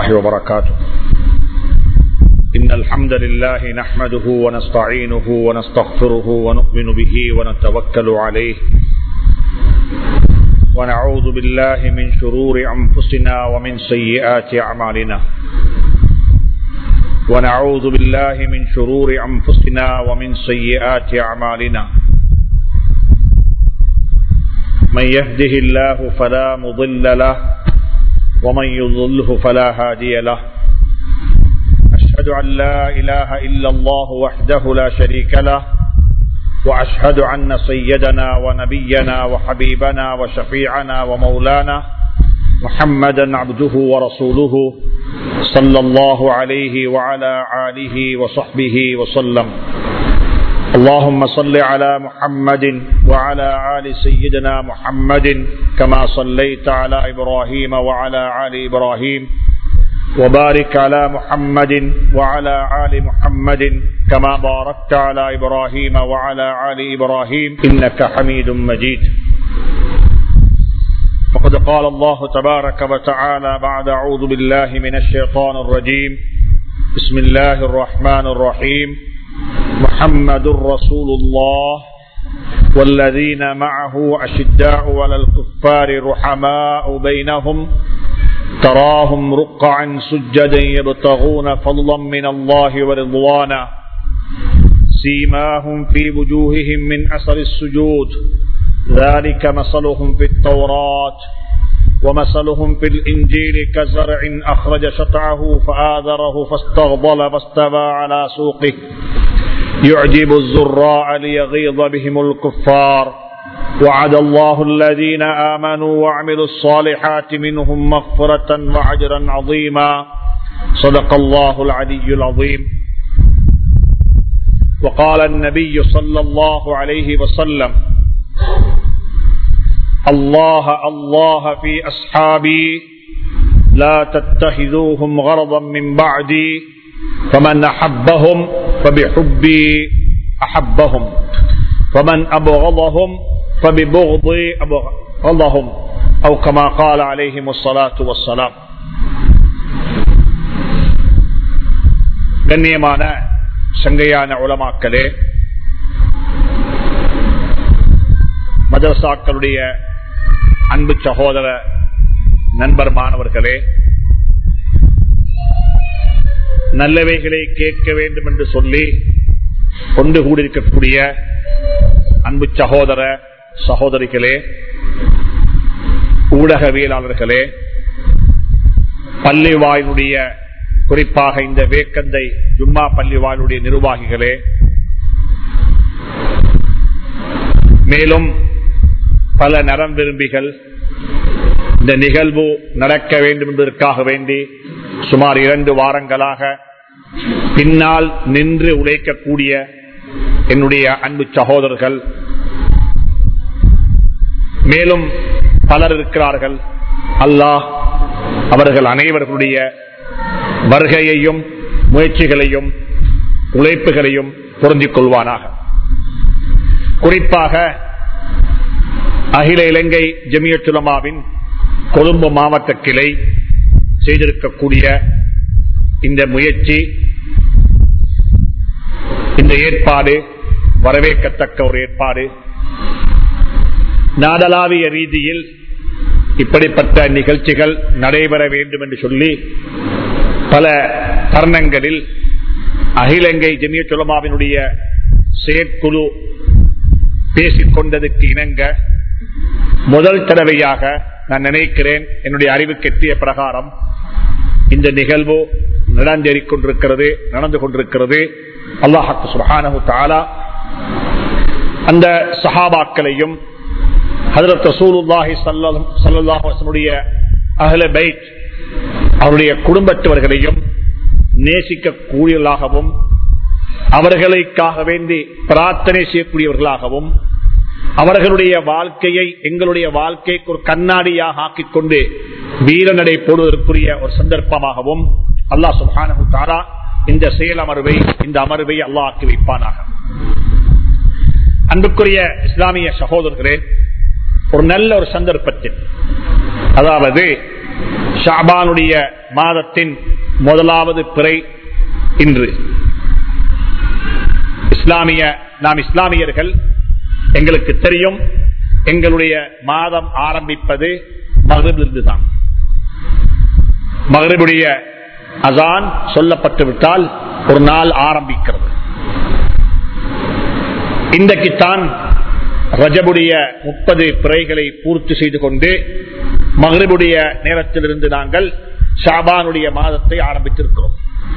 الله وبركاته إن الحمد لله نحمده ونستعينه ونستغفره ونؤمن به ونتوكل عليه ونعوذ بالله من شرور أنفسنا ومن سيئات أعمالنا ونعوذ بالله من شرور أنفسنا ومن سيئات أعمالنا من يهده الله فلا مضل له ومن يضله فلا هادي له أشهد أن لا إله إلا الله وحده لا شريك له وأشهد أن سيدنا ونبينا وحبيبنا وشفيعنا ومولانا محمدا عبده ورسوله صلى الله عليه وعلى آله وصحبه وسلم اللهم صل على محمد وعلى آل سيدنا محمد كما صليت على إبراهيم وعلى آل إبراهيم وبارك على محمد وعلى آل محمد كما باركت على إبراهيم وعلى آل إبراهيم إنك حميد مجيد فقد قال الله تبارك وتعالى بعد أعوذ بالله من الشيطان الرجيم بسم الله الرحمن الرحيم محمد رسول الله والذين معه أشداء على الكفار رحماء بينهم تراهم رقعا سجدا يبتغون فضلا من الله ورضوانا سيماهم في وجوههم من أثر السجود ذلك مثلهم في التوراة ومثلهم في الإنجيل كزرع أخرج شطعه فآذره فاستغضل فاستوى على سوقه يعجب الزراع ليغيظ بهم الكفار وعد الله الذين آمنوا وعملوا الصالحات منهم مغفرة وعجرا عظيما صدق الله العلي العظيم وقال النبي صلى الله عليه وسلم الله الله في أصحابي لا تتخذوهم غرضا من بعدي فمن أحبهم فبحبي أحبهم ومن أبغضهم فببغضي أبغضهم أو كما قال عليهم الصلاة والسلام கண்ணியமான சங்கையான உலமாக்களே மதரசாக்களுடைய அன்பு சகோதர நண்பர் மாணவர்களே நல்லவைகளை கேட்க வேண்டும் என்று சொல்லி கொண்டு கூடியிருக்கக்கூடிய அன்பு சகோதர சகோதரிகளே ஊடகவியலாளர்களே பள்ளி வாயினுடைய குறிப்பாக இந்த வேக்கந்தை ஜும்மா பள்ளி வாயினுடைய நிர்வாகிகளே மேலும் பல நரம் விரும்பிகள் இந்த நிகழ்வு நடக்க வேண்டும் என்பதற்காக வேண்டி சுமார் இரண்டு வாரங்களாக பின்னால் நின்று உழைக்கக்கூடிய என்னுடைய அன்பு சகோதரர்கள் மேலும் பலர் இருக்கிறார்கள் அல்லாஹ் அவர்கள் அனைவர்களுடைய வருகையையும் முயற்சிகளையும் உழைப்புகளையும் பொருந்திக் கொள்வானாக குறிப்பாக அகில இலங்கை ஜமியத்துலமாவின் கொழும்பு மாவட்ட கிளை செய்திருக்கக்கூடிய இந்த முயற்சி இந்த ஏற்பாடு வரவேற்கத்தக்க ஒரு ஏற்பாடு நாடளாவிய ரீதியில் இப்படிப்பட்ட நிகழ்ச்சிகள் நடைபெற வேண்டும் என்று சொல்லி பல தருணங்களில் அகிலங்கை ஜெமிய சுலமாவினுடைய செயற்குழு பேசிக்கொண்டதுக்கு இணங்க முதல் தடவையாக நான் நினைக்கிறேன் என்னுடைய அறிவுக்கு எட்டிய பிரகாரம் இந்த நிகழ்வு நடந்தேறிக் கொண்டிருக்கிறது நடந்து கொண்டிருக்கிறது அல்லாஹாக்கு சுஹானு தாலா அந்த சஹாபாக்களையும் ஹதரத் ரசூலுல்லாஹி சல்லாஹனுடைய அஹ்ல பைத் அவருடைய குடும்பத்தவர்களையும் நேசிக்கக்கூடியவர்களாகவும் அவர்களுக்காக வேண்டி பிரார்த்தனை செய்யக்கூடியவர்களாகவும் அவர்களுடைய வாழ்க்கையை எங்களுடைய வாழ்க்கைக்கு ஒரு கண்ணாடியாக ஆக்கிக் கொண்டு வீரநடை போடுவதற்குரிய ஒரு சந்தர்ப்பமாகவும் அல்லாஹ் சுபானு தாரா இந்த செயல் அமர்வை இந்த அமர்வை அல்லாஹ் ஆக்கி வைப்பானாக அன்புக்குரிய இஸ்லாமிய சகோதரர்களே ஒரு நல்ல ஒரு சந்தர்ப்பத்தில் அதாவது ஷாபானுடைய மாதத்தின் முதலாவது பிறை இன்று இஸ்லாமிய நாம் இஸ்லாமியர்கள் எங்களுக்கு தெரியும் எங்களுடைய மாதம் ஆரம்பிப்பது மகரிபிலிருந்து தான் மகரிபுடைய அசான் சொல்லப்பட்டு விட்டால் ஒரு நாள் ஆரம்பிக்கிறது இன்றைக்குத்தான் ரஜபுடைய முப்பது பிறைகளை பூர்த்தி செய்து கொண்டு மகரிபுடைய நேரத்திலிருந்து நாங்கள் ஷாபானுடைய மாதத்தை ஆரம்பித்திருக்கிறோம்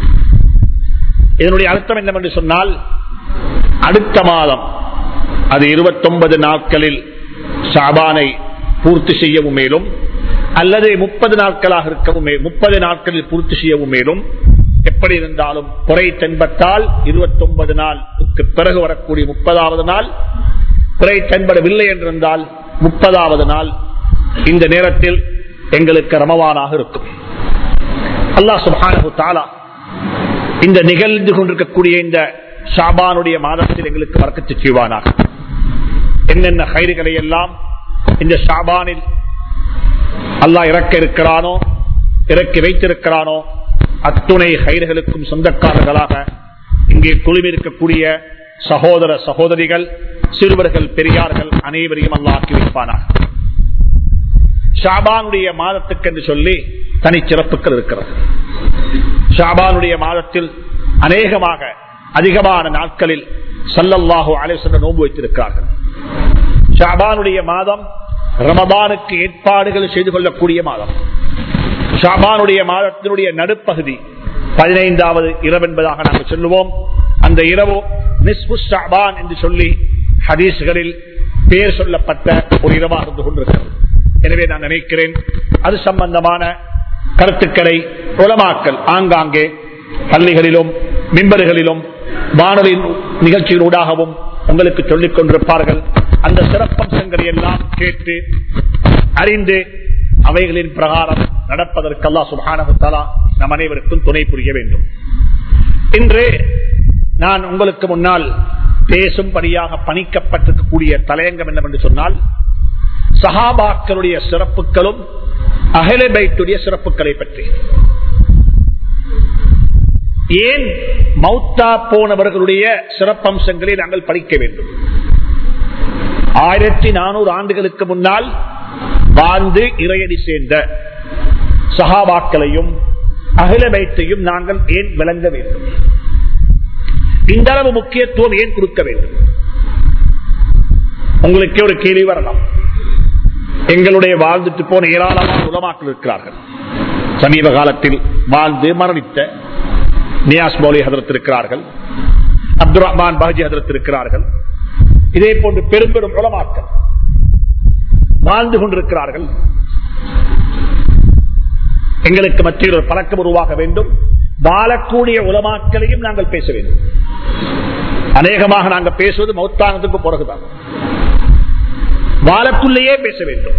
இதனுடைய அர்த்தம் என்னவென்று சொன்னால் அடுத்த மாதம் அது இருபத்தொன்பது நாட்களில் ஷாபானை பூர்த்தி செய்யவும் மேலும் அல்லது முப்பது நாட்களாக இருக்கவும் முப்பது நாட்களில் பூர்த்தி செய்யவும் மேலும் எப்படி இருந்தாலும் குறை தென்பட்டால் இருபத்தி ஒன்பது நாளுக்கு பிறகு வரக்கூடிய முப்பதாவது நாள் குறை தென்படவில்லை என்றிருந்தால் முப்பதாவது நாள் இந்த நேரத்தில் எங்களுக்கு ரமவானாக இருக்கும் அல்லாஹ் சுபானு தாலா இந்த நிகழ்ந்து கொண்டிருக்கக்கூடிய இந்த ஷாபானுடைய மாதத்தில் எங்களுக்கு வரக்கத்து செய்வானாக என்னென்ன கயிறுகளை எல்லாம் இந்த ஷாபானில் அல்லாஹ் இறக்க இருக்கிறானோ இறக்கி வைத்திருக்கிறானோ அத்துணை கயிறுகளுக்கும் சொந்தக்காரர்களாக இங்கே குழுமி இருக்கக்கூடிய சகோதர சகோதரிகள் சிறுவர்கள் பெரியார்கள் அனைவரையும் அல்லா ஆக்கி வைப்பானாக ஷாபானுடைய மாதத்துக்கு என்று சொல்லி தனிச்சிறப்புகள் இருக்கிறது ஷாபானுடைய மாதத்தில் அநேகமாக அதிகமான நாட்களில் சல்லல்லாஹு அலேசன நோன்பு வைத்திருக்கிறார்கள் ஷாபானுடைய மாதம் ரமபானுக்கு ஏற்பாடுகள் செய்து கொள்ளக்கூடிய மாதம் ஷாபானுடைய மாதத்தினுடைய நடுப்பகுதி பதினைந்தாவது இரவு என்பதாக நாங்கள் சொல்லுவோம் அந்த இரவு நிஸ்பு ஷாபான் என்று சொல்லி ஹதீஸ்களில் பேர் சொல்லப்பட்ட ஒரு இரவாக இருந்து கொண்டிருக்கிறது எனவே நான் நினைக்கிறேன் அது சம்பந்தமான கருத்துக்களை உலமாக்கல் ஆங்காங்கே பள்ளிகளிலும் மின்பர்களிலும் வானொலி நிகழ்ச்சிகளூடாகவும் உங்களுக்கு சொல்லிக் கொண்டிருப்பார்கள் அந்த சிறப்பம்சங்களை எல்லாம் கேட்டு அறிந்து அவைகளின் பிரகாரம் நடப்பதற்கல்லா சுபானகுத்தாலா நம் அனைவருக்கும் துணை புரிய வேண்டும் இன்று நான் உங்களுக்கு முன்னால் பேசும்படியாக பணிக்கப்பட்டிருக்கக்கூடிய தலையங்கம் என்னவென்று சொன்னால் சஹாபாக்களுடைய சிறப்புகளும் அகலபைத்துடைய சிறப்புகளை பற்றி ஏன் மௌத்தா போனவர்களுடைய சிறப்பம்சங்களை நாங்கள் படிக்க வேண்டும் ஆயிரத்தி நானூறு ஆண்டுகளுக்கு முன்னால் வாழ்ந்து இறையடி சேர்ந்த சகாபாக்களையும் அகிலமைத்தையும் நாங்கள் ஏன் விளங்க வேண்டும் இந்த அளவு முக்கியத்துவம் ஏன் கொடுக்க வேண்டும் உங்களுக்கே ஒரு கேள்வி வரலாம் எங்களுடைய வாழ்ந்துட்டு போன ஏராளமான உலமாக்கள் இருக்கிறார்கள் சமீப காலத்தில் வாழ்ந்து மரணித்த நியாஸ் மௌலி ஹதரத் இருக்கிறார்கள் அப்துல் ரஹ்மான் பாஜி ஹதரத் இருக்கிறார்கள் இதே போன்று பெரும் பெரும் உலமாக்கள் வாழ்ந்து கொண்டிருக்கிறார்கள் எங்களுக்கு மத்தியில் ஒரு பழக்கம் உருவாக வேண்டும் வாழக்கூடிய உலமாக்களையும் நாங்கள் பேச வேண்டும் அநேகமாக நாங்கள் பேசுவது மௌத்தானதுக்கு பிறகுதான் வாழக்குள்ளேயே பேச வேண்டும்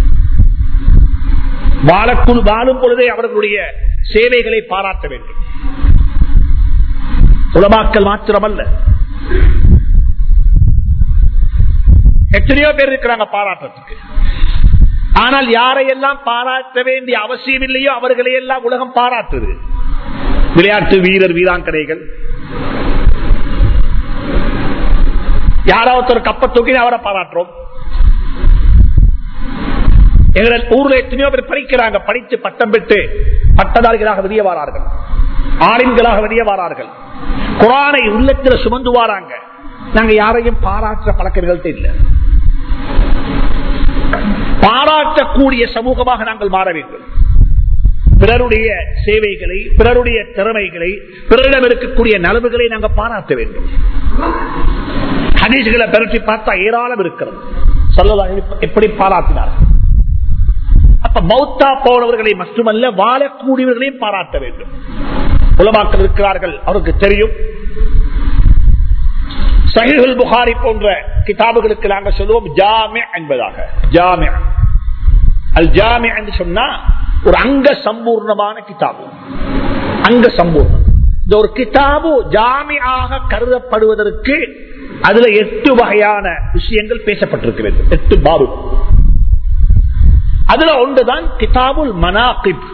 வாழக்குள் வாழும் பொழுதே அவர்களுடைய சேவைகளை பாராட்ட வேண்டும் உலமாக்கல் மாத்திரமல்ல எத்தனையோ பேர் இருக்கிறாங்க பாராட்டுறதுக்கு ஆனால் யாரையெல்லாம் பாராட்ட வேண்டிய அவசியம் இல்லையோ அவர்களை எல்லாம் உலகம் பாராட்டுது விளையாட்டு வீரர் வீராங்கனைகள் யாராவது ஒரு கப்ப தூக்கி அவரை பாராட்டுறோம் எங்களை ஊர்ல எத்தனையோ பேர் படிக்கிறாங்க படித்து பட்டம் பெற்று பட்டதாரிகளாக வெளியே வாரார்கள் ஆளின்களாக வெளியே வாரார்கள் குரானை உள்ளத்தில் சுமந்து வாராங்க நாங்க யாரையும் பாராட்டுற பழக்கங்கள்ட்ட இல்ல பாராட்டக்கூடிய சமூகமாக நாங்கள் மாற வேண்டும் பிறருடைய சேவைகளை பிறருடைய திறமைகளை பிறரிடம் இருக்கக்கூடிய நலவுகளை நாங்கள் பாராட்ட வேண்டும் ஹதீஸ்களை பெருட்டி பார்த்தா ஏராளம் இருக்கிறது சொல்லலாம் எப்படி பாராட்டினார்கள் அப்ப மௌத்தா போனவர்களை மட்டுமல்ல வாழக்கூடியவர்களையும் பாராட்ட வேண்டும் உலமாக்கள் இருக்கிறார்கள் அவருக்கு தெரியும் சஹிஹுல் புகாரி போன்ற கிதாபுகளுக்கு நாங்கள் சொல்லுவோம் ஜாமியா என்பதாக ஜாமியா அல் ஜாமியா என்று சொன்னா ஒரு அங்க சம்பூர்ணமான கிதாபு அங்க சம்பூர்ணம் இந்த ஒரு கிதாபு ஜாமியாக கருதப்படுவதற்கு அதுல எட்டு வகையான விஷயங்கள் பேசப்பட்டிருக்கிறது எட்டு பாபு அதுல ஒன்றுதான் கிதாபுல் மனாகிப்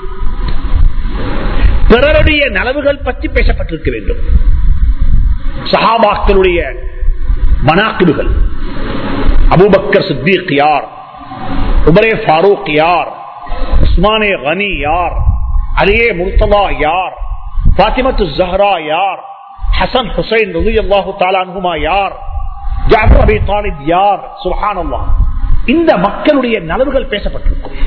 பிறருடைய நலவுகள் பற்றி பேசப்பட்டிருக்க வேண்டும் சஹாபாக்களுடைய மனாக்கிபுகள் அபூபக்கர் சித்திக் யார் உமரே ஃபாரூக் யார் உஸ்மானே கனி யார் அலியே முர்த்தபா யார் பாத்திமத்து ஜஹரா யார் ஹசன் ஹுசைன் ரவி அல்லாஹு தாலான்குமா யார் ஜாபர் அபி தாலிப் யார் சுஹான் இந்த மக்களுடைய நலவுகள் பேசப்பட்டிருக்கும்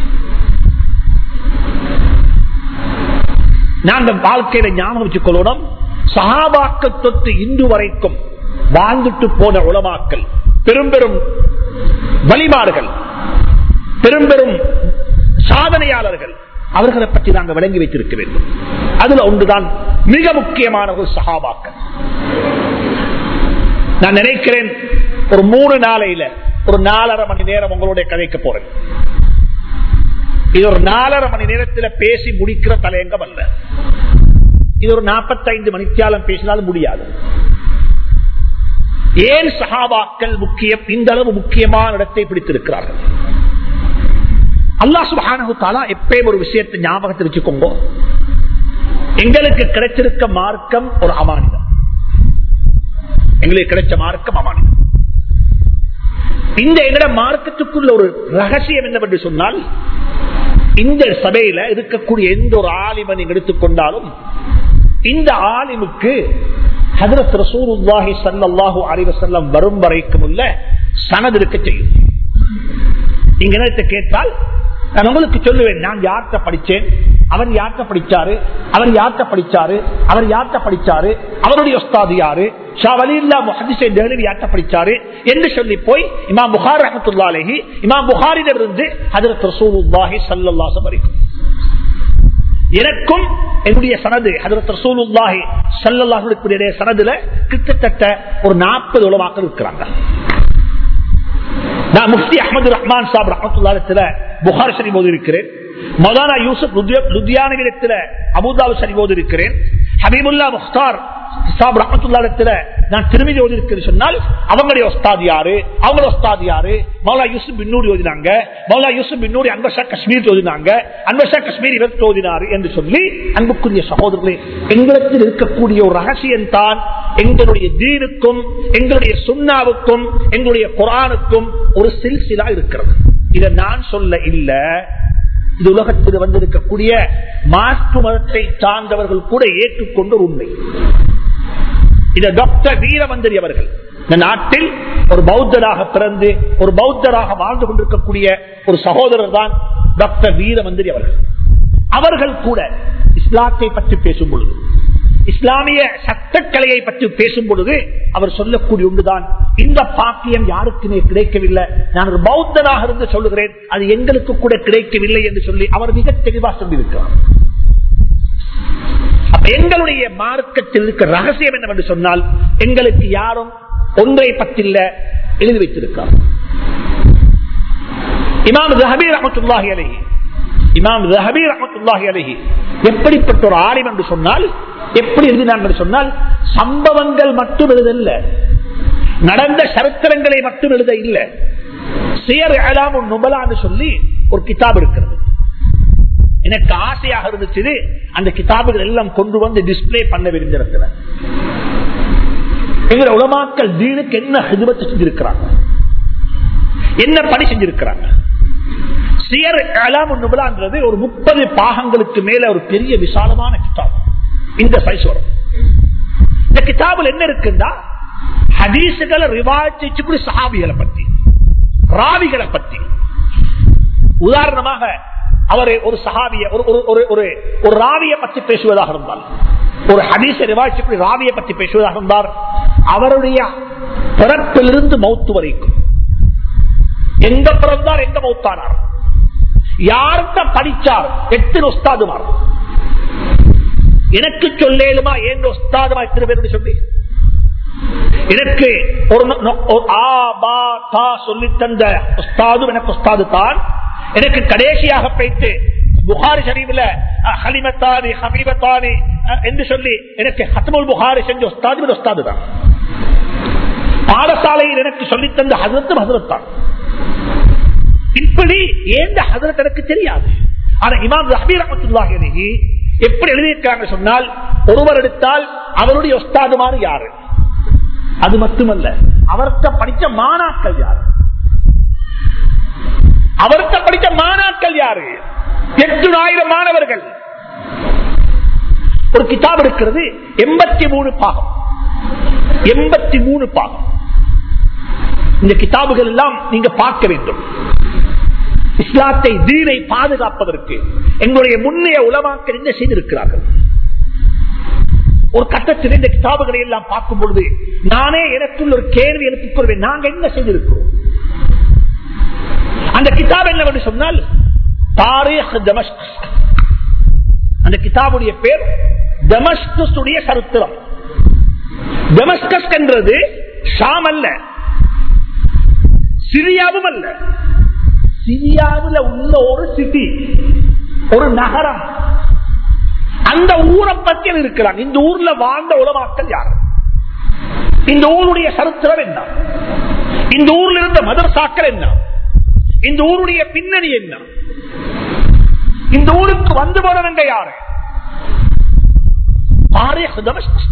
நாங்கள் வாழ்க்கையில ஞாபகம் வச்சுக்கொள்ளணும் சகாபாக்கள் தொட்டு இன்று வரைக்கும் வாழ்ந்துட்டு போன உலமாக்கள் பெரும் பெரும் வழிபாடுகள் பெரும் பெரும் சாதனையாளர்கள் அவர்களை பற்றி நாங்கள் விளங்கி வைத்திருக்க வேண்டும் அதுல ஒன்றுதான் மிக முக்கியமானவர்கள் சகாபாக்கள் நான் நினைக்கிறேன் ஒரு மூணு நாளையில ஒரு நாலரை மணி நேரம் உங்களுடைய கதைக்க போறேன் இது ஒரு நாலரை மணி நேரத்தில் பேசி முடிக்கிற தலையங்கம் அல்ல இது ஒரு நாற்பத்தைந்து மணித்தியாலம் பேசினாலும் முடியாது ஏன் சகாபாக்கள் முக்கியம் இந்த அளவு முக்கியமான இடத்தை பிடித்திருக்கிறார்கள் அல்லா சுபானு தாலா எப்பயும் ஒரு விஷயத்தை ஞாபகத்தை வச்சுக்கோங்க எங்களுக்கு கிடைச்சிருக்க மார்க்கம் ஒரு அமானிதம் எங்களுக்கு கிடைச்ச மார்க்கம் அமானிதம் இந்த எங்கட மார்க்கத்துக்குள்ள ஒரு ரகசியம் என்னவென்று சொன்னால் இந்த சபையில இருக்கக்கூடிய எந்த ஒரு ஆலிமை நீங்க எடுத்துக்கொண்டாலும் இந்த ஆலிமுக்கு ஹதரத் ரசூலுல்லாஹி ஸல்லல்லாஹு அலைஹி வஸல்லம் வரும் வரைக்கும் உள்ள சனது இருக்க செய்யும் நீங்க என்னத்தை கேட்டால் நான் உங்களுக்கு சொல்லுவேன் நான் யார்கிட்ட படிச்சேன் அவர் யார்கிட்ட படிச்சாரு அவர் யார்கிட்ட படிச்சாரு அவர் யார்கிட்ட படிச்சாரு அவருடைய உஸ்தாது யாரு ஷா வலில்லா முஹதிஸை டெஹ்லவி யார்கிட்ட படிச்சாரு என்று சொல்லி போய் இமாம் புகார் ரஹமத்துல்லாஹி இமாம் புகாரிலிருந்து ஹஜரத் ரசூலுல்லாஹி ஸல்லல்லாஹு அலைஹி வரைக்கும் எனக்கும் என்னுடைய சனது ஹஜரத் ரசூலுல்லாஹி ஸல்லல்லாஹு அலைஹி சனதுல கிட்டத்தட்ட ஒரு 40 உலமாக்கள் இருக்கிறாங்க நான் முஃப்தி அஹமது ரஹ்மான் சாப் ரஹமத்துல்லாத்துல புகார் சரி போது இருக்கிறேன் மௌலானா யூசுப் லுதியானவிடத்தில் அபுதாபு சரி போது இருக்கிறேன் ஹபீபுல்லா முக்தார் சாப் ரஹமத்துல்லாத்துல நான் திருமதி ஓதி இருக்கிறேன் சொன்னால் அவங்களுடைய ஒஸ்தாது யாரு அவங்களோட ஒஸ்தாது யாரு மௌலா யூசுப் பின்னூரி ஓதினாங்க மௌலா யூசுப் பின்னூரி அன்பஷா காஷ்மீர் ஓதினாங்க அன்பஷா காஷ்மீர் இவர் ஓதினாரு என்று சொல்லி அன்புக்குரிய சகோதரர்களே எங்களுக்கு இருக்கக்கூடிய ஒரு ரகசியம் தான் எங்களுடைய தீனுக்கும் எங்களுடைய சுண்ணாவுக்கும் எங்களுடைய குரானுக்கும் ஒரு சில்சிலா இருக்கிறது இதை நான் சொல்ல இல்ல இது உலகத்தில் வந்திருக்கக்கூடிய மாற்று மதத்தை சார்ந்தவர்கள் கூட ஏற்றுக்கொண்ட ஒரு உண்மை இத டாக்டர் வீரமந்திரி அவர்கள் இந்த நாட்டில் ஒரு பௌத்தராக பிறந்து ஒரு பௌத்தராக வாழ்ந்து கொண்டிருக்கக்கூடிய ஒரு சகோதரர் தான் டாக்டர் வீரமந்திரி அவர்கள் அவர்கள் கூட இஸ்லாத்தை பற்றி பேசும் பொழுது இஸ்லாமிய சட்டக்கலையை பற்றி பேசும் பொழுது அவர் சொல்லக்கூடிய ஒன்றுதான் இந்த பாக்கியம் யாருக்குமே கிடைக்கவில்லை நான் ஒரு பௌத்தனாக இருந்து சொல்லுகிறேன் அது எங்களுக்கு கூட கிடைக்கவில்லை என்று சொல்லி அவர் மிக தெளிவாக சொல்லியிருக்கிறார் அப்ப எங்களுடைய மார்க்கத்தில் இருக்க ரகசியம் என்னவென்று சொன்னால் எங்களுக்கு யாரும் ஒன்றை பற்றில்ல எழுதி வைத்திருக்கிறார் இமாம் ஜஹபீர் அஹமத்துல்லாஹி அலஹி இமாம் ஜஹபீர் அஹமத்துல்லாஹி அலஹி எப்படிப்பட்ட ஒரு ஆலிம் என்று சொன்னால் எப்படி எழுதினாங்க என்று சொன்னால் சம்பவங்கள் மட்டும் எழுதல்ல நடந்த சரித்திரங்களை மட்டும் எழுத இல்ல சியர் அலாம் நுபலான்னு சொல்லி ஒரு கிதாப் இருக்கிறது எனக்கு ஆசையாக இருந்துச்சு அந்த கிதாபுகள் எல்லாம் கொண்டு வந்து டிஸ்பிளே பண்ண விருந்திருக்கிறேன் எங்களை உலமாக்கள் தீனுக்கு என்ன ஹிதுபத்தை செஞ்சிருக்கிறாங்க என்ன பணி செஞ்சிருக்கிறாங்க சியர் அலாம் நுபலான்றது ஒரு முப்பது பாகங்களுக்கு மேல ஒரு பெரிய விசாலமான கிதாப் இந்த சைஸ் வரும் இந்த கிதாபில் என்ன இருக்குன்னா ஹதீசுகளை ரிவாய்ச்சி சஹாபிகளை பத்தி ராவிகளை பத்தி உதாரணமாக அவர் ஒரு சஹாபிய ஒரு ஒரு ஒரு ஒரு ராவியை பற்றி பேசுவதாக இருந்தால் ஒரு ஹதீச ரிவாய்ச்சி ராவியை பற்றி பேசுவதாக இருந்தார் அவருடைய பிறப்பிலிருந்து மௌத்து வரைக்கும் எங்க பிறந்தார் எங்க மௌத்தானார் யார்கிட்ட படிச்சார் எத்தனை உஸ்தாதுமார் எனக்கு சொல்லேலுமா ஏன் உஸ்தாதுமா எத்தனை பேர் சொல்லி எனக்கு ஒரு சொல்லி தந்த உஸ்தாதும் எனக்கு உஸ்தாது தான் எனக்கு கடைசியாக போயிட்டு புகாரி ஷரீஃபில் ஹலிமத்தானி ஹபீபத்தானி என்று சொல்லி எனக்கு ஹத்தமுல் புகாரி செஞ்ச உஸ்தாது உஸ்தாது தான் பாடசாலையில் எனக்கு சொல்லித்தந்த ஹசரத்தும் ஹசரத் தான் இப்படி இப்படி ஏந்த ஹதரத் எனக்கு தெரியாது ஆனா இமாம் ரஹ்மி ரஹமத்துல்லாஹி அலைஹி எப்படி எழுதியிருக்காங்க சொன்னால் ஒருவர் எடுத்தால் அவருடைய ஒஸ்தாதுமாறு யாரு அது மட்டுமல்ல அவர்கிட்ட படித்த மாணாக்கள் யாரு அவர்கிட்ட படித்த மாணாக்கள் யாரு எட்டு ஆயிரம் மாணவர்கள் ஒரு கிதாப் இருக்கிறது எண்பத்தி மூணு பாகம் எண்பத்தி மூணு பாகம் இந்த கிதாபுகள் எல்லாம் நீங்க பார்க்க வேண்டும் இஸ்லாத்தை தீனை பாதுகாப்பதற்கு எங்களுடைய முன்னைய உலமாக்கள் என்ன செய்திருக்கிறார்கள் ஒரு கட்டத்தில் இந்த கிதாபுகளை எல்லாம் பார்க்கும் பொழுது நானே எனக்குள்ள ஒரு கேள்வி எழுப்பிக் கொள்வேன் நாங்க என்ன செய்திருக்கிறோம் அந்த கிதாப் என்னவென்று சொன்னால் தாரீஹ் தமஸ்கஸ் அந்த கிதாபுடைய பேர் டெமஸ்கஸுடைய சரித்திரம் டெமஸ்கஸ் என்றது ஷாம் அல்ல சிரியாவும் அல்ல சிரியாவில் உள்ள ஒரு சிட்டி ஒரு நகரம் அந்த ஊரை பற்றி இருக்கிறாங்க இந்த ஊர்ல வாழ்ந்த உலமாக்கள் யார் இந்த ஊருடைய சரித்திரம் என்ன இந்த ஊர்ல இருந்த மதரசாக்கள் என்ன இந்த ஊருடைய பின்னணி என்ன இந்த ஊருக்கு வந்து போனவங்க யாரு தாரீஹ் தமஸ்கஸ்.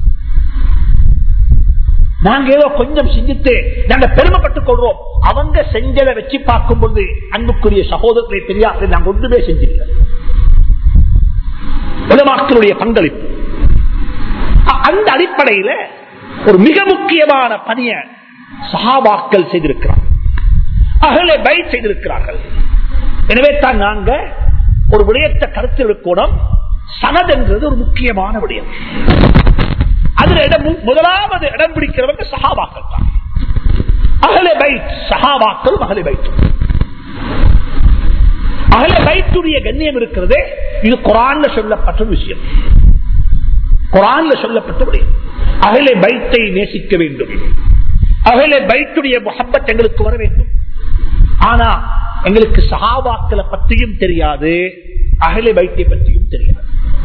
நாங்க ஏதோ கொஞ்சம் சிந்தித்து நாங்க பெருமைப்பட்டுக் கொள்றோம் அவங்க செஞ்சதை வச்சு பார்க்கும் பொழுது அன்புக்குரிய சகோதரர்களை தெரியாது நாங்க ஒன்றுமே செஞ்சில்லை உலமாக்களுடைய பங்களிப்பு அ- அந்த அடிப்படையில ஒரு மிக முக்கியமான பணியை சஹாபாக்கள் செய்திருக்கிறார் அகலை பை செய்திருக்கிறார்கள் எனவே தான் நாங்க ஒரு விடயத்தை கருத்தில் இருக்கணும் சனத் என்றது ஒரு முக்கியமான விடயம் அதுல இடம் மு- முதலாவது இடம் பிடிக்கிறவங்க சஹாபாக்கள் தான் அகலே பைத் சஹாபாக்கள் அகலே பைத் அகல பைத்துடைய கண்ணியம் இருக்கிறது இது குரான்ல சொல்லப்பட்ட ஒரு விஷயம் குரான்ல சொல்லப்பட்ட விடயம் அகலே பைத்தை நேசிக்க வேண்டும் அகலே பைத்துடைய முகப்பத் எங்களுக்கு வர வேண்டும் ஆனா எங்களுக்கு சஹாபாக்களை பற்றியும் தெரியாது அகலே பைத்தை பற்றியும் தெரியாது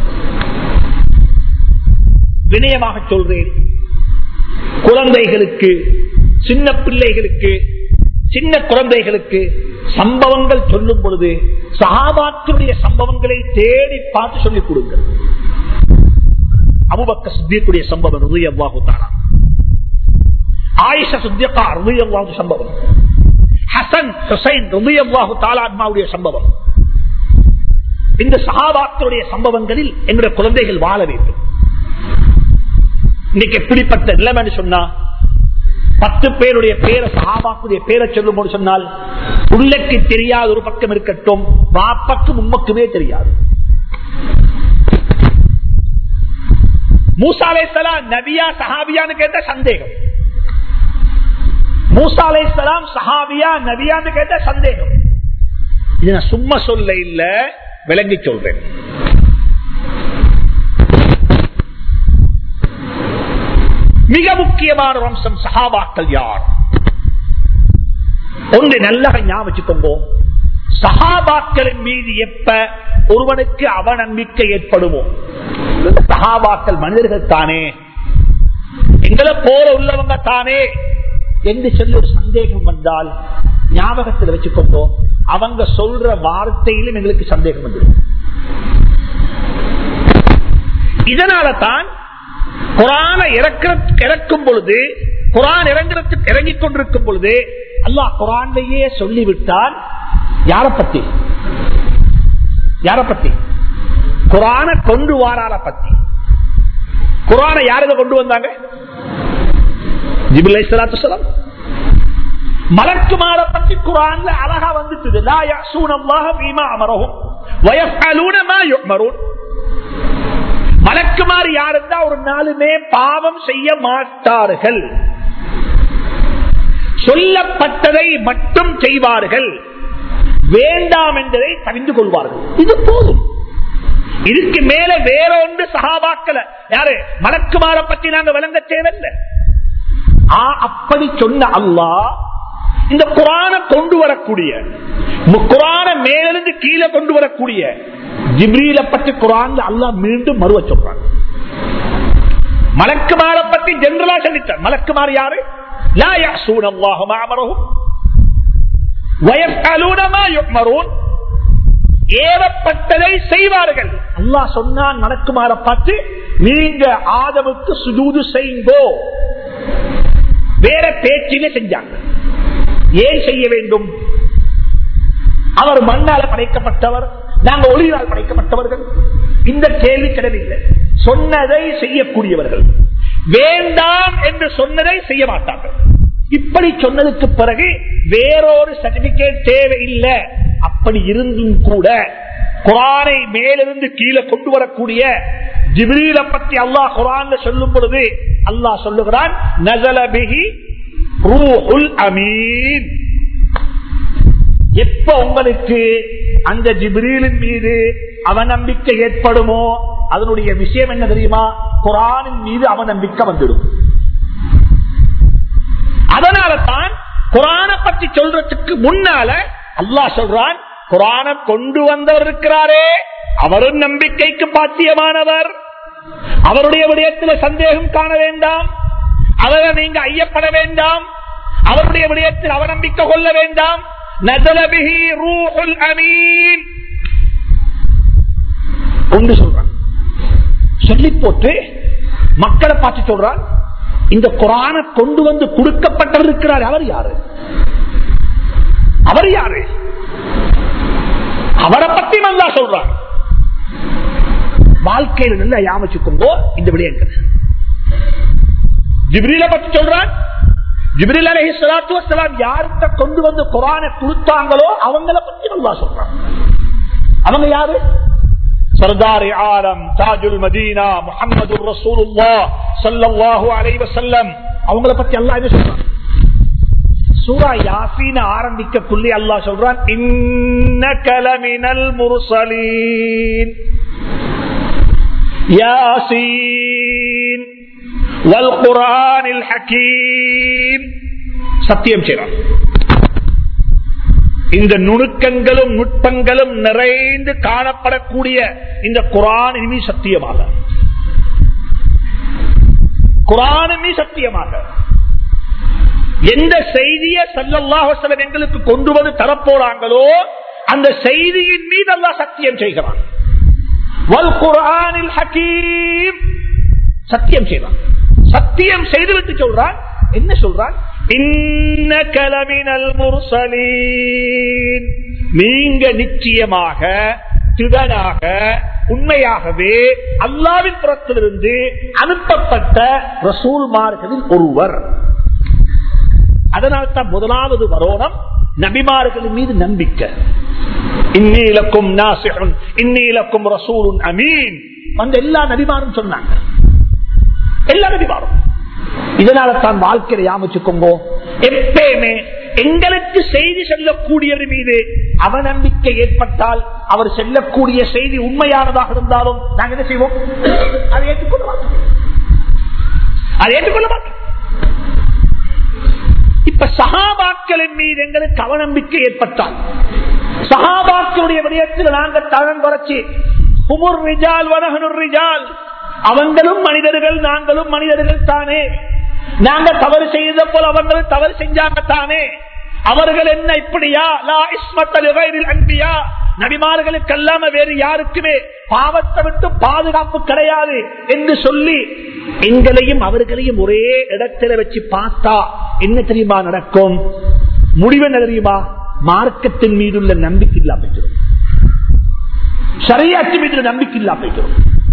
வினயமாக சொல்றேன் குழந்தைகளுக்கு சின்ன பிள்ளைகளுக்கு சின்ன குழந்தைகளுக்கு சம்பவங்கள் சொல்லும் பொழுது சஹாபாக்களுடைய சம்பவங்களை தேடி பார்த்து சொல்லிக் கொடுங்கள் அபுபக்க சித்தியக்குடைய சம்பவம் ருதியல்லாஹு தாரா ஆயிஷா சுத்தியக்கா ருதியல்லாஹு சம்பவம் ஹசன் ஹுசைன் ருதியல்லாஹு தாலாத்மாவுடைய சம்பவம் இந்த சஹாபாக்களுடைய சம்பவங்களில் எங்களுடைய குழந்தைகள் வாழ வேண்டும் இன்னைக்கு எப்படிப்பட்ட நிலைமை சொன்னா பத்து பேருடைய பேரை சஹாபாக்குடைய பேரை சொல்லும் போது சொன்னால் உள்ளக்கு தெரியாத ஒரு பக்கம் இருக்கட்டும் வாப்பக்கும் உம்மக்குமே தெரியாது மூசாலேசலாம் நபியா சஹாபியான்னு கேட்ட சந்தேகம் மூசாலேசலாம் சஹாபியா நபியான்னு கேட்ட சந்தேகம் இது நான் சும்மா சொல்ல இல்ல விளங்கி சொல்றேன் மிக முக்கியமான ஒரு அம்சம் சஹாபாக்கள் யார் ஒன்று நல்லா ஞாபகம் வச்சுக்கோங்க சஹாபாக்களின் மீது எப்ப ஒருவனுக்கு அவநம்பிக்கை ஏற்படுமோ சஹாபாக்கள் மனிதர்கள் தானே எங்களை போல உள்ளவங்க தானே என்று சொல்லி ஒரு சந்தேகம் வந்தால் ஞாபகத்தில் வச்சுக்கோங்க அவங்க சொல்ற வார்த்தையிலும் எங்களுக்கு சந்தேகம் வந்துடும் இதனால தான் குரான இறக்கும் பொழுது குரான் இறங்குறதுக்கு இறங்கிக் கொண்டிருக்கும் பொழுது அல்லாஹ் குரான்லேயே சொல்லிவிட்டால் யார பத்தி யார பத்தி குரான கொண்டு வாரால பத்தி குரான யாருங்க கொண்டு வந்தாங்க ஜிபுல் சலாத்து சலாம் மலக்குமார பத்தி குரான்ல அழகா வந்துட்டு லா யஸூனல்லாஹ பீமா அமரஹும் வயஃஅலூன மா யுமரூன் மலக்குமாறு யாருந்தா ஒரு நாளுமே பாவம் செய்ய மாட்டார்கள் சொல்லப்பட்டதை மட்டும் செய்வார்கள் வேண்டாம் என்பதை தவிந்து கொள்வார்கள் இது போதும் இதுக்கு மேல வேற ஒன்று சகாபாக்கல யாரு மலக்குமார பத்தி நாங்க விளங்க தேவையில்லை அப்படி சொன்ன அல்லாஹ் இந்த குரான கொண்டு வரக்கூடிய குரான மேலிருந்து கீழே கொண்டு வரக்கூடிய ஜிப்ரீல பற்றி குரான் அல்லா மீண்டும் மறுவ சொல்றாங்க மலக்குமார பத்தி ஜெனரலா சொல்லிட்டார் மலக்குமார் யாரு வயற்காலூடமா யுக்மரூன் ஏவப்பட்டதை செய்வார்கள் அல்லாஹ் சொன்னான் நடக்குமாற பார்த்து நீங்க ஆதவுக்கு சுஜூது செய்யுங்கோ வேற பேச்சிலே செஞ்சாங்க ஏன் செய்ய வேண்டும் அவர் மண்ணால படைக்கப்பட்டவர் நாங்க ஒளியினால் படைக்கப்பட்டவர்கள் இந்த கேள்வி கிடவில்லை சொன்னதை செய்யக்கூடியவர்கள் வேண்டாம் என்று சொன்னதை செய்ய மாட்டார்கள் இப்படி சொன்னதுக்கு பிறகு வேறொரு சர்டிபிகேட் தேவையில்லை அப்படி இருந்தும் கூட குரானை மேலிருந்து கீழே கொண்டு வரக்கூடிய ஜிப்ரீல பற்றி அல்லாஹ் குரான் சொல்லும் பொழுது அல்லாஹ் சொல்லுகிறான் நசலபிகி ரூஹுல் அமீன் எப்ப உங்களுக்கு அந்த ஜிப்ரீலின் மீது அவநம்பிக்கை ஏற்படுமோ அதனுடைய விஷயம் என்ன தெரியுமா குரானின் மீது அவநம்பிக்கை வந்துடும் அதனால தான் குரான பற்றி சொல்றதுக்கு முன்னால அல்லாஹ் சொல்றான் குரான கொண்டு வந்தவர் இருக்கிறாரே அவரும் நம்பிக்கைக்கு பாத்தியமானவர் அவருடைய விடயத்தில் சந்தேகம் காண வேண்டாம் அவரை நீங்க ஐயப்பட வேண்டாம் அவருடைய விடயத்தில் அவநம்பிக்கை கொள்ள வேண்டாம் நதலபிஹி ரூஹுல் அமீன் ஒன்று சொல்றான் சொல்லி போட்டு மக்களை பார்த்து சொல்றான் இந்த குரான கொண்டு வந்து கொடுக்கப்பட்டவர் இருக்கிறார் அவர் யாரு அவர் யாரு அவரை பத்தி நல்லா சொல்றார் வாழ்க்கையில் நல்லா யாமச்சுக்கோங்கோ இந்த விடயங்கள் ஜிப்ரீல பத்தி சொல்றான் ஜிப்ரில் அலஹி சலாத்து வசலாம் யார்கிட்ட கொண்டு வந்து குரானை கொடுத்தாங்களோ அவங்கள பத்தி நல்லா சொல்றான் அவங்க யாரு சர்தாரி ஆலம் தாஜுல் மதீனா முகமது ரசூலுல்லா சல்லல்லாஹு அலைஹி வஸல்லம் அவங்கள பத்தி அல்லாஹ் என்ன சொல்றான் சூரா யாசீன் ஆரம்பிக்கக்குள்ளே அல்லாஹ் சொல்றான் இன்னக லமினல் முர்சலீன் யாசீன் வல் குர்ஆனில் ஹகீம் சத்தியம் செய்றான் இந்த நுணுக்கங்களும் நுட்பங்களும் நிறைந்து காணப்படக்கூடிய இந்த குரான் இனி சத்தியமாக குரான் இனி சத்தியமாக எந்த செய்தியை சல்லல்லாஹலம் எங்களுக்கு கொண்டு வந்து தரப்போறாங்களோ அந்த செய்தியின் மீது அல்லாஹ் சத்தியம் செய்கிறான் வல் குரானில் ஹக்கீம் சத்தியம் செய்வான் சத்தியம் செய்துவிட்டு சொல்றான் என்ன சொல்றான் நீங்க நிச்சயமாக திடனாக உண்மையாகவே அல்லாவின் புறத்திலிருந்து அனுப்பப்பட்ட ரசூல்மார்களில் ஒருவர் அதனால்தான் முதலாவது வரோணம் நபிமார்களின் மீது நம்பிக்கை இன்னீலக்கும் நாசிகன் இன்னீலக்கும் ரசூலுன் அமீன் அந்த எல்லா நபிமாரும் சொன்னாங்க எல்லா நபிமாரும் இதனால தான் வாழ்க்கையை யாமிச்சுக்கோங்க எப்பயுமே எங்களுக்கு செய்தி சொல்லக்கூடியவர் மீது அவநம்பிக்கை ஏற்பட்டால் அவர் செல்லக்கூடிய செய்தி உண்மையானதாக இருந்தாலும் நாங்கள் என்ன செய்வோம் அதை ஏற்றுக்கொள்ள மாட்டோம் அதை ஏற்றுக்கொள்ள மாட்டோம் இப்ப சகாபாக்களின் மீது எங்களுக்கு அவநம்பிக்கை ஏற்பட்டால் சகாபாக்களுடைய விடயத்தில் நாங்கள் தழன் குறைச்சி உமுர் ரிஜால் வனகனுர் ரிஜால் அவங்களும் மனிதர்கள் நாங்களும் மனிதர்கள் தானே நாங்க தவறு செய்த போல அவங்களும் தவறு செஞ்சாங்க தானே அவர்கள் என்ன இப்படியா லா இஸ்மத்தல் அன்பியா நபிமார்களுக்கு அல்லாம வேறு யாருக்குமே பாவத்தை விட்டு பாதுகாப்பு கிடையாது என்று சொல்லி எங்களையும் அவர்களையும் ஒரே இடத்துல வச்சு பார்த்தா என்ன தெரியுமா நடக்கும் முடிவு என்ன தெரியுமா மார்க்கத்தின் மீது உள்ள நம்பிக்கை இல்லா போயிடும் சரியாற்று மீது நம்பிக்கை இல்லா போயிடும்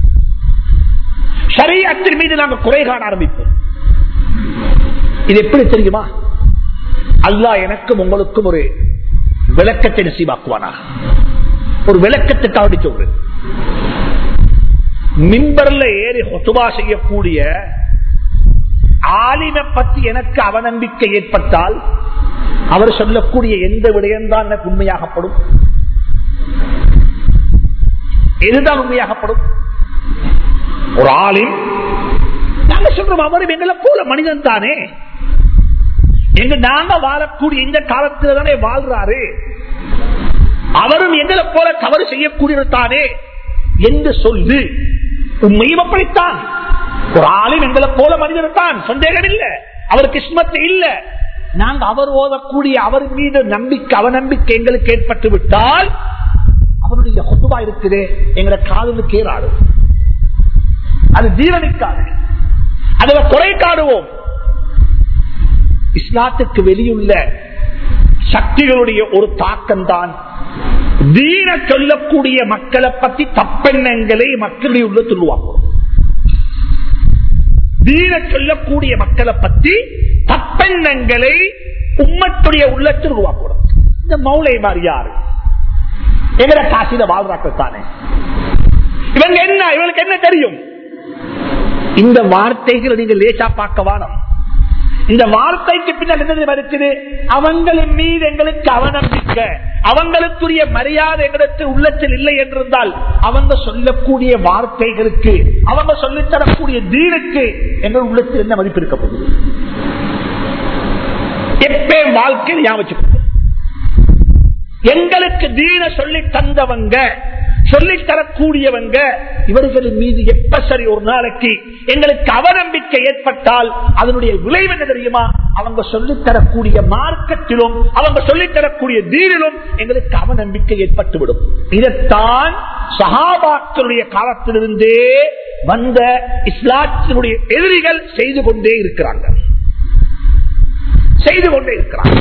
சரியத்தின் மீது நாங்கள் குறை காண ஆரம்பிப்போம் இது எப்படி தெரியுமா அல்லாஹ் எனக்கும் உங்களுக்கும் ஒரு விளக்கத்தை நசீவாக்குவானா ஒரு விளக்கத்துக்காக சொல்றேன் மின்பர்ல ஏறி ஹொசுபா செய்யக்கூடிய ஆலிமை பற்றி எனக்கு அவநம்பிக்கை ஏற்பட்டால் அவர் சொல்லக்கூடிய எந்த விடயம்தான் எனக்கு உண்மையாகப்படும் எதுதான் உண்மையாகப்படும் ஒரு ஆளின் நாங்க சொல்றோம் அவரும் எங்களை போல மனிதன் தானே எங்க நாங்க வாழக்கூடிய இந்த காலத்துல தானே வாழ்றாரு அவரும் எங்களை போல தவறு செய்யக்கூடியவர் தானே என்று சொல்லு உண்மையும் அப்படித்தான் ஒரு ஆளும் எங்களை போல மனிதர் தான் சந்தேகம் இல்ல அவர் கிஸ்மத்து இல்ல நாங்க அவர் ஓதக்கூடிய அவர் மீது நம்பிக்கை அவநம்பிக்கை எங்களுக்கு ஏற்பட்டு விட்டால் அவருடைய கொத்துவா இருக்குது எங்களை காதலுக்கு ஏறாது அது ஜீவனிக்காது அதுல குறை காடுவோம் இஸ்லாத்துக்கு வெளியுள்ள சக்திகளுடைய ஒரு தாக்கம் தான் தீன சொல்லக்கூடிய மக்களை பத்தி தப்பெண்ணங்களை மக்களுடைய உள்ள சொல்லுவாங்க தீன சொல்லக்கூடிய மக்களை பத்தி தப்பெண்ணங்களை உம்மத்துடைய உள்ளத்தில் உருவாக்கணும் இந்த மௌலை மாதிரி யாரு எங்கட காசில வாழ்றாக்கத்தானே இவங்க என்ன இவங்களுக்கு என்ன தெரியும் இந்த வார்த்தைகளை நீங்க லேசா பார்க்க வானம் இந்த வார்த்தைக்கு பின்னால் என்ன இருக்குது அவங்களின் மீது எங்களுக்கு அவநம்பிக்கை அவங்களுக்குரிய மரியாதை எங்களுக்கு உள்ளத்தில் இல்லை என்றிருந்தால் அவங்க சொல்லக்கூடிய வார்த்தைகளுக்கு அவங்க சொல்லித்தரக்கூடிய தீனுக்கு எங்கள் உள்ளத்தில் என்ன மதிப்பு இருக்க போகுது எப்பயும் வாழ்க்கையில் ஞாபகம் எங்களுக்கு தீன சொல்லி தந்தவங்க சொல்லி தரக்கூடியவங்க இவர்களின் மீது எப்ப சரி ஒரு நாளைக்கு எங்களுக்கு அவநம்பிக்கை ஏற்பட்டால் அதனுடைய விளைவு என்ன தெரியுமா அவங்க சொல்லித் தரக்கூடிய மார்க்கத்திலும் அவங்க சொல்லித் தரக்கூடிய தீனிலும் எங்களுக்கு அவநம்பிக்கை ஏற்பட்டுவிடும் இதைத்தான் சகாபாக்களுடைய காலத்திலிருந்தே வந்த இஸ்லாத்தினுடைய எதிரிகள் செய்து கொண்டே இருக்கிறாங்க செய்து கொண்டே இருக்கிறாங்க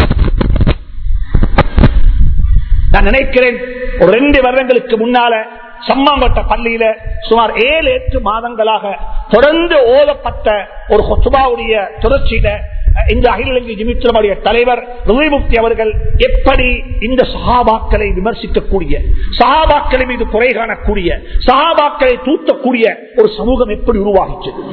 நான் நினைக்கிறேன் ஒரு ரெண்டு வருடங்களுக்கு முன்னால சம்மாங்கட்ட பள்ளியில சுமார் ஏழு எட்டு மாதங்களாக தொடர்ந்து ஓதப்பட்ட ஒரு ஹொசுபாவுடைய தொடர்ச்சியில இந்த அகில இலங்கை ஜிமித்திரமுடைய தலைவர் ருவிமுக்தி அவர்கள் எப்படி இந்த சகாபாக்களை விமர்சிக்கக்கூடிய சகாபாக்களை மீது குறை காணக்கூடிய சகாபாக்களை தூத்தக்கூடிய ஒரு சமூகம் எப்படி உருவாகிச்சது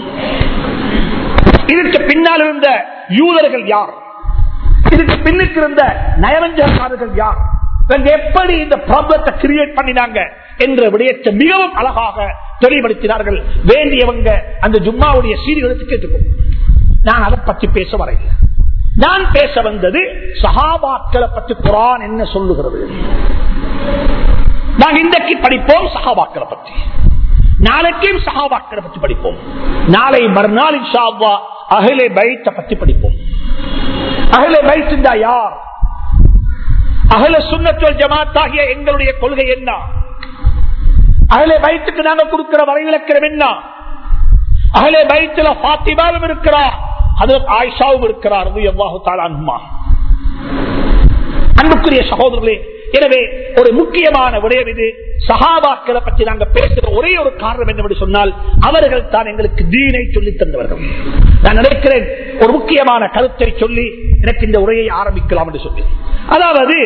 இதற்கு பின்னால் இருந்த யூதர்கள் யார் இதுக்கு பின்னுக்கு இருந்த நயவஞ்சகர்கள் யார் இவங்க எப்படி இந்த ப்ராப்ளத்தை கிரியேட் பண்ணினாங்க என்ற விடயத்தை மிகவும் அழகாக தெளிவுபடுத்தினார்கள் வேண்டியவங்க அந்த ஜும்மாவுடைய சீர்களுக்கு கேட்டுக்கோ நான் அதை பற்றி பேச வரையில நான் பேச வந்தது சஹாபாக்களை பற்றி குரான் என்ன சொல்லுகிறது நாங்கள் இன்றைக்கு படிப்போம் சஹாபாக்களை பற்றி நாளைக்கும் சஹாபாக்களை பற்றி படிப்போம் நாளை மறுநாள் இன்ஷாவா அகிலே பைத்தை பற்றி படிப்போம் அகிலே பைத் யார் அகல சுண்ணத்துவல் ஜமாத் ஆகிய எங்களுடைய கொள்கை என்ன அகலே பைத்துக்கு நாங்க கொடுக்கிற வரைவிலக்கிறோம் என்ன அகலே பைத்துல பாத்திமாவும் இருக்கிறார் அதில் ஆயிஷாவும் இருக்கிறார் எவ்வாறு தாளான்மா அன்புக்குரிய சகோதரர்களே எனவே ஒரு முக்கியமான விடயம் இது சகாபாக்களை பற்றி நாங்க பேசுற ஒரே ஒரு காரணம் என்னவென்று சொன்னால் அவர்கள் தான் எங்களுக்கு தீனை சொல்லி தந்தவர்கள் நான் நினைக்கிறேன் ஒரு முக்கியமான கருத்தை சொல்லி எனக்கு இந்த உரையை ஆரம்பிக்கலாம் என்று சொல்லி அதாவது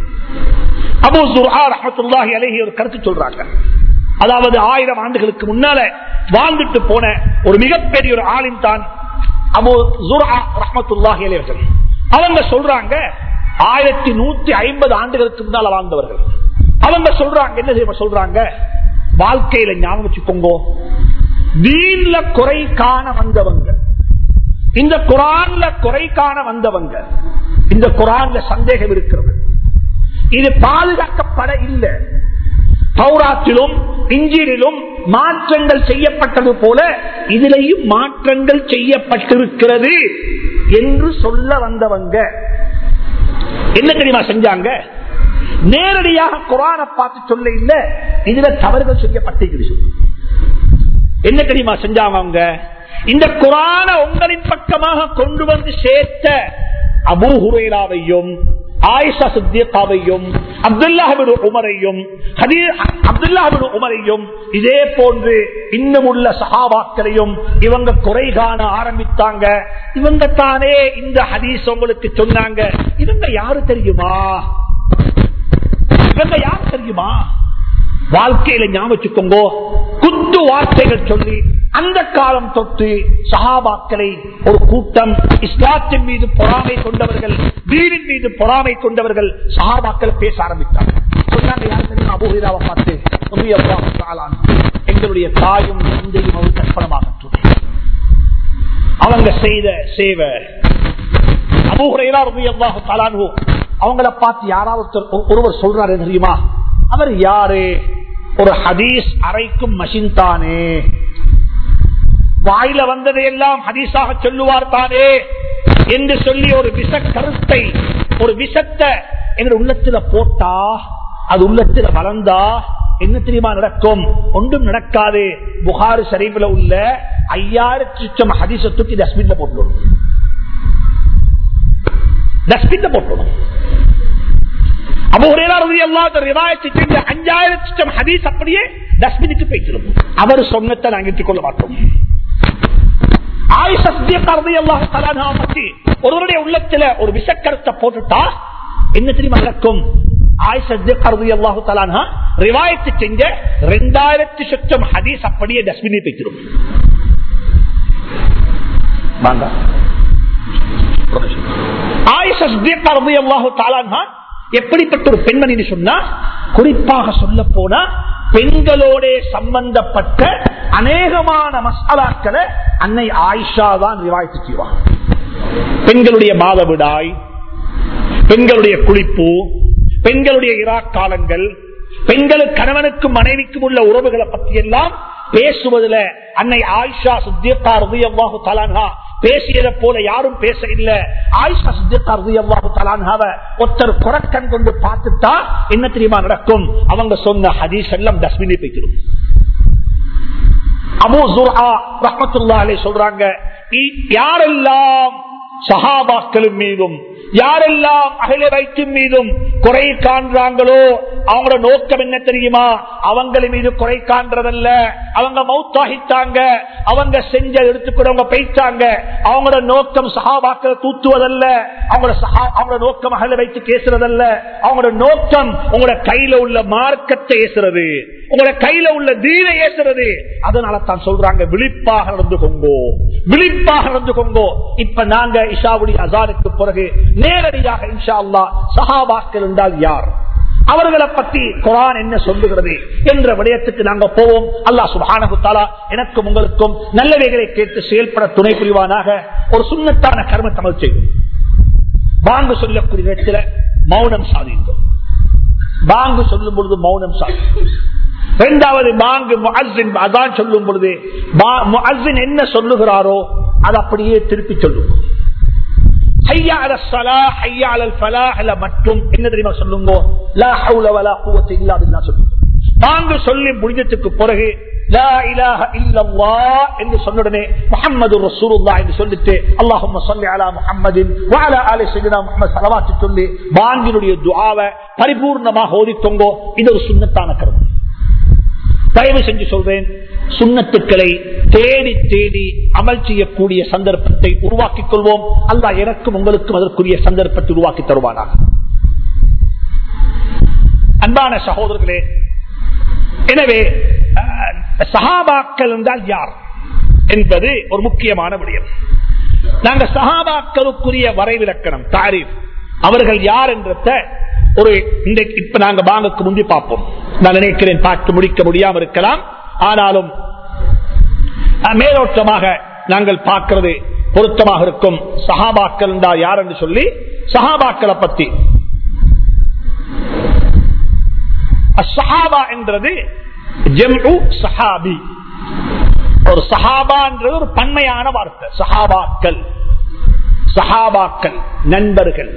அபு ரஹத்துல்லாஹி அலஹி ஒரு கருத்து சொல்றாங்க அதாவது ஆயிரம் ஆண்டுகளுக்கு முன்னால வாழ்ந்துட்டு போன ஒரு மிகப்பெரிய ஒரு ஆளின் தான் அபு ஜுரா ரஹமத்துல்லாஹி அலைவர்கள் அவங்க சொல்றாங்க ஆயிரத்தி நூத்தி ஐம்பது ஆண்டுகளுக்கு முன்னால வாழ்ந்தவர்கள் அவங்க சொல்றாங்க என்ன செய்ய சொல்றாங்க வாழ்க்கையில ஞாபகம் வச்சுக்கோங்க தீன்ல குறை காண வந்தவங்க இந்த குரான்ல குறை காண வந்தவங்க இந்த குரான்ல சந்தேகம் இருக்கிறது இது பாதுகாக்கப்பட இல்லை பௌராத்திலும் இஞ்சிலும் மாற்றங்கள் செய்யப்பட்டது போல இதிலையும் மாற்றங்கள் செய்யப்பட்டிருக்கிறது என்று சொல்ல வந்தவங்க என்ன தெரியுமா செஞ்சாங்க நேரடியாக குரானை பார்த்து சொல்ல இல்ல இதுல தவறுகள் செய்யப்பட்டிருக்கு என்ன தெரியுமா செஞ்சாங்க அவங்க இந்த குரான உங்களின் பக்கமாக கொண்டு வந்து சேர்த்த அபூ ஹுரேலாவையும் ஆயிஷா சித்தியக்காவையும் அப்துல்லாஹின் உமரையும் அப்துல்லாஹின் உமரையும் இதே போன்று இன்னும் உள்ள சகாபாக்களையும் இவங்க குறை காண ஆரம்பித்தாங்க இவங்க தானே இந்த ஹதீஸ் உங்களுக்கு சொன்னாங்க இவங்க யாரு தெரியுமா இவங்க யாரு தெரியுமா வாழ்க்கையில ஞாபகம் குத்து வார்த்தைகள் சொல்லி அந்த காலம் தொட்டு சஹாபாக்களை ஒரு கூட்டம் இஸ்லாத்தின் மீது பொறாமை கொண்டவர்கள் வீரின் மீது பொறாமை கொண்டவர்கள் சஹாபாக்கள் பேச ஆரம்பித்தாங்க சொன்னாங்க யார் தெரியுமா அபூஹிராவை பார்த்து எங்களுடைய தாயும் தந்தையும் அவர் கற்பனமாகட்டும் அவங்க செய்த சேவை அபூஹிரா ரபியல்லாஹு தாலானு அவங்கள பார்த்து யாராவது ஒருவர் சொல்றாரு தெரியுமா அவர் யாரு ஒரு ஹதீஸ் அரைக்கும் மஷின் தானே வாயில வந்ததை எல்லாம் ஹதீஸாக சொல்லுவார் தானே என்று சொல்லி ஒரு விஷ கருத்தை ஒரு விஷத்தை எங்க உள்ளத்துல போட்டா அது உள்ளத்துல வளர்ந்தா என்ன தெரியுமா நடக்கும் ஒன்றும் நடக்காது புகாரு ஷரீஃபில் உள்ள ஐயாயிரத்தி சுச்சம் ஹதீஸை தூக்கி டஸ்ட்பின்ல போட்டுடும் டஸ்ட்பின்ல போட்டுடும் அப்போ ஒரே அஞ்சாயிரம் ஹதீஸ் அப்படியே டஸ்ட்பினுக்கு போய்க்கிறோம் அவர் சொன்னத்தை நாங்கள் ஏற்றுக்கொள்ள மாட்டோம் ஒருவருடைய உள்ளத்துல ஒரு விஷக்கருத்தை போட்டுட்டா என்ன தெரியுமா நடக்கும் ரிவாயத்து செஞ்ச ரெண்டாயிரத்தி சொச்சம் ஹதீஸ் அப்படியே டஸ்ட்பினை போய்க்கிறோம் வாங்க எப்படிப்பட்ட ஒரு பெண்மணி சொன்னா குறிப்பாக சொல்ல போனா பெண்களோட சம்பந்தப்பட்ட அநேகமான மசாலாக்களை அன்னை ஆயிஷா தான் ரிவாய்த்து செய்வார் பெண்களுடைய மாதவிடாய் பெண்களுடைய குளிப்பு பெண்களுடைய இராக்காலங்கள் பெண்களுக்கு கணவனுக்கும் மனைவிக்கும் உள்ள உறவுகளை பற்றி எல்லாம் பேசுவதில் அன்னை ஆயிஷா சுத்தியக்கா ருதியவாகு தலான்ஹா பேசியதை போல யாரும் பேச இல்ல ஆயிஷா சுத்தியக்கா ருதியவாகு தலான்ஹாவ ஒருத்தர் குரக்கண் கொண்டு பார்த்துட்டா என்ன தெரியுமா நடக்கும் அவங்க சொன்ன ஹதீஸ் எல்லாம் டஸ்ட்பினே போய்க்கிறோம் அபு சுர்ஆ ரஹமத்துல்லா அலை சொல்றாங்க யாரெல்லாம் சஹாபாக்களும் மீதும் யாரெல்லாம் அகில வைக்கும் மீதும் குறை காண்றாங்களோ அவங்களோட நோக்கம் என்ன தெரியுமா அவங்கள மீது குறை காண்றதல்ல அவங்க மௌத்தாகிட்டாங்க அவங்க செஞ்ச எடுத்துக்கிறவங்க போயிட்டாங்க அவங்களோட நோக்கம் சகாபாக்கள் தூத்துவதல்ல அவங்களோட சகா அவங்களோட நோக்கம் அகல வைத்து பேசுறதல்ல அவங்களோட நோக்கம் உங்களோட கையில உள்ள மார்க்கத்தை ஏசுறது உங்களோட கையில உள்ள தீனை ஏசுறது அதனால தான் சொல்றாங்க விழிப்பாக நடந்து கொங்கோ விழிப்பாக நடந்து கொங்கோ இப்ப நாங்க இஷாவுடைய அசாருக்கு பிறகு நேரடியாக இன்ஷா அல்லா சஹாபாக்கள் என்றால் யார் அவர்களை பற்றி குரான் என்ன சொல்லுகிறது என்ற விடயத்துக்கு நாங்க போவோம் அல்லா சுபானகு தாலா எனக்கும் உங்களுக்கும் நல்லவைகளை கேட்டு செயல்பட துணை புரிவானாக ஒரு சுண்ணத்தான கர்ம தமிழ் செய்வோம் பாங்கு சொல்லக்கூடிய நேரத்தில் மௌனம் சாதிந்தோம் பாங்கு சொல்லும் பொழுது மௌனம் சாதிந்தோம் இரண்டாவது பாங்கு முஅஸ்ஸின் அதான் சொல்லும் பொழுது முஅஸ்ஸின் என்ன சொல்லுகிறாரோ அது அப்படியே திருப்பி சொல்லுவோம் மட்டும் என்ன தெரியுமா சொல்லுங்க தாங்க சொல்லி முடிஞ்சதுக்கு பிறகு என்று சொன்னுடனே முகமது ரசூலுல்லா என்று சொல்லிட்டு அல்லாஹும் சொல்லி அலா முகமதின் முகமது சொல்லி பாங்கினுடைய துவாவை பரிபூர்ணமாக ஓதித்தோங்கோ இது ஒரு சுண்ணத்தான கருத்து தயவு செஞ்சு சொல்றேன் சுண்ணத்துக்களை தேடி தேடி அமல் செய்யக்கூடிய சந்தர்ப்பத்தை உருவாக்கிக் கொள்வோம் அல்லா எனக்கும் உங்களுக்கும் அதற்குரிய சந்தர்ப்பத்தை உருவாக்கி தருவானாக அன்பான சகோதரர்களே எனவே சஹாபாக்கள் என்றால் யார் என்பது ஒரு முக்கியமான விடயம் நாங்க சஹாபாக்களுக்குரிய வரைவிலக்கணம் தாரீஃப் அவர்கள் யார் என்ற ஒரு இன்றைக்கு இப்ப நாங்க வாங்கக்கு முந்தி பார்ப்போம் நான் நினைக்கிறேன் பார்த்து முடிக்க முடியாம இருக்கலாம் ஆனாலும் மேலோட்டமாக நாங்கள் பார்க்கிறது பொருத்தமாக இருக்கும் சஹாபாக்கள் என்றால் யார் என்று சொல்லி சஹாபாக்களை பத்தி சஹாபா என்றது ஜெம்உ சஹாபி ஒரு சஹாபான்றது ஒரு பன்மையான வார்த்தை சஹாபாக்கள் சஹாபாக்கள் நண்பர்கள்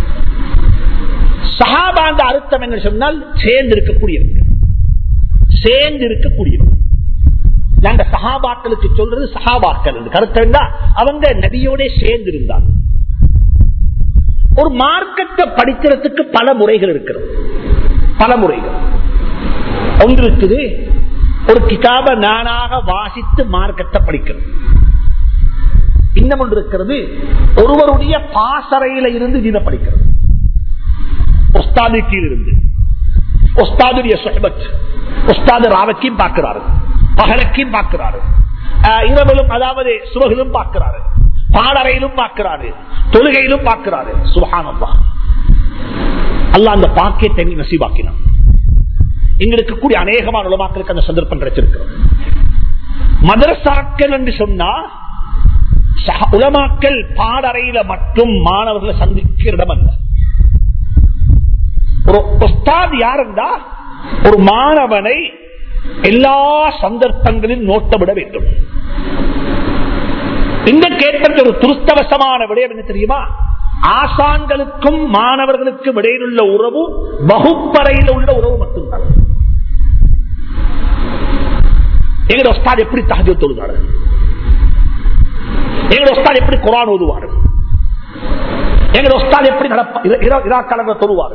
சஹாபாந்த அர்த்தம் என்ன சொன்னால் சேர்ந்து இருக்கக்கூடியவர்கள் சேர்ந்து இருக்கக்கூடியவர்கள் நாங்க சஹாபாக்களுக்கு சொல்றது சஹாபாக்கள் கருத்து அவங்க நபியோட சேர்ந்து இருந்தாங்க ஒரு மார்க்கத்தை படிக்கிறதுக்கு பல முறைகள் இருக்கிறது பல முறைகள் ஒன்று இருக்குது ஒரு கிதாப நானாக வாசித்து மார்க்கத்தை படிக்கிறது இன்னும் ஒன்று இருக்கிறது ஒருவருடைய பாசறையில இருந்து இதை படிக்கிறது ஒஸ்தாது கீழ் இருந்து ஒஸ்தாதுடைய சொஹபத் ஒஸ்தாது ராவக்கையும் பார்க்கிறாரு பகலக்கையும் பார்க்கிறாரு இரவிலும் அதாவது சுபகிலும் பார்க்கிறாரு பாடறையிலும் பார்க்கிறாரு தொழுகையிலும் பார்க்கிறாரு சுகானம்மா அல்ல அந்த பாக்கியத்தை நசீபாக்கினான் இங்க இருக்கக்கூடிய அநேகமான உலமாக்களுக்கு அந்த சந்தர்ப்பம் கிடைச்சிருக்கிறது மதரசாக்கள் என்று சொன்னா உலமாக்கள் பாடறையில மட்டும் மாணவர்களை சந்திக்கிற இடம் அல்ல ஒரு உஸ்தாத் யாருந்தா ஒரு மாணவனை எல்லா சந்தர்ப்பங்களிலும் நோட்டமிட வேண்டும் இந்த கேட்பற்ற ஒரு துருஸ்தவசமான விடயம் என்ன தெரியுமா ஆசான்களுக்கும் மாணவர்களுக்கும் இடையிலுள்ள உறவு வகுப்பறையில் உள்ள உறவு மட்டும்தான் எங்க உஸ்தாத் எப்படி தகஜ தொழுதாரு எங்க உஸ்தாத் எப்படி குரான் ஓதுவாரு எங்க உஸ்தாத் எப்படி நடப்ப இராக்கலங்க தொழுவாரு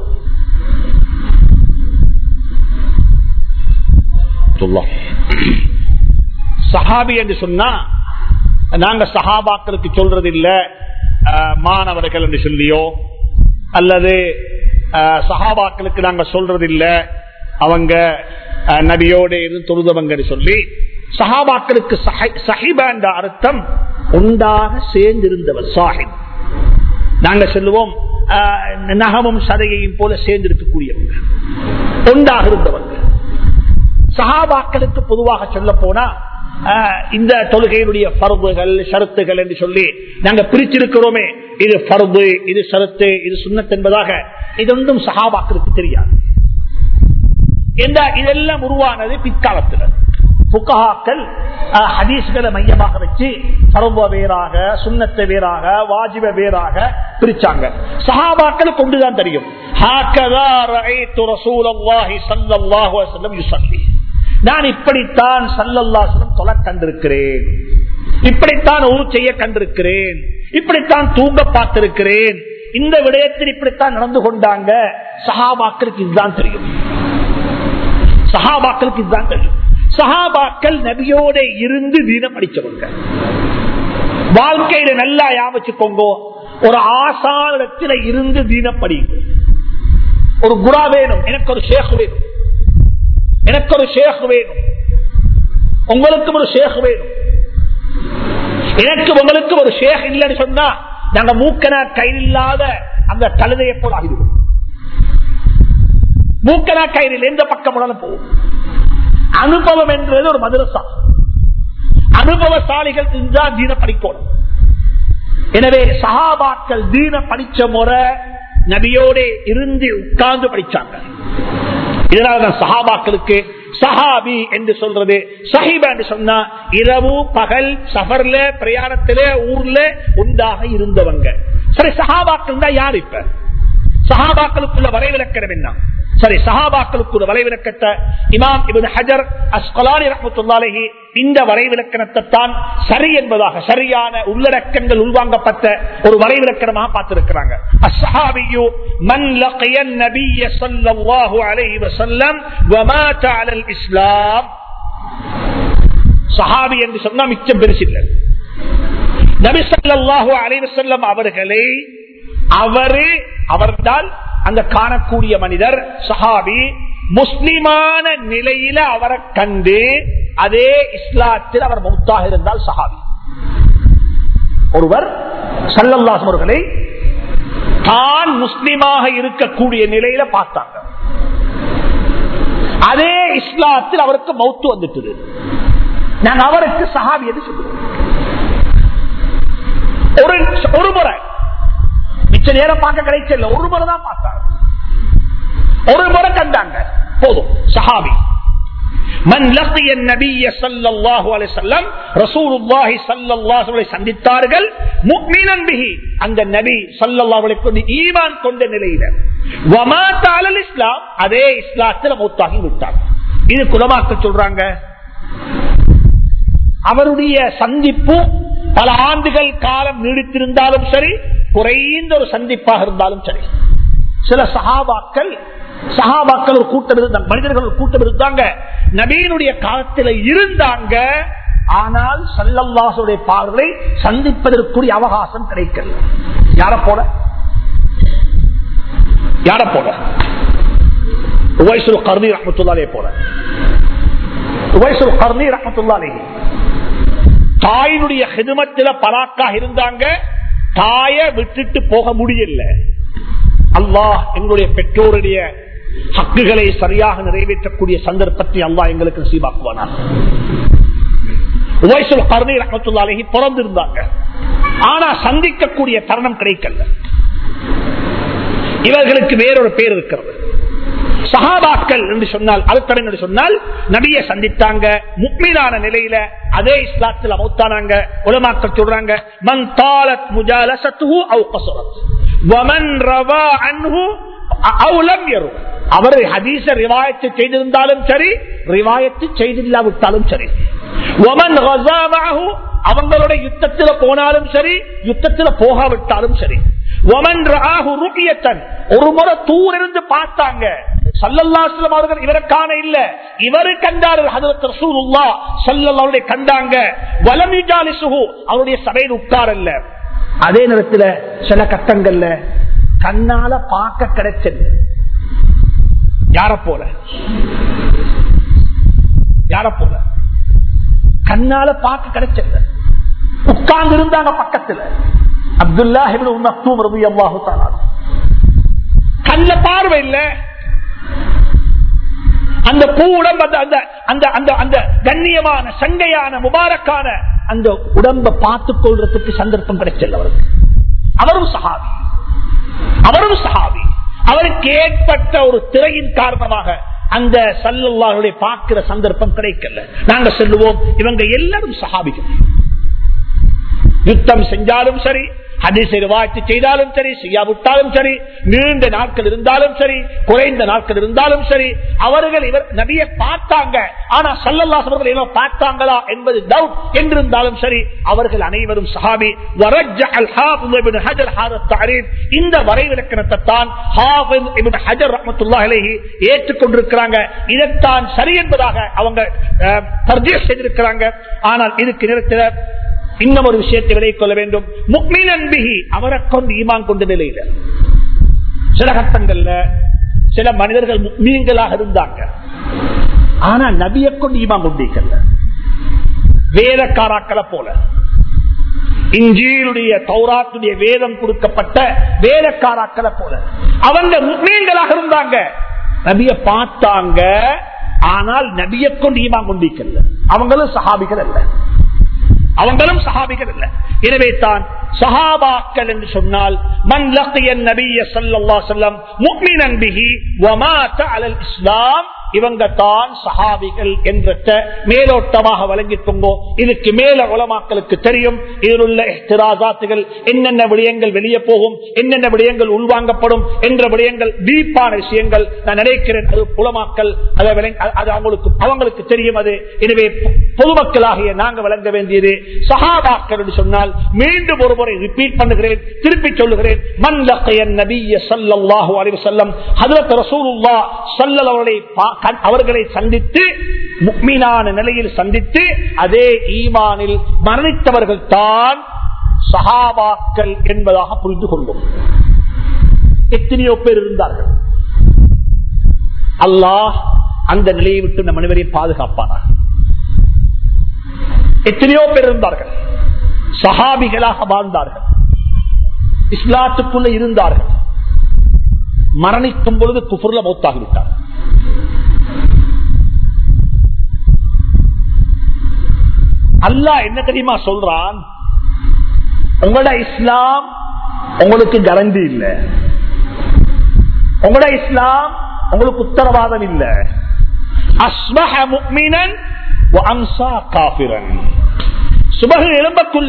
சஹாபி என்று சொன்னா நாங்க சஹாபாக்களுக்கு சொல்றது இல்ல மாணவர்கள் என்று சொல்லியோ அல்லது சஹாபாக்களுக்கு நாங்க சொல்றது இல்ல அவங்க நபியோட இருந்து தொழுதவங்க சொல்லி சஹாபாக்களுக்கு சஹிப என்ற அர்த்தம் உண்டாக சேர்ந்திருந்தவர் சாஹிப் நாங்க சொல்லுவோம் நகமும் சதையையும் போல சேர்ந்திருக்கக்கூடியவங்க ஒன்றாக இருந்தவங்க சஹாபாக்களுக்கு பொதுவாக சொல்ல போனா இந்த தொழுகையினுடைய பருவுகள் ஷரத்துகள் என்று சொல்லி நாங்க பிரிச்சிருக்கிறோமே இது பருவு இது ஷரத்து இது சுண்ணத் என்பதாக இது ஒன்றும் சஹாபாக்களுக்கு தெரியாது இதெல்லாம் உருவானது பிற்காலத்தில் புக்கஹாக்கள் ஹதீஸ்களை மையமாக வச்சு பருவ வேறாக சுண்ணத்தை வேறாக வாஜிப வேறாக பிரிச்சாங்க சஹாபாக்கள் கொண்டுதான் தெரியும் நான் இப்படித்தான் சல்லல்லாசனம் தொலை கண்டிருக்கிறேன் இப்படித்தான் ஊர் செய்ய கண்டிருக்கிறேன் இப்படித்தான் தூங்க பார்த்திருக்கிறேன் இந்த விடயத்தில் இப்படித்தான் நடந்து கொண்டாங்க சஹாபாக்களுக்கு இதுதான் தெரியும் சஹாபாக்களுக்கு இதுதான் தெரியும் சஹாபாக்கள் நபியோட இருந்து வீணம் படிச்சவங்க வாழ்க்கையில நல்லா யாமச்சுக்கோங்க ஒரு ஆசாரத்தில் இருந்து வீணம் படிங்க ஒரு குரா வேணும் எனக்கு ஒரு ஷேக் வேணும் எனக்கு ஒரு ஷேக் வேணும் உங்களுக்கும் ஒரு ஷேக் வேணும் எனக்கு உங்களுக்கு ஒரு ஷேக் இல்லைன்னு சொன்னா நாங்க மூக்கனா கையில் இல்லாத அந்த கழுதையை போல ஆகிடுவோம் மூக்கனா கயிறில் எந்த பக்கம் போகும் அனுபவம் என்றது ஒரு மதுரசா அனுபவசாலிகள் இருந்தால் தீன படிக்கணும் எனவே சஹாபாக்கள் தீன படிச்ச முறை நபியோட இருந்து உட்கார்ந்து படிச்சாங்க இதனால்தான் சஹாபாக்களுக்கு சஹாபி என்று சொல்றது சஹிபா என்று சொன்னா இரவு பகல் சஃபர்ல பிரயாணத்தில ஊர்ல உண்டாக இருந்தவங்க சரி சஹாபாக்கள் தான் யார் இப்ப சஹாபாக்களுக்குள்ள வரைவிலக்கணம் என்ன சரி சஹாபாக்களுக்கு ஒரு வரைவிலக்கத்தை இமாம் இவன் ஹஜர் அஸ்கலானி ரஹமத்துல்லாலேஹி இந்த வரைவிலக்கணத்தை தான் சரி என்பதாக சரியான உள்ளடக்கங்கள் உள்வாங்கப்பட்ட ஒரு வரைவிலக்கணமாக பார்த்திருக்கிறாங்க அஸ்ஹாபியு மன் லqiya النبي صلى الله عليه وسلم ومات على الاسلام சஹாபி என்று சொன்னா மிச்சம் பெருசில்லை நபி ஸல்லல்லாஹு அலைஹி வஸல்லம் அவர்களை அவரு அவர்தான் அந்த காணக்கூடிய மனிதர் சஹாபி முஸ்லிமான நிலையில அவரை கண்டு அதே இஸ்லாத்தில் அவர் மௌத்தாக இருந்தால் சஹாபி ஒருவர் சல்லல்லாஸ் அவர்களை தான் முஸ்லிமாக இருக்கக்கூடிய நிலையில பார்த்தாங்க அதே இஸ்லாத்தில் அவருக்கு மௌத்து வந்துட்டது நாங்க அவருக்கு சஹாபி என்று சொல்லுவோம் ஒரு ஒரு முறை மிச்ச நேரம் பார்க்க கிடைச்சல ஒரு முறை தான் பார்த்தாங்க ஒரு முறை கண்டாங்க போதும் சஹாபி மன் லக்கிய நபிய ஸல்லல்லாஹு அலைஹி வஸல்லம் ரசூலுல்லாஹி ஸல்லல்லாஹு அலைஹி சந்தித்தார்கள் முஃமினன் பிஹி அந்த நபி ஸல்லல்லாஹு அலைஹி கொண்டு ஈமான் கொண்ட நிலையில வமாத அலல் இஸ்லாம் அதே இஸ்லாத்தில் மௌத்தாகி விட்டார் இது குலமாக்க சொல்றாங்க அவருடைய சந்திப்பு பல ஆண்டுகள் காலம் நீடித்திருந்தாலும் சரி குறைந்த ஒரு சந்திப்பாக இருந்தாலும் சரி சில சகாபாக்கள் சகாபாக்கள் ஒரு கூட்டம் இருந்தாங்க மனிதர்கள் ஒரு கூட்டம் இருந்தாங்க நபீனுடைய காலத்தில் இருந்தாங்க ஆனால் சல்லல்லாசுடைய பார்வை சந்திப்பதற்குரிய அவகாசம் கிடைக்கல யார போல யார போல உவைசுல் கர்ணி ரஹமத்துல்லாலே போல உவைசுல் கர்ணி ரஹமத்துல்லாலே தாயினுடைய ஹிதுமத்தில பலாக்காக இருந்தாங்க தாய விட்டுட்டு போக முடியல அல்லாஹ் எங்களுடைய பெற்றோருடைய ஹக்குகளை சரியாக நிறைவேற்றக்கூடிய சந்தர்ப்பத்தை அல்லாஹ் எங்களுக்கு நசீபாக்குவானா உவைசுல் கருணை ரஹமத்துல்லாலேஹி பிறந்திருந்தாங்க ஆனா சந்திக்கக்கூடிய தருணம் கிடைக்கல இவர்களுக்கு வேறொரு பேர் இருக்கிறது சஹாபாக்கள் என்று சொன்னால் அர்த்தம் என்று சொன்னால் நபியை சந்தித்தாங்க முக்மீனான நிலையில அதே இஸ்லாத்தில் மௌத்தானாங்க உலமாக்கள் சொல்றாங்க மன் தாலத் முஜாலசத்துஹு அவ் கஸரத் வமன் ரவா அன்ஹு அவ் லம் யரு அவர் ஹதீஸ ரிவாயத்து செய்திருந்தாலும் சரி ரிவாயத்து செய்தில்லாவிட்டாலும் சரி ஒமன் கஸா மஅஹு அவங்களுடைய யுத்தத்துல போனாலும் சரி யுத்தத்துல போகாவிட்டாலும் சரி ஒமன் ரஆஹு ருக்யத்தன் ஒரு முறை தூரிருந்து பார்த்தாங்க சல்லல்லாஸ்லம் அவர்கள் இவரை காண இல்ல இவரு கண்டார்கள் ஹதரத் ரசூலுல்லாஹ் ஸல்லல்லாஹு கண்டாங்க வலம் யுஜாலிசுஹு அவருடைய சபையில் உட்காரல்ல அதே நேரத்துல சில கட்டங்கள்ல கண்ணால பார்க்க கிடைச்சது யார போல யார போல கண்ணால பார்க்க கிடைச்சது உட்கார்ந்து இருந்தாங்க பக்கத்துல அப்துல்லா மக்தூம் ரபி அல்லாஹு கண்ல பார்வை இல்ல அந்த பூவுடம்பு அந்த அந்த அந்த அந்த அந்த கண்ணியமான சங்கையான முபாரக்கான அந்த உடம்ப பார்த்துக் கொள்றதுக்கு சந்தர்ப்பம் கிடைச்சல் அவருக்கு அவரும் சஹாபி அவரும் சஹாபி அவருக்கு ஏற்பட்ட ஒரு திரையின் காரணமாக அந்த சல்லுடைய பார்க்கிற சந்தர்ப்பம் கிடைக்கல நாங்க சொல்லுவோம் இவங்க எல்லாரும் சஹாபிகள் யுத்தம் செஞ்சாலும் சரி ஹதீசை ரிவாய்த்து செய்தாலும் சரி செய்யாவிட்டாலும் சரி நீண்ட நாட்கள் இருந்தாலும் சரி குறைந்த நாட்கள் இருந்தாலும் சரி அவர்கள் இவர் நபிய பார்த்தாங்க ஆனா சல்லல்லாஸ் அவர்கள் ஏதோ பார்த்தாங்களா என்பது டவுட் என்றிருந்தாலும் சரி அவர்கள் அனைவரும் சஹாபி இந்த வரைவிலக்கணத்தை தான் ஹஜர் ரஹமத்துல்லாஹி ஏற்றுக்கொண்டிருக்கிறாங்க இதைத்தான் சரி என்பதாக அவங்க தர்ஜீஸ் செய்திருக்கிறாங்க ஆனால் இதுக்கு நிறுத்த இன்னும் ஒரு விஷயத்தை விலை கொள்ள வேண்டும் முக்மீன் அன்பிகி அவரை கொண்டு ஈமான் கொண்ட நிலையில சில கட்டங்கள்ல சில மனிதர்கள் முக்மீன்களாக இருந்தாங்க ஆனா நபியை கொண்டு ஈமான் கொண்டிருக்கல வேதக்காராக்களை போல இஞ்சியுடைய தௌராத்துடைய வேதம் கொடுக்கப்பட்ட வேதக்காராக்களை போல அவங்க முக்மீன்களாக இருந்தாங்க நபிய பார்த்தாங்க ஆனால் நபியை கொண்டு ஈமான் கொண்டிருக்கல அவங்களும் சஹாபிகள் அல்ல அவங்களும் சஹாபிகள் இல்ல எனவே தான் சஹாபாக்கள் என்று சொன்னால் மன் லக்கியன் நபிய சல்லா சொல்லம் முக்மினன் பிஹி வமாத அலல் இஸ்லாம் இவங்க தான் சஹாபிகள் என்ற மேலோட்டமாக வழங்கிக்கோங்கோ இதுக்கு மேல உலமாக்களுக்கு தெரியும் இதில் உள்ள எஹ்திராசாத்துகள் என்னென்ன விடயங்கள் வெளியே போகும் என்னென்ன விடயங்கள் உள்வாங்கப்படும் என்ற விடயங்கள் டீப்பான விஷயங்கள் நான் நினைக்கிறேன் அது புலமாக்கல் அதை அது அவங்களுக்கு அவங்களுக்கு தெரியும் அது எனவே பொதுமக்களாகிய நாங்க வழங்க வேண்டியது சஹாபாக்கள் என்று சொன்னால் மீண்டும் ஒரு முறை ரிப்பீட் பண்ணுகிறேன் திருப்பி சொல்லுகிறேன் மன் லக்கையன் நபிய சல்லல்லாஹு அலைஹி வஸல்லம் ஹஜ்ரத் ரசூலுல்லாஹ் ஸல்லல்லாஹு அவர்களை சந்தித்து முக்மீனான நிலையில் சந்தித்து அதே ஈமானில் மரணித்தவர்கள் தான் சஹாபாக்கள் என்பதாக புரிந்து கொண்டோம் எத்தனையோ பேர் இருந்தார்கள் அல்லாஹ் அந்த நிலையை விட்டு நம் அனைவரையும் பாதுகாப்பானார் எத்தனையோ பேர் இருந்தார்கள் சஹாபிகளாக வாழ்ந்தார்கள் இஸ்லாத்துக்குள்ள இருந்தார்கள் மரணிக்கும் பொழுது குஃபுர்ல மௌத்தாகிவிட்டார் அல்லாஹ் என்ன தெரியுமா சொல்றான் உங்களோட இஸ்லாம் உங்களுக்கு கரண்டி இல்ல உங்களோட இஸ்லாம் உங்களுக்கு உத்தரவாதம் இல்ல அஸ்மஹ முக்மினன் அம்சா காபிரன் சுபகு எழும்பக்குள்ள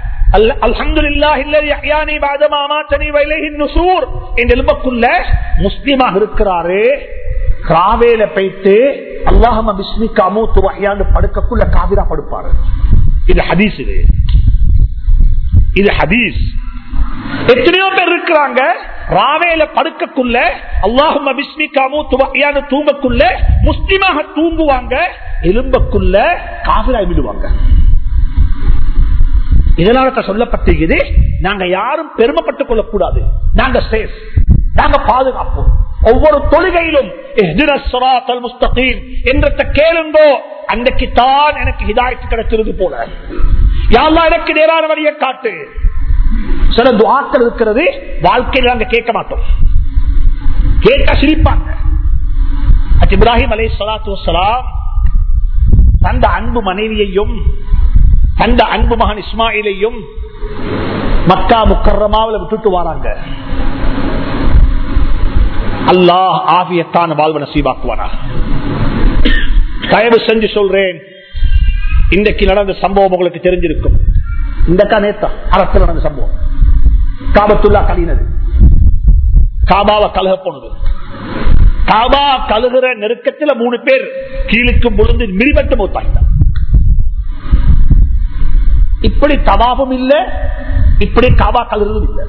முஸ்லீமாக இருக்கிறாரு காவேல போயிட்டு அல்லாஹம பிஸ்மிக்கு அமூத்து வகையாண்டு படுக்கக்குள்ள காவிரா படுப்பாரு இது ஹதீஸ் இது இது ஹதீஸ் எத்தனையோ பேர் இருக்கிறாங்க ராவேல படுக்கக்குள்ள அல்லாஹும் பிஸ்மிக்காமோ துவகையான தூங்கக்குள்ள முஸ்லிமாக தூங்குவாங்க எலும்பக்குள்ள காவிராய் விடுவாங்க இதனால சொல்லப்பட்டிருக்குது நாங்க யாரும் பெருமைப்பட்டுக் கொள்ளக்கூடாது நாங்க சேஃப் நாங்க பாதுகாப்போம் ஒவ்வொரு தொழுகையிலும் என்ற கேளுங்கோ அன்றைக்கு தான் எனக்கு ஹிதாயத்து கிடைச்சிருது போல யாரெல்லாம் எனக்கு நேரான வழியை காட்டு சில துவாக்கள் இருக்கிறது வாழ்க்கையில் நாங்க கேட்க மாட்டோம் கேட்டா சிரிப்பாங்க இப்ராஹிம் அலை சலாத்து வலாம் தந்த அன்பு மனைவியையும் தந்த அன்பு மகன் இஸ்மாயிலையும் மக்கா முக்கரமாவில் விட்டுட்டு வராங்க அல்லாஹ் ஆபியத்தான வாழ்வு நசீவாக்குவானா தயவு செஞ்சு சொல்றேன் இன்றைக்கு நடந்த சம்பவம் உங்களுக்கு தெரிஞ்சிருக்கும் இந்த நேத்தா அரசு நடந்த சம்பவம் காபத்துல்லா கலினது காபாவை கலக போனது காபா கழுகிற நெருக்கத்தில் மூணு பேர் கீழுக்கும் பொழுது மிரிபட்டு மூத்தாங்க இப்படி தவாபும் இல்ல இப்படி காபா கழுகுறதும் இல்ல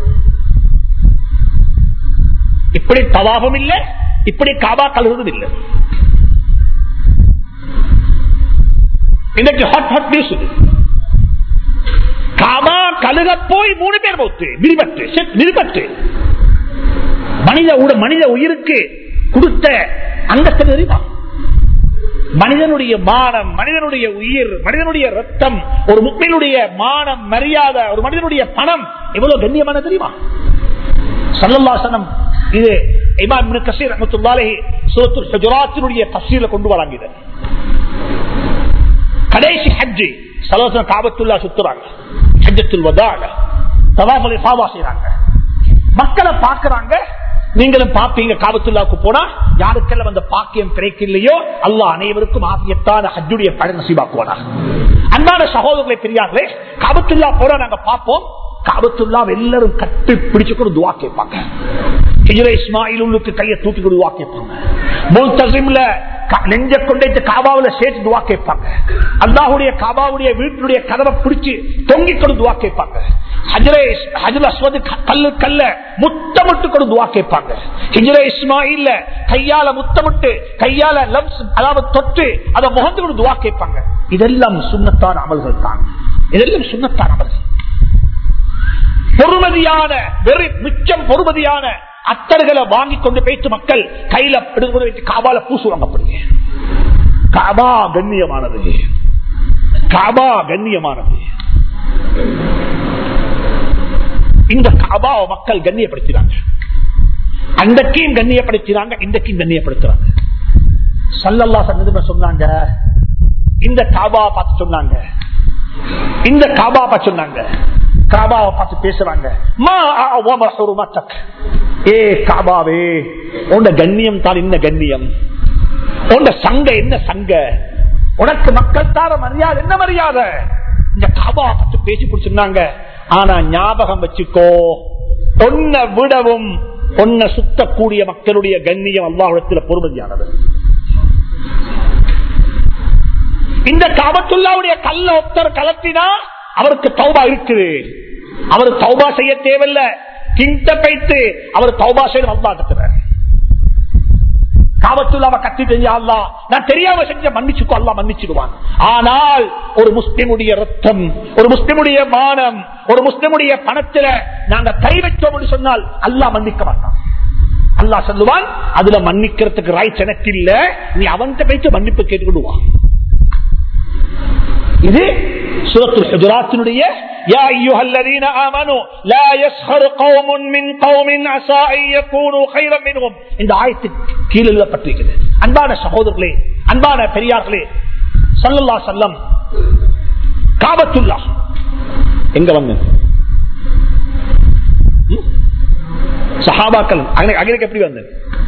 இப்படி தவாபும் இல்ல இப்படி காபா கழுகுறதும் இல்ல இன்னைக்கு ஹாட் ஹாட் நியூஸ் இது காபா கழுக போய் மூணு பேர் போத்து மிரிபட்டு மிரிபட்டு மனித உட மனித உயிருக்கு கொடுத்த அந்தஸ்து தெரியுமா மனிதனுடைய மானம் மனிதனுடைய உயிர் மனிதனுடைய ரத்தம் ஒரு முக்மையினுடைய மானம் மரியாதை ஒரு மனிதனுடைய பணம் எவ்வளவு கண்ணியமான தெரியுமா சல்லல்லாசனம் இது இமாம் இப்னு கசீர் ரஹ்மத்துல்லாஹி சூரத்துல் ஹுஜராத்தினுடைய தஃசீல கொண்டு வராங்க இதை கடைசி ஹஜ்ஜி சலோசன காபத்துல்லா சுத்துறாங்க ஹஜ்ஜத்துல் வதால தவாஃபுல் இஃபாதா செய்றாங்க மக்களை பார்க்கறாங்க நீங்களும் பாப்பீங்க காபத்துல்லாவுக்கு போனா யாருக்கெல்லாம் அந்த பாக்கியம் கிடைக்கலையோ அல்லாஹ் அனைவருக்கும் ஆபியத்தான ஹஜ்ஜுடைய பழ நசீபாக்குவானா அன்பான சகோதரர்களை பெரியார்களே காபத்துல்லா போனா நாங்க பார்ப்போம் காபத்துல்லா எல்லாரும் கட்டு பிடிச்சு கூட துவா கேட்பாங்க ஹிஜ்ர இஸ்மாயிலுக்கு கையை தூக்கி கொண்டு துவா கேட்பாங்க முல்தசிம்ல நெஞ்ச கொண்டே காபாவில சேர்த்து துவா கேட்பாங்க அல்லாஹுடைய காபாவுடைய வீட்டுடைய கதவை பிடிச்சு தொங்கி கொண்டு துவா கேட்பாங்க கல்லு கல்ல முத்தமிட்டு கொண்டு துவா கேட்பாங்க ஹிஜ்ர இஸ்மாயில்ல கையால முத்தமிட்டு கையால லவ்ஸ் அதாவது தொட்டு அதை முகந்து கொண்டு துவா கேட்பாங்க இதெல்லாம் சுண்ணத்தான அமல்கள் தான் இதெல்லாம் சுண்ணத்தான அமல்கள் பொறுமதியான வெறி மிச்சம் பொறுமதியான அத்தர்களை வாங்கி கொண்டு போயிட்டு மக்கள் கையில எடுத்து காபால பூசுவாங்க அப்படிங்க காபா கண்ணியமானது காபா கண்ணியமானது இந்த காபாவை மக்கள் கண்ணியப்படுத்தினாங்க அன்றைக்கும் கண்ணியப்படுத்தினாங்க இன்றைக்கும் கண்ணியப்படுத்துறாங்க சல்லல்லா சன்னது சொன்னாங்க இந்த காபா பார்த்து சொன்னாங்க இந்த காபா பார்த்து சொன்னாங்க காபாவை பார்த்து பேசுறாங்க ஏ காபாவே உண்ட கண்ணியம் தான் என்ன கண்ணியம் உண்ட சங்க என்ன சங்க உனக்கு மக்கள் தார மரியாதை என்ன மரியாதை இந்த காபாவை பார்த்து பேசி பிடிச்சிருந்தாங்க ஆனா ஞாபகம் வச்சுக்கோ பொன்ன விடவும் பொன்ன சுத்தக்கூடிய மக்களுடைய கண்ணியம் அல்லாஹிடத்தில் பொறுமதியானது இந்த காபத்துல்லாவுடைய கல்ல ஒத்தர் கலத்தினா அவருக்கு தௌபா இருக்குது அவர் தௌபா செய்ய தேவையில்ல கிண்ட பைத்து அவர் தௌபா செய்து வந்தா கத்துறார் காபத்துள்ளாவ கத்திட்டு அல்லா நான் தெரியாம செஞ்ச மன்னிச்சுக்கோ அல்லா மன்னிச்சிடுவான் ஆனால் ஒரு முஸ்லிமுடைய ரத்தம் ஒரு முஸ்லிமுடைய மானம் ஒரு முஸ்லிமுடைய பணத்துல நாங்க கை வச்சோம் சொன்னால் அல்லா மன்னிக்க மாட்டான் அல்லா சொல்லுவான் அதுல மன்னிக்கிறதுக்கு ரைட்ஸ் எனக்கு இல்ல நீ அவன்கிட்ட போயிட்டு மன்னிப்பு கேட்டுக்கிடுவான் இது சூரத்துல் ஹுஜராத்தினுடைய يا أيها الذين آمنوا لا يسخر قوم من قوم عسى أن يكونوا خيرا منهم இந்த ஆயத்து கீழே எழுதப்பட்டிருக்கிறது அன்பான சகோதரர்களே அன்பான பெரியார்களே சல்லல்லா சல்லம் காபத்துல்லா எங்க வந்து சஹாபாக்கள் அங்கே எப்படி வந்தது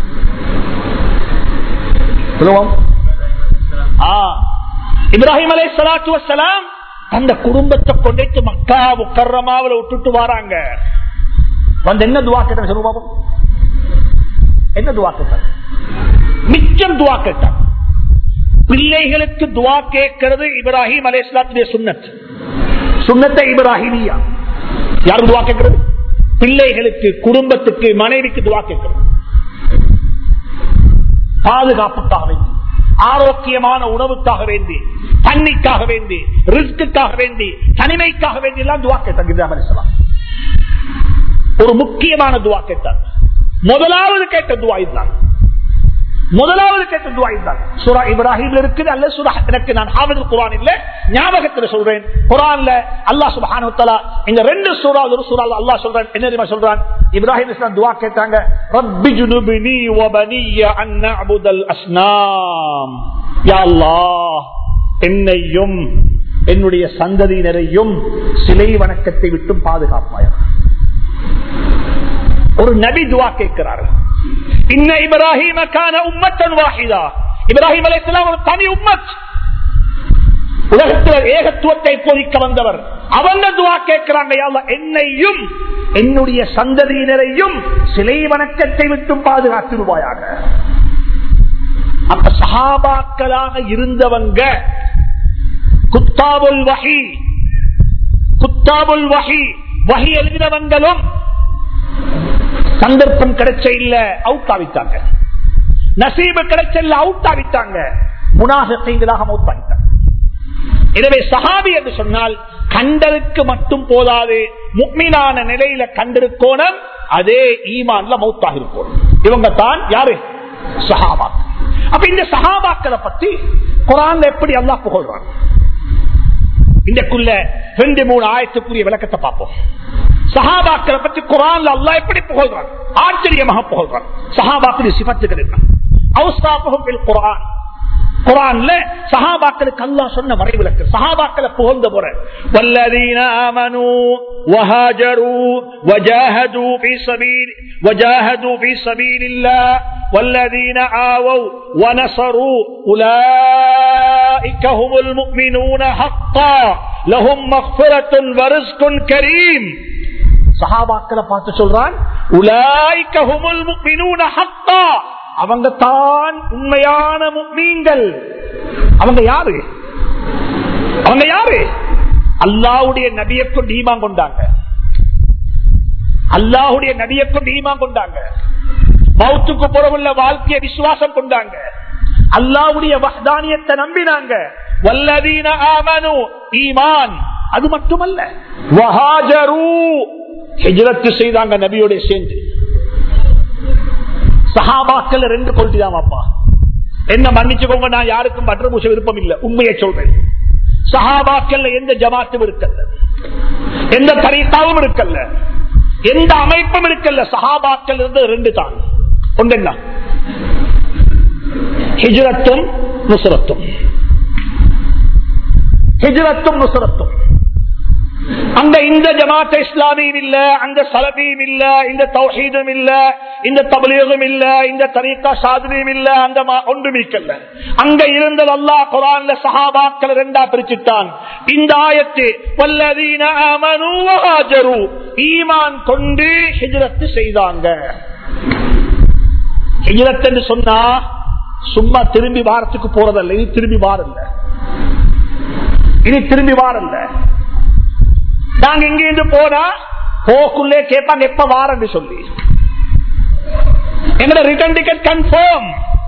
இப்ராஹிம் அலை சலாத்து வசலாம் அந்த குடும்பத்தை கொண்டு மக்கா முக்கரமாவில விட்டுட்டு வராங்க வந்து என்ன துவா கேட்டாங்க சொல்லுங்க பாப்போம் என்ன துவா கேட்டாங்க மிச்சம் துவா கேட்டாங்க பிள்ளைகளுக்கு துவா கேட்கிறது இப்ராஹிம் அலை சலாத்துடைய சுண்ணத் சுண்ணத்தை இப்ராஹிமியா யாரும் துவா கேட்கிறது பிள்ளைகளுக்கு குடும்பத்துக்கு மனைவிக்கு துவா கேட்கிறது பாதுகாப்புக்காக வேண்டி ஆரோக்கியமான உணவுக்காக வேண்டி தண்ணிக்காக வேண்டி ரிஸ்க்குக்காக வேண்டி தனிமைக்காக வேண்டி எல்லாம் துவா கேட்டாங்க ஒரு முக்கியமான துவா கேட்டார் முதலாவது கேட்ட துவா இதுதான் முதலாவது கேட்ட துவா இதுதான் சுரா இப்ராஹிம் இருக்குது அல்ல சுரா எனக்கு நான் ஹாவது குரான் இல்ல ஞாபகத்தில் சொல்றேன் குரான்ல அல்லா சுபஹானுத்தலா இந்த ரெண்டு சூறா ஒரு சூறா அல்லா சொல்றேன் என்ன தெரியுமா சொல்றான் இப்ராஹிம் இஸ்லாம் துவா கேட்டாங்க ரப்பி ஜுனுபினி வபனிய அன் நஅபுதல் அஸ்னாம் யா அல்லாஹ் என்னையும் என்னுடைய சந்ததியினரையும் சிலை வணக்கத்தை விட்டு பாதுகாப்பாயா ஒரு நபி துவா கேட்கிறார்கள் இன்ன இப்ராஹிமக்கான உம்மத்தன் வாஹிதா இப்ராஹிம் அலைஹிஸ்ஸலாம் ஒரு தனி உம்மத் உலகத்தில் ஏகத்துவத்தை போதிக்க வந்தவர் அவங்க துவா கேட்கிறாங்க யா அல்லாஹ், என்னையும் என்னுடைய சந்ததியினரையும் சிலை வணக்கத்தை விட்டும் பாதுகாத்திருவாயாக அப்ப சஹாபாக்களாக இருந்தவங்க குத்தாபுல் வஹி குத்தாபுல் வஹி வஹி எழுதினவங்களும் சந்தர்ப்பம் கிடைச்ச இல்ல அவுட் ஆவித்தாங்க நசீபு கிடைச்ச இல்ல அவுட் ஆவித்தாங்க முனாஃபிகீங்களாக மவுத் ஆவித்தாங்க எனவே சஹாபி என்று சொன்னால் கண்டலுக்கு மட்டும் போதாது முக்மீனான நிலையில கண்டிருக்கோணும் அதே ஈமான்ல மௌத்தாக இருக்கணும் இவங்க தான் யாரு சஹாபா அப்ப இந்த சஹாபாக்களை பத்தி குரான்ல எப்படி அல்லாஹ் புகழ்றாங்க இந்தக்குள்ள ரெண்டு மூணு ஆயத்துக்குரிய விளக்கத்தை பார்ப்போம் சஹாபாக்களை பத்தி குரான்ல அல்லாஹ் எப்படி புகழ்றான் ஆச்சரியமாக புகழ்றான் சஹாபாக்கள் சிபத்துகள் என்ன அவுஸ்தாபகம் பில் குரான் குரான்ல சஹாபாக்களுக்கு அல்லாஹ் சொன்ன மறைவிலக்கு சஹாபாக்களை புகழ்ந்த போற வல்லதீன ஆமனு وهاجروا وجاهدوا في سبيل وجاهدوا في سبيل الله والذين آووا ونصروا أولئك هم المؤمنون حقا لهم مغفرة ورزق كريم சஹாபாக்களை பார்த்து சொல்றான் உலாய்க்க ஹுமுல் முக்மினூன ஹக்கா அவங்க தான் உண்மையான முக்மீன்கள் அவங்க யாரு அவங்க யாரு அல்லாவுடைய நபியை கொண்டு ஈமான் கொண்டாங்க அல்லாஹுடைய நபியை கொண்டு ஈமான் கொண்டாங்க மௌத்துக்கு புறவுள்ள வாழ்க்கைய விசுவாசம் கொண்டாங்க அல்லாவுடைய வஹ்தானியத்தை நம்பினாங்க வல்லதீன ஆமனு ஈமான் அது மட்டுமல்ல வஹாஜரு ஹிஜ்ரத்து செய்தாங்க நபியோட சேர்ந்து சஹாபாக்கள் ரெண்டு கொள்கைதான் அப்பா என்ன மன்னிச்சுக்கோங்க நான் யாருக்கும் மற்ற மூச்ச விருப்பம் இல்லை உண்மையை சொல்றேன் சஹாபாக்கள்ல எந்த ஜமாத்தும் இருக்கல்ல எந்த தரித்தாவும் இருக்கல்ல எந்த அமைப்பும் இருக்கல்ல சஹாபாக்கள் இருந்து ரெண்டு தான் ஒன்று என்ன ஹிஜ்ரத்தும் நுசரத்தும் ஹிஜ்ரத்தும் நுசரத்தும் அங்க இந்த ஜமாத் இஸ்லாமியும் இல்ல அந்த சலபியும் இல்ல இந்த தௌஹீதும் இல்ல இந்த தபலீகம் இல்ல இந்த தரீக்கா சாதனையும் இல்ல அந்த மா- ஒன்றும் இருக்கல்ல அங்க இருந்தது அல்லாஹ் குரான்ல சஹாபாக்கள் ரெண்டா பிரிச்சுட்டான் இந்த ஆயத்து வல்லதீன ஆமனு வஹாஜரு ஈமான் கொண்டு ஹிஜ்ரத் செய்தாங்க ஹிஜ்ரத் என்று சொன்னா சும்மா திரும்பி வாரத்துக்கு போறதல்ல இனி திரும்பி வாரல்ல இனி திரும்பி வாரல்ல நாங்க இங்கிருந்து போனா போக்குள்ளே கேட்பாங்க எப்ப வாரன்னு சொல்லி எங்கட ரிட்டர்ன் டிக்கெட் கன்ஃபார்ம்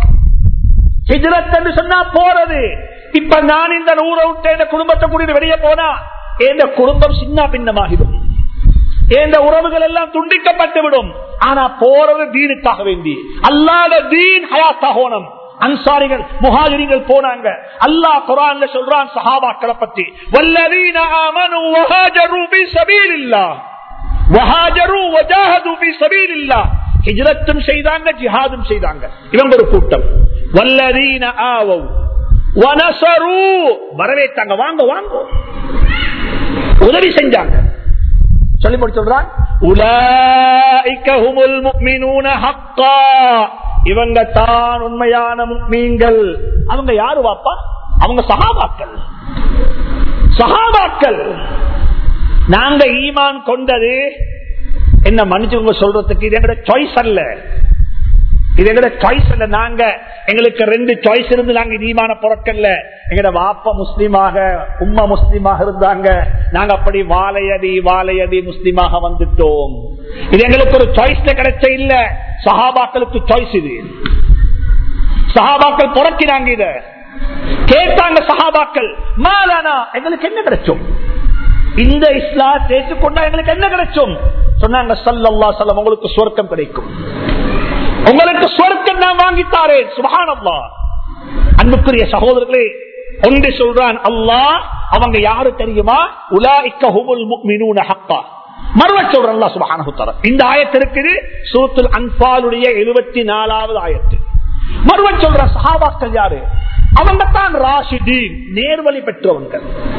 ஹிஜ்ரத் என்று சொன்னா போறது இப்ப நான் இந்த ஊரை விட்டு இந்த குடும்பத்தை கூட்டிட்டு வெளியே போனா எந்த குடும்பம் சின்ன பின்னமாகிடும் எந்த உறவுகள் எல்லாம் துண்டிக்கப்பட்டு விடும் ஆனா போறது தீனுக்காக வேண்டி அல்லாத தீன் ஹயாத்தாகோனம் அன்சாரிகள் முஹாஜிரிகள் போனாங்க அல்லாஹ் குரான்ல சொல்றான் சஹாபாக்களை பத்தி வல்லதீன ஆமனு வஹாஜரு ஃபீ சபீலில்லாஹ் வஹாஜரு வஜாஹது ஃபீ சபீலில்லாஹ் ஹிஜ்ரத்தும் செய்தாங்க ஜிஹாதும் செய்தாங்க இவங்க ஒரு கூட்டம் வல்லதீன ஆவவ் வனசரு வரவேற்றாங்க வாங்க வாங்க உதவி செஞ்சாங்க சொல்லி போட்டு சொல்றான் உலாய்க ஹுமுல் முஃமினூன ஹக்கா இவங்க தான் உண்மையான முக்மீன்கள் அவங்க யாரு வாப்பா அவங்க சஹாபாக்கள் சஹாபாக்கள் நாங்க ஈமான் கொண்டது என்ன மன்னிச்சுங்க சொல்றதுக்கு இது எங்கட சாய்ஸ் அல்ல இது எங்கட சாய்ஸ் அல்ல நாங்க எங்களுக்கு ரெண்டு சாய்ஸ் இருந்து நாங்க ஈமான பொறக்கல்ல எங்கட வாப்ப முஸ்லீமாக உம்மா முஸ்லீமாக இருந்தாங்க நாங்க அப்படி வாழையடி வாழையடி முஸ்லீமாக வந்துட்டோம் இது எங்களுக்கு ஒரு சாய்ஸ்ல கிடைச்ச இல்ல சஹாபாக்களுக்கு சாய்ஸ் இது சஹாபாக்கள் புறக்கினாங்க இத கேட்டாங்க சஹாபாக்கள் மாலானா எங்களுக்கு என்ன கிடைச்சோம் இந்த இஸ்லாம் ஏற்றுக்கொண்டா எங்களுக்கு என்ன கிடைக்கும் சொன்னாங்க சல்லல்லா சல்லம் உங்களுக்கு சொர்க்கம் கிடைக்கும் உங்களுக்கு சொர்க்கம் நான் வாங்கித்தாரேன் சுபஹானல்லா அன்புக்குரிய சகோதரர்களே ஒன்று சொல்றான் அல்லாஹ் அவங்க யாரு தெரியுமா உலாஇக்க ஹுமுல் முஃமினூன ஹக்கா மறுவ சொல்றான் அல்லாஹ் சுப்ஹானஹு வ தஆலா இந்த ஆயத்து இருக்குது சூரத்துல் அன்பாலுடைய 74வது ஆயத்து மறுவ சொல்ற சஹாபாக்கள் யாரு அவங்க தான் ராஷிதீன் நேர்வழி பெற்றவங்க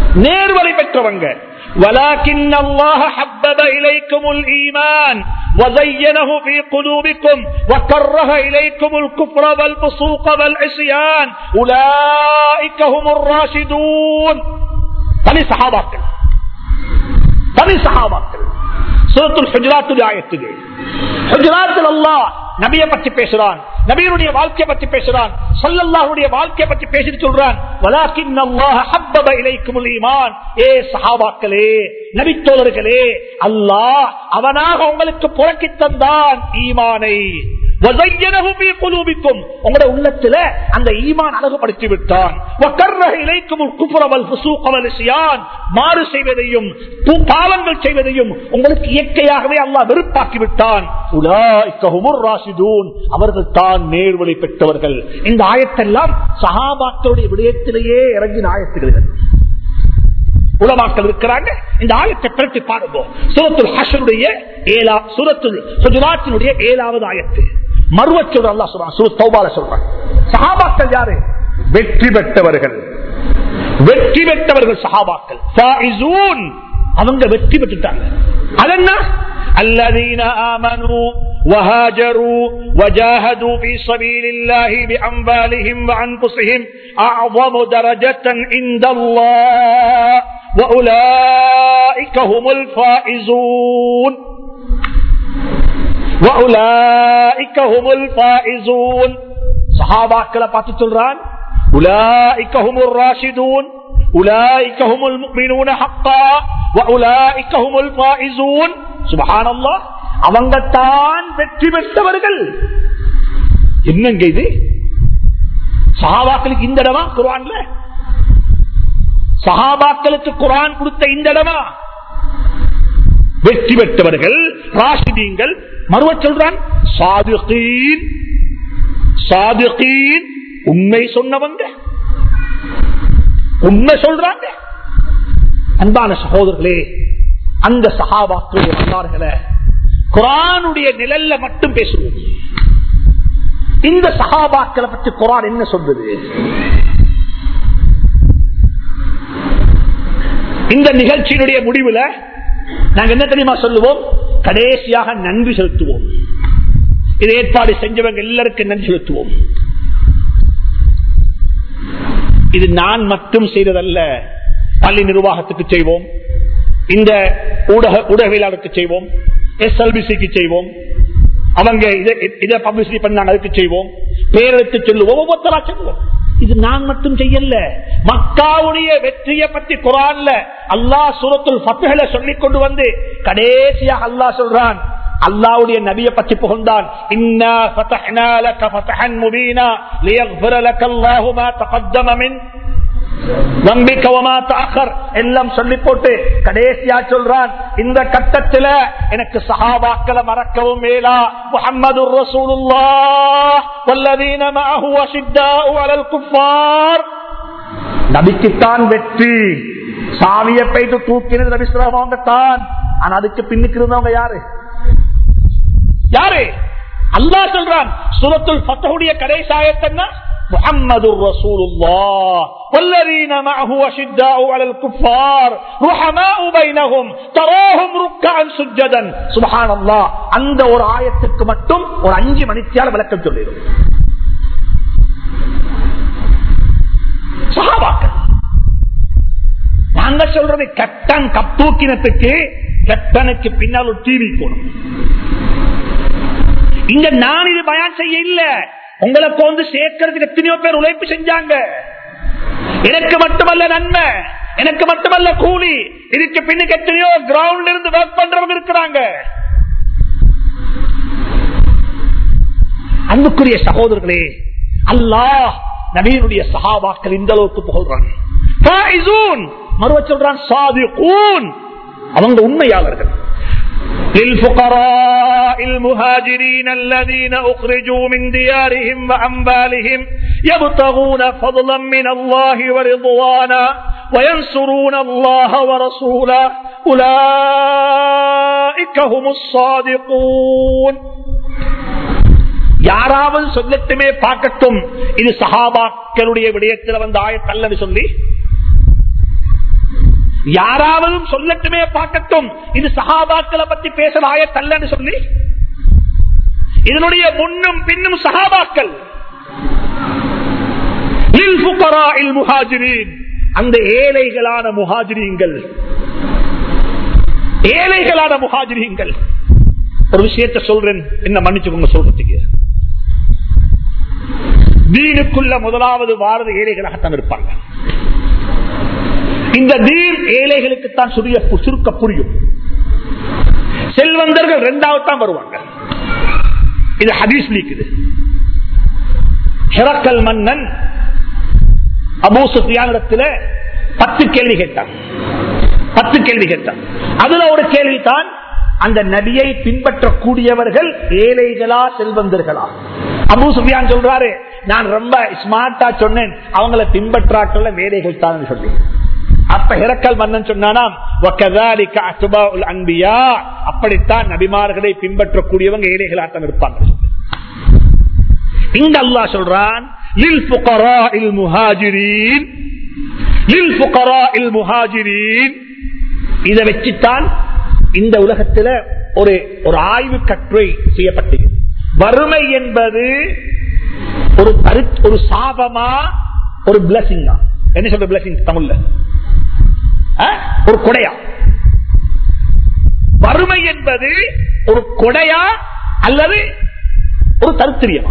நேர்வழி பெற்றவங்க ولكن الله حبب إليكم الإيمان وزينه في قلوبكم وكره إليكم الكفر والفسوق والعصيان أولئك هم الراشدون தனி சஹாபாக்கள் தனி சஹாபாக்கள் சூரத்துல் ஹுஜராத்துடைய ஆயத்துகள் ஹுஜராத்தில் அல்லாஹ் நபியை பற்றி பேசுறான் நபியனுடைய வாழ்க்கையை பற்றி பேசுறான் சல்லல்லாஹுடைய வாழ்க்கையை பற்றி பேசிட்டு சொல்றான் வலாக்கின் அல்லாஹ் ஹப்பப இலைக்குமுல் ஈமான் ஏ சஹாபாக்களே நபித்தோழர்களே அல்லாஹ் அவனாக உங்களுக்கு புறக்கி தந்தான் ஈமானை வஸய்யனஹு ஃபீ குலூபிக்கும் உங்களுடைய உள்ளத்துல அந்த ஈமான் அழகுபடுத்தி விட்டான் வக்கர்ரஹ இலைக்குமுல் குஃப்ர வல் ஃபுசூக வல் இஸ்யான் மாறு செய்வதையும் பு- பாவங்கள் செய்வதையும் உங்களுக்கு இயற்கையாகவே அல்லாஹ் வெறுப்பாக்கி விட்டான் உலாய்க ஹுமுர் ராஷிதூன் அவர்கள் தான் நேர்வழி பெற்றவர்கள் இந்த ஆயத்தெல்லாம் சஹாபாக்களுடைய விடயத்திலேயே இறங்கின ஆயத்துகள் உலமாக்கள் இருக்கிறாங்க இந்த ஆயத்தை பிறகு பாருங்க சூரத்துல் ஹஷருடைய ஏழா சூரத்துல் ஹுஜராத்தினுடைய ஏழாவது ஆயத்து மறுவச்சோடு அல்லாஹ் சொல்றான் சூரத் தௌபால சொல்றான் சஹாபாக்கள் யாரு வெற்றி பெற்றவர்கள் வெற்றி பெற்றவர்கள் சஹாபாக்கள் ஃபாயிசூன். அவங்க வெற்றி பெற்றுட்டாங்க அதென்ன الذين آمنوا وهاجروا وجاهدوا في سبيل الله بأموالهم وأنفسهم أعظم درجة عند الله وأولئك هم الفائزون وأولئك هم الفائزون சஹாபாக்களை பார்த்து சொல்றான் உலாய்க ஹுமுர் ராஷிதூன் உலாய்க ஹுமுல் முஃமினூன ஹக்கா வஉலாய்க ஹுமுல் ஃபாயிசூன் சுப்ஹானல்லாஹ் அவங்க தான் வெற்றி பெற்றவர்கள் என்னங்க இது சஹாபாக்களுக்கு இந்த இடமா குர்ஆன்ல சஹாபாக்களுக்கு குர்ஆன் கொடுத்த இந்த இடமா வெற்றி பெற்றவர்கள் ராஷிதீங்கள் மறுவ சொல்றான் சாதுகீன் சாதுகீன் உண்மை சொன்னவங்க உண்மை சொல்றாங்க அன்பான சகோதரர்களே அந்த சகாபாக்கள் வரலாறுகளை குரானுடைய நிழல்ல மட்டும் பேசுவோம் இந்த சகாபாக்களை பற்றி குரான் என்ன சொல்றது இந்த நிகழ்ச்சியினுடைய முடிவுல நாங்க என்ன தெரியுமா சொல்லுவோம் கடைசியாக நன்றி செலுத்துவோம் இதை ஏற்பாடு செஞ்சவங்க எல்லாருக்கும் நன்றி செலுத்துவோம் இது நான் மட்டும் செய்ததல்ல பள்ளி நிர்வாகத்துக்கு செய்வோம் இந்த ஊடக ஊடகவியலாளருக்கு செய்வோம் எஸ்எல்பிசிக்கு செய்வோம் அவங்க இதை- இதை பப்ளிசிட்டி பண்ணாங்க அதுக்கு செய்வோம் பேரெடுத்து சொல்லுவோம் ஒவ்வொருத்தரா சொல்லுவோம் இது நான் மட்டும் செய்யல மக்காவுடைய வெற்றியை பற்றி குரான்ல அல்லாஹ் சூரத்துல் ஃபத்ஹல சொல்லிக் கொண்டு வந்து கடைசியாக அல்லாஹ் சொல்றான் அல்லாவுடைய நபியை பற்றி புகழ்ந்தான் இன்னா ஃபதஹ்னா லக ஃபதஹன் முபீனா லியக்ஃபிர லக அல்லாஹு மா தகத்தம மின் நம்பிக்கை தாக்கர் எல்லாம் சொல்லி போட்டு கடைசியா சொல்றான் இந்த கட்டத்துல எனக்கு சஹாபாக்களை மறக்கவும் மேலா முஹம்மது ரசூலுல்லாஹ் வல்லதீன மஅஹு அஷித்தாஉ அலல் குஃபார் நபிக்குத்தான் வெற்றி சாவியை போயிட்டு தூக்கினது நபி அவங்க தான் ஆனா அதுக்கு பின்னுக்கு இருந்தவங்க யாரு யாரு அல்லாஹ் சொல்றான் சூரத்துல் ஃபத்ஹுடைய கடைசி ஆயத்தன்னா محمد رسول الله والذين معه أشداء على الكفار رحماء بينهم تراهم ركعا سجدا سبحان الله அந்த ஒரு ஆயத்துக்கு மட்டும் ஒரு அஞ்சு மணித்தியால விளக்கம் சொல்லிடும் சஹாபாக்கள் நாங்க சொல்றது கெட்டன் கப்பூக்கினத்துக்கு கெட்டனுக்கு பின்னால் ஒரு டிவி போடும் இங்க நான் இது பயான் செய்ய இல்ல உங்களுக்கு வந்து சேர்க்கறதுக்கு எத்தனையோ பேர் உழைப்பு செஞ்சாங்க எனக்கு மட்டுமல்ல நன்மை எனக்கு மட்டுமல்ல கூலி இதுக்கு பின்னுக்கு எத்தனையோ கிரவுண்ட்ல இருந்து ஒர்க் பண்றவங்க இருக்கிறாங்க அன்புக்குரிய சகோதரர்களே அல்லாஹ் நபீனுடைய சஹாபாக்கள் இந்த அளவுக்கு புகழ்றாங்க ஃபாயிசூன். மறுவ சொல்றான் சாதிகூன் அவங்க உண்மையாளர்கள் للفقراء المهاجرين الذين أخرجوا من ديارهم وأنبالهم يبتغون فضلا من الله ورضوانا وينصرون الله ورسوله أولئك هم الصادقون யாராவது சொல்லட்டுமே பார்க்கட்டும் இது சஹாபாக்களுடைய விடயத்தில் வந்த ஆயத்தல்லன்னு சொல்லி யாராவது சொல்லட்டுமே பார்க்கட்டும் இது சஹாபாக்களை பத்தி பேசுற ஆயத்தல்லன்னு சொல்லி இதனுடைய முன்னும் பின்னும் சஹாபாக்கள் லில் ஃபுகராஇல் முஹாஜிரீன். அந்த ஏழைகளான முஹாஜிரீன்கள் ஏழைகளான முஹாஜிரீன்கள் ஒரு விஷயத்தை சொல்றேன் என்ன மன்னிச்சுக்கோங்க சொல்றதுக்கு தீனுக்குள்ள முதலாவது வாரது ஏழைகளாகத்தான் இருப்பாங்க இந்த தீன் ஏழைகளுக்குத்தான் சுரிய சுருக்க புரியும் செல்வந்தர்கள் இரண்டாவது தான் வருவாங்க இது ஹதீஸ் நீக்குது ஹெரக்கல் மன்னன் அபூ சுஃபியானிடத்துல பத்து கேள்வி கேட்டான் பத்து கேள்வி கேட்டான் அதுல ஒரு கேள்வி தான் அந்த நபியை பின்பற்றக்கூடியவர்கள் ஏழைகளா செல்வந்தர்களா அபூ சுஃபியான் சொல்றாரு நான் ரொம்ப ஸ்மார்ட்டா சொன்னேன் அவங்கள பின்பற்றாக்கள் வேலைகள் தான் சொல்லி அப்ப ஹிரக்கல் மன்னன் சொன்னானாம் "வகதாலிக அத்பாஉல் அன்பியா." அப்படித்தான் நபிமார்களை பின்பற்றக்கூடியவங்க ஏழைகளாட்டம் இருப்பாங்க இங்க அல்லாஹ் சொல்றான் லில் ஃபுகராஇல் முஹாஜிரீன் லில் ஃபுகராஇல் முஹாஜிரீன் இதை வச்சுத்தான் இந்த உலகத்துல ஒரு ஒரு ஆய்வு கட்டுரை செய்யப்பட்டது வறுமை என்பது ஒரு கரு- ஒரு சாபமா ஒரு பிளஸிங்கா என்ன சொல்ற பிளஸிங் தமிழ்ல ஆ? ஒரு கொடையா வறுமை என்பது ஒரு கொடையா அல்லது ஒரு தருத்திரியமா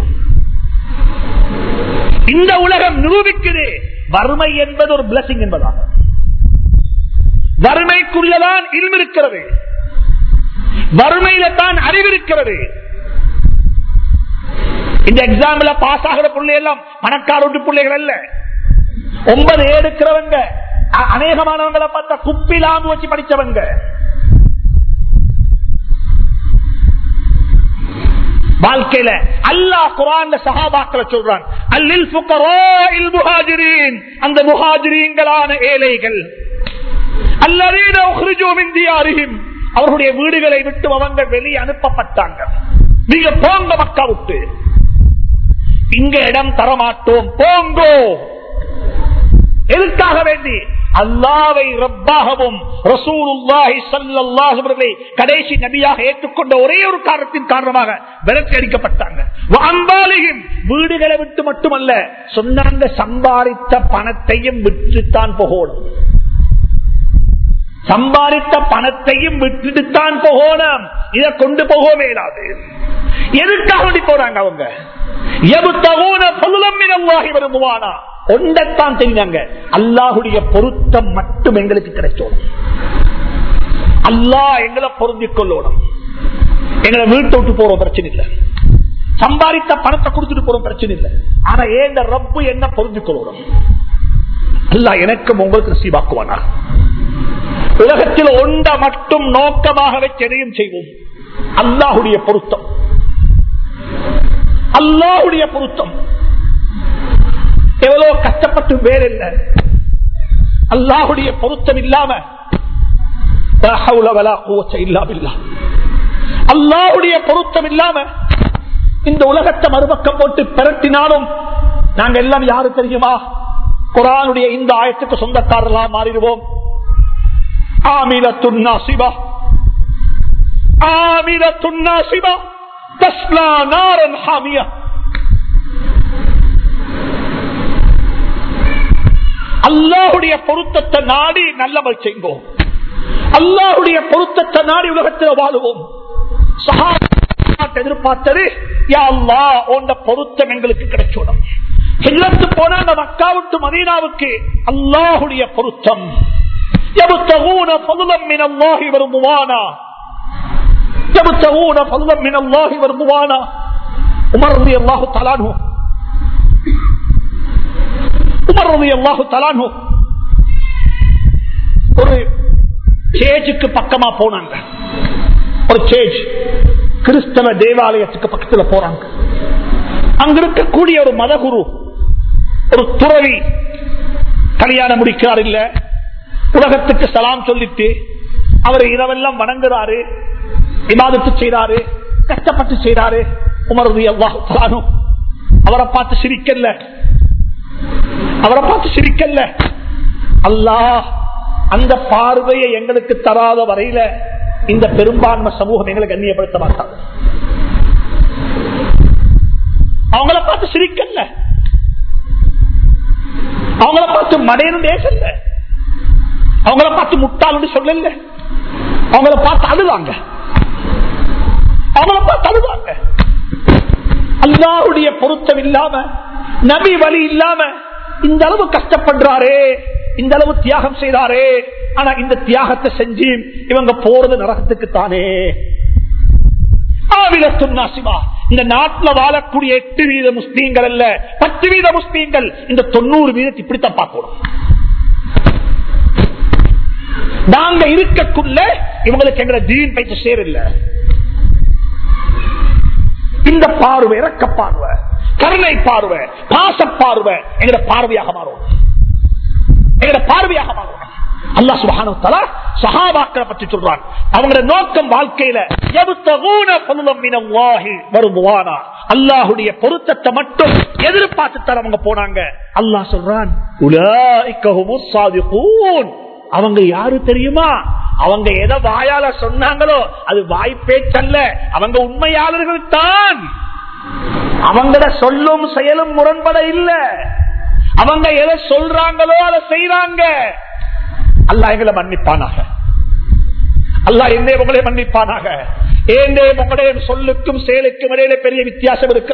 இந்த உலகம் நிரூபிக்குது வறுமை என்பது ஒரு பிளஸிங் என்பதாக வறுமைக்குள்ளதான் இல்மு இருக்கிறது வறுமையில தான் அறிவிருக்கிறது இந்த எக்ஸாம்ல பாஸ் ஆகிற பிள்ளை எல்லாம் பணக்கார வீட்டு பிள்ளைகள் அல்ல ஒன்பது எடுக்கிறவங்க அ- அநேகமானவங்களை பார்த்தா குப்பிலாம்பு வச்சு படிச்சவங்க வாழ்க்கையில அல்லாஹ் குரான் சஹாபாக்களை சொல்றான் அல்லில் ஃபுகராஇல் முஹாஜிரீன் அந்த முஹாஜிரீன்களான ஏழைகள் அல்லரீன உஹ்ரிஜூ மின் தியாரிஹிம் அவர்களுடைய வீடுகளை விட்டு அவங்க வெளியே அனுப்பப்பட்டாங்க நீங்க போங்க மக்கா விட்டு இங்க இடம் தரமாட்டோம் போங்கோ எதுக்காக வேண்டி அல்லாவை ரப்பாகவும் ரசூலுல்லாஹி ஸல்லல்லாஹு அலைஹி அவர்களை கடைசி நபியாக ஏற்றுக்கொண்ட ஒரே ஒரு காரணத்தின் காரணமாக விரட்டி அடிக்கப்பட்டாங்க அம்பாலியும் வீடுகளை விட்டு மட்டுமல்ல சொன்னாங்க சம்பாதித்த பணத்தையும் விட்டுத்தான் போகணும் சம்பாதித்த பணத்தையும் விட்டுட்டுத்தான் போகணும் இதை கொண்டு போக மேலாது எதுக்காக வேண்டி போறாங்க அவங்க எபுத்தகூன பொருளம் மினல்லாஹி வருமுவானா ஒன்றத்தான் தெரிஞ்சாங்க அல்லாஹுடைய பொருத்தம் மட்டும் எங்களுக்கு கிடைச்சோம் அல்லாஹ் எங்களை பொருந்திக் கொள்ளணும் எங்களை வீட்டை விட்டு போறோம் பிரச்சனை இல்லை சம்பாதித்த பணத்தை கொடுத்துட்டு போறோம் பிரச்சனை இல்லை ஆனா ஏன் இந்த ரப்பு என்ன பொருந்திக் கொள்ளணும் அல்லாஹ் எனக்கும் உங்களுக்கு நசீபாக்குவானா உலகத்தில் ஒன்ற மட்டும் நோக்கமாக வச்சு எதையும் செய்வோம் அல்லாஹுடைய பொருத்தம் அல்லாஹுடைய பொருத்தம் எவ்வளவு கஷ்டப்பட்டு வேறில்லை அல்லாஹுடைய பொருத்தம் இல்லாம லா ஹவுல வலா குவத்த இல்லா பில்லாஹ். அல்லாஹுடைய பொருத்தம் இல்லாம இந்த உலகத்தை மறுபக்கம் போட்டு பிரட்டினாலும் நாங்க எல்லாம் யாரு தெரியுமா குரானுடைய இந்த ஆயத்துக்கு சொந்தக்காரர்களா மாறிடுவோம் ஆமிலத்துன் நாசிபா ஆமிலத்துன் நாசிபா தஸ்லா நாரன் ஹாமியா அல்லாஹுடைய பொருத்தத்தை நாடி நல்லமல் செய்வோம் அல்லாஹுடைய பொருத்தத்தை நாடி உலகத்தில் வாழுவோம் சஹாபாக்கள் எதிர்பார்த்தது யா அல்லாஹ் உன்ட பொருத்தம் எங்களுக்கு கிடைச்சோடும் ஹிஜ்ரத்து போன அந்த மக்காவுக்கு மதீனாவுக்கு அல்லாஹுடைய பொருத்தம் يبتغون فضلا من الله ورضوانا يبتغون فضلا من الله ورضوانا عمر رضي الله تعالى عنه உமர் ரலியல்லாஹு தஆலா அன்ஹு ஒரு சேஜுக்கு பக்கமா போனாங்க ஒரு சேஜ் கிறிஸ்தவ தேவாலயத்துக்கு பக்கத்துல போறாங்க அங்க இருக்கக்கூடிய ஒரு மதகுரு ஒரு துறவி கல்யாணம் முடிக்கிறார் இல்ல உலகத்துக்கு சலாம் சொல்லிட்டு அவர் இரவெல்லாம் வணங்குறாரு இபாதத்து செய்றாரு கஷ்டப்பட்டு செய்றாரு உமர் ரலியல்லாஹு தஆலா அன்ஹு அவரை பார்த்து சிரிக்கல அவரை பார்த்து சிரிக்கல அல்லாஹ் அந்த பார்வையை எங்களுக்கு தராத வரையில இந்த பெரும்பான்மை சமூகம் எங்களை கண்ணியப்படுத்த மாட்டாங்க அவங்கள பார்த்து சிரிக்கல அவங்கள பார்த்து மடையனு பேசல அவங்கள பார்த்து முட்டாள்னு சொல்லல அவங்கள பார்த்து அழுவாங்க அவங்கள பார்த்து அழுவாங்க அல்லாவுடைய பொருத்தம் இல்லாம நபி வழி இல்லாம இந்த அளவு கஷ்டப்படுறாரே இந்த அளவு தியாகம் செய்தாரே ஆனா இந்த தியாகத்தை செஞ்சு இவங்க போறது நரகத்துக்கு தானே இந்த நாட்டில் வாழக்கூடிய எட்டு வீத முஸ்லீம்கள் அல்ல பத்து வீத முஸ்லீம்கள் இந்த தொண்ணூறு வீதத்தை இப்படித்தான் பார்க்கணும் நாங்க இருக்கக்குள்ள இவங்களுக்கு எங்களை தீன் பயிற்சி சேரில்லை இந்த பார்வை இறக்க பார்வை கருணை பார்வை பாச பார்வை எங்கட பார்வையாக மாறும் எங்கட பார்வையாக மாறும் அல்லா சுபான சகாபாக்களை பற்றி சொல்றான் அவங்களோட நோக்கம் வாழ்க்கையில வருவானா அல்லாஹுடைய பொருத்தத்தை மட்டும் எதிர்பார்த்து தர அவங்க போனாங்க அல்லாஹ் சொல்றான் அவங்க யாரு தெரியுமா அவங்க எதை வாயால சொன்னாங்களோ அது வாய்ப்பேச்சல்ல அவங்க உண்மையாளர்கள் தான் அவங்கள சொல்லும் செயலும் முரண்பட இல்ல அவங்க எதை சொல்றாங்களோ அதை செய்யறாங்க அல்லா எங்களை மன்னிப்பானாக அல்லா என்னே உங்களை மன்னிப்பானாக ஏந்தே உங்களுடைய சொல்லுக்கும் செயலுக்கும் இடையில பெரிய வித்தியாசம் இருக்கு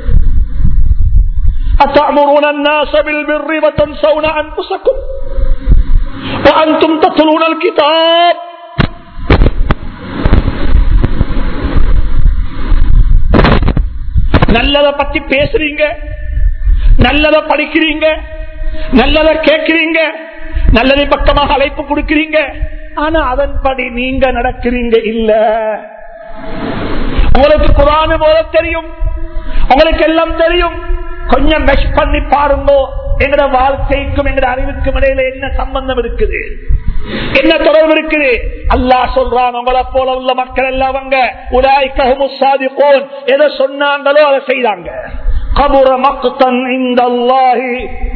أتأمرون الناس بالبر وتنسون أنفسكم وأنتم تتلون الكتاب நல்லத பத்தி பேசுறீங்க நல்லத படிக்கிறீங்க நல்லத கேட்கிறீங்க நல்லதை பக்கமாக அழைப்பு கொடுக்கிறீங்க ஆனா அதன்படி நீங்க நடக்கிறீங்க இல்ல உங்களுக்கு குரானு போல தெரியும் உங்களுக்கு எல்லாம் தெரியும் கொஞ்சம் மெஷ் பண்ணி பாருங்க எங்கட வாழ்க்கைக்கும் எங்கட அறிவுக்கும் இடையில என்ன சம்பந்தம் இருக்குது என்ன தொடர்பு இருக்குது அல்லாஹ் சொல்றான் உங்களை போல உள்ள மக்கள் எல்லாம் அவங்க உலாய்க்கு போன் எதை சொன்னாங்களோ அதை செய்தாங்க கபுர மக்குத்தன் இந்த அல்லாஹி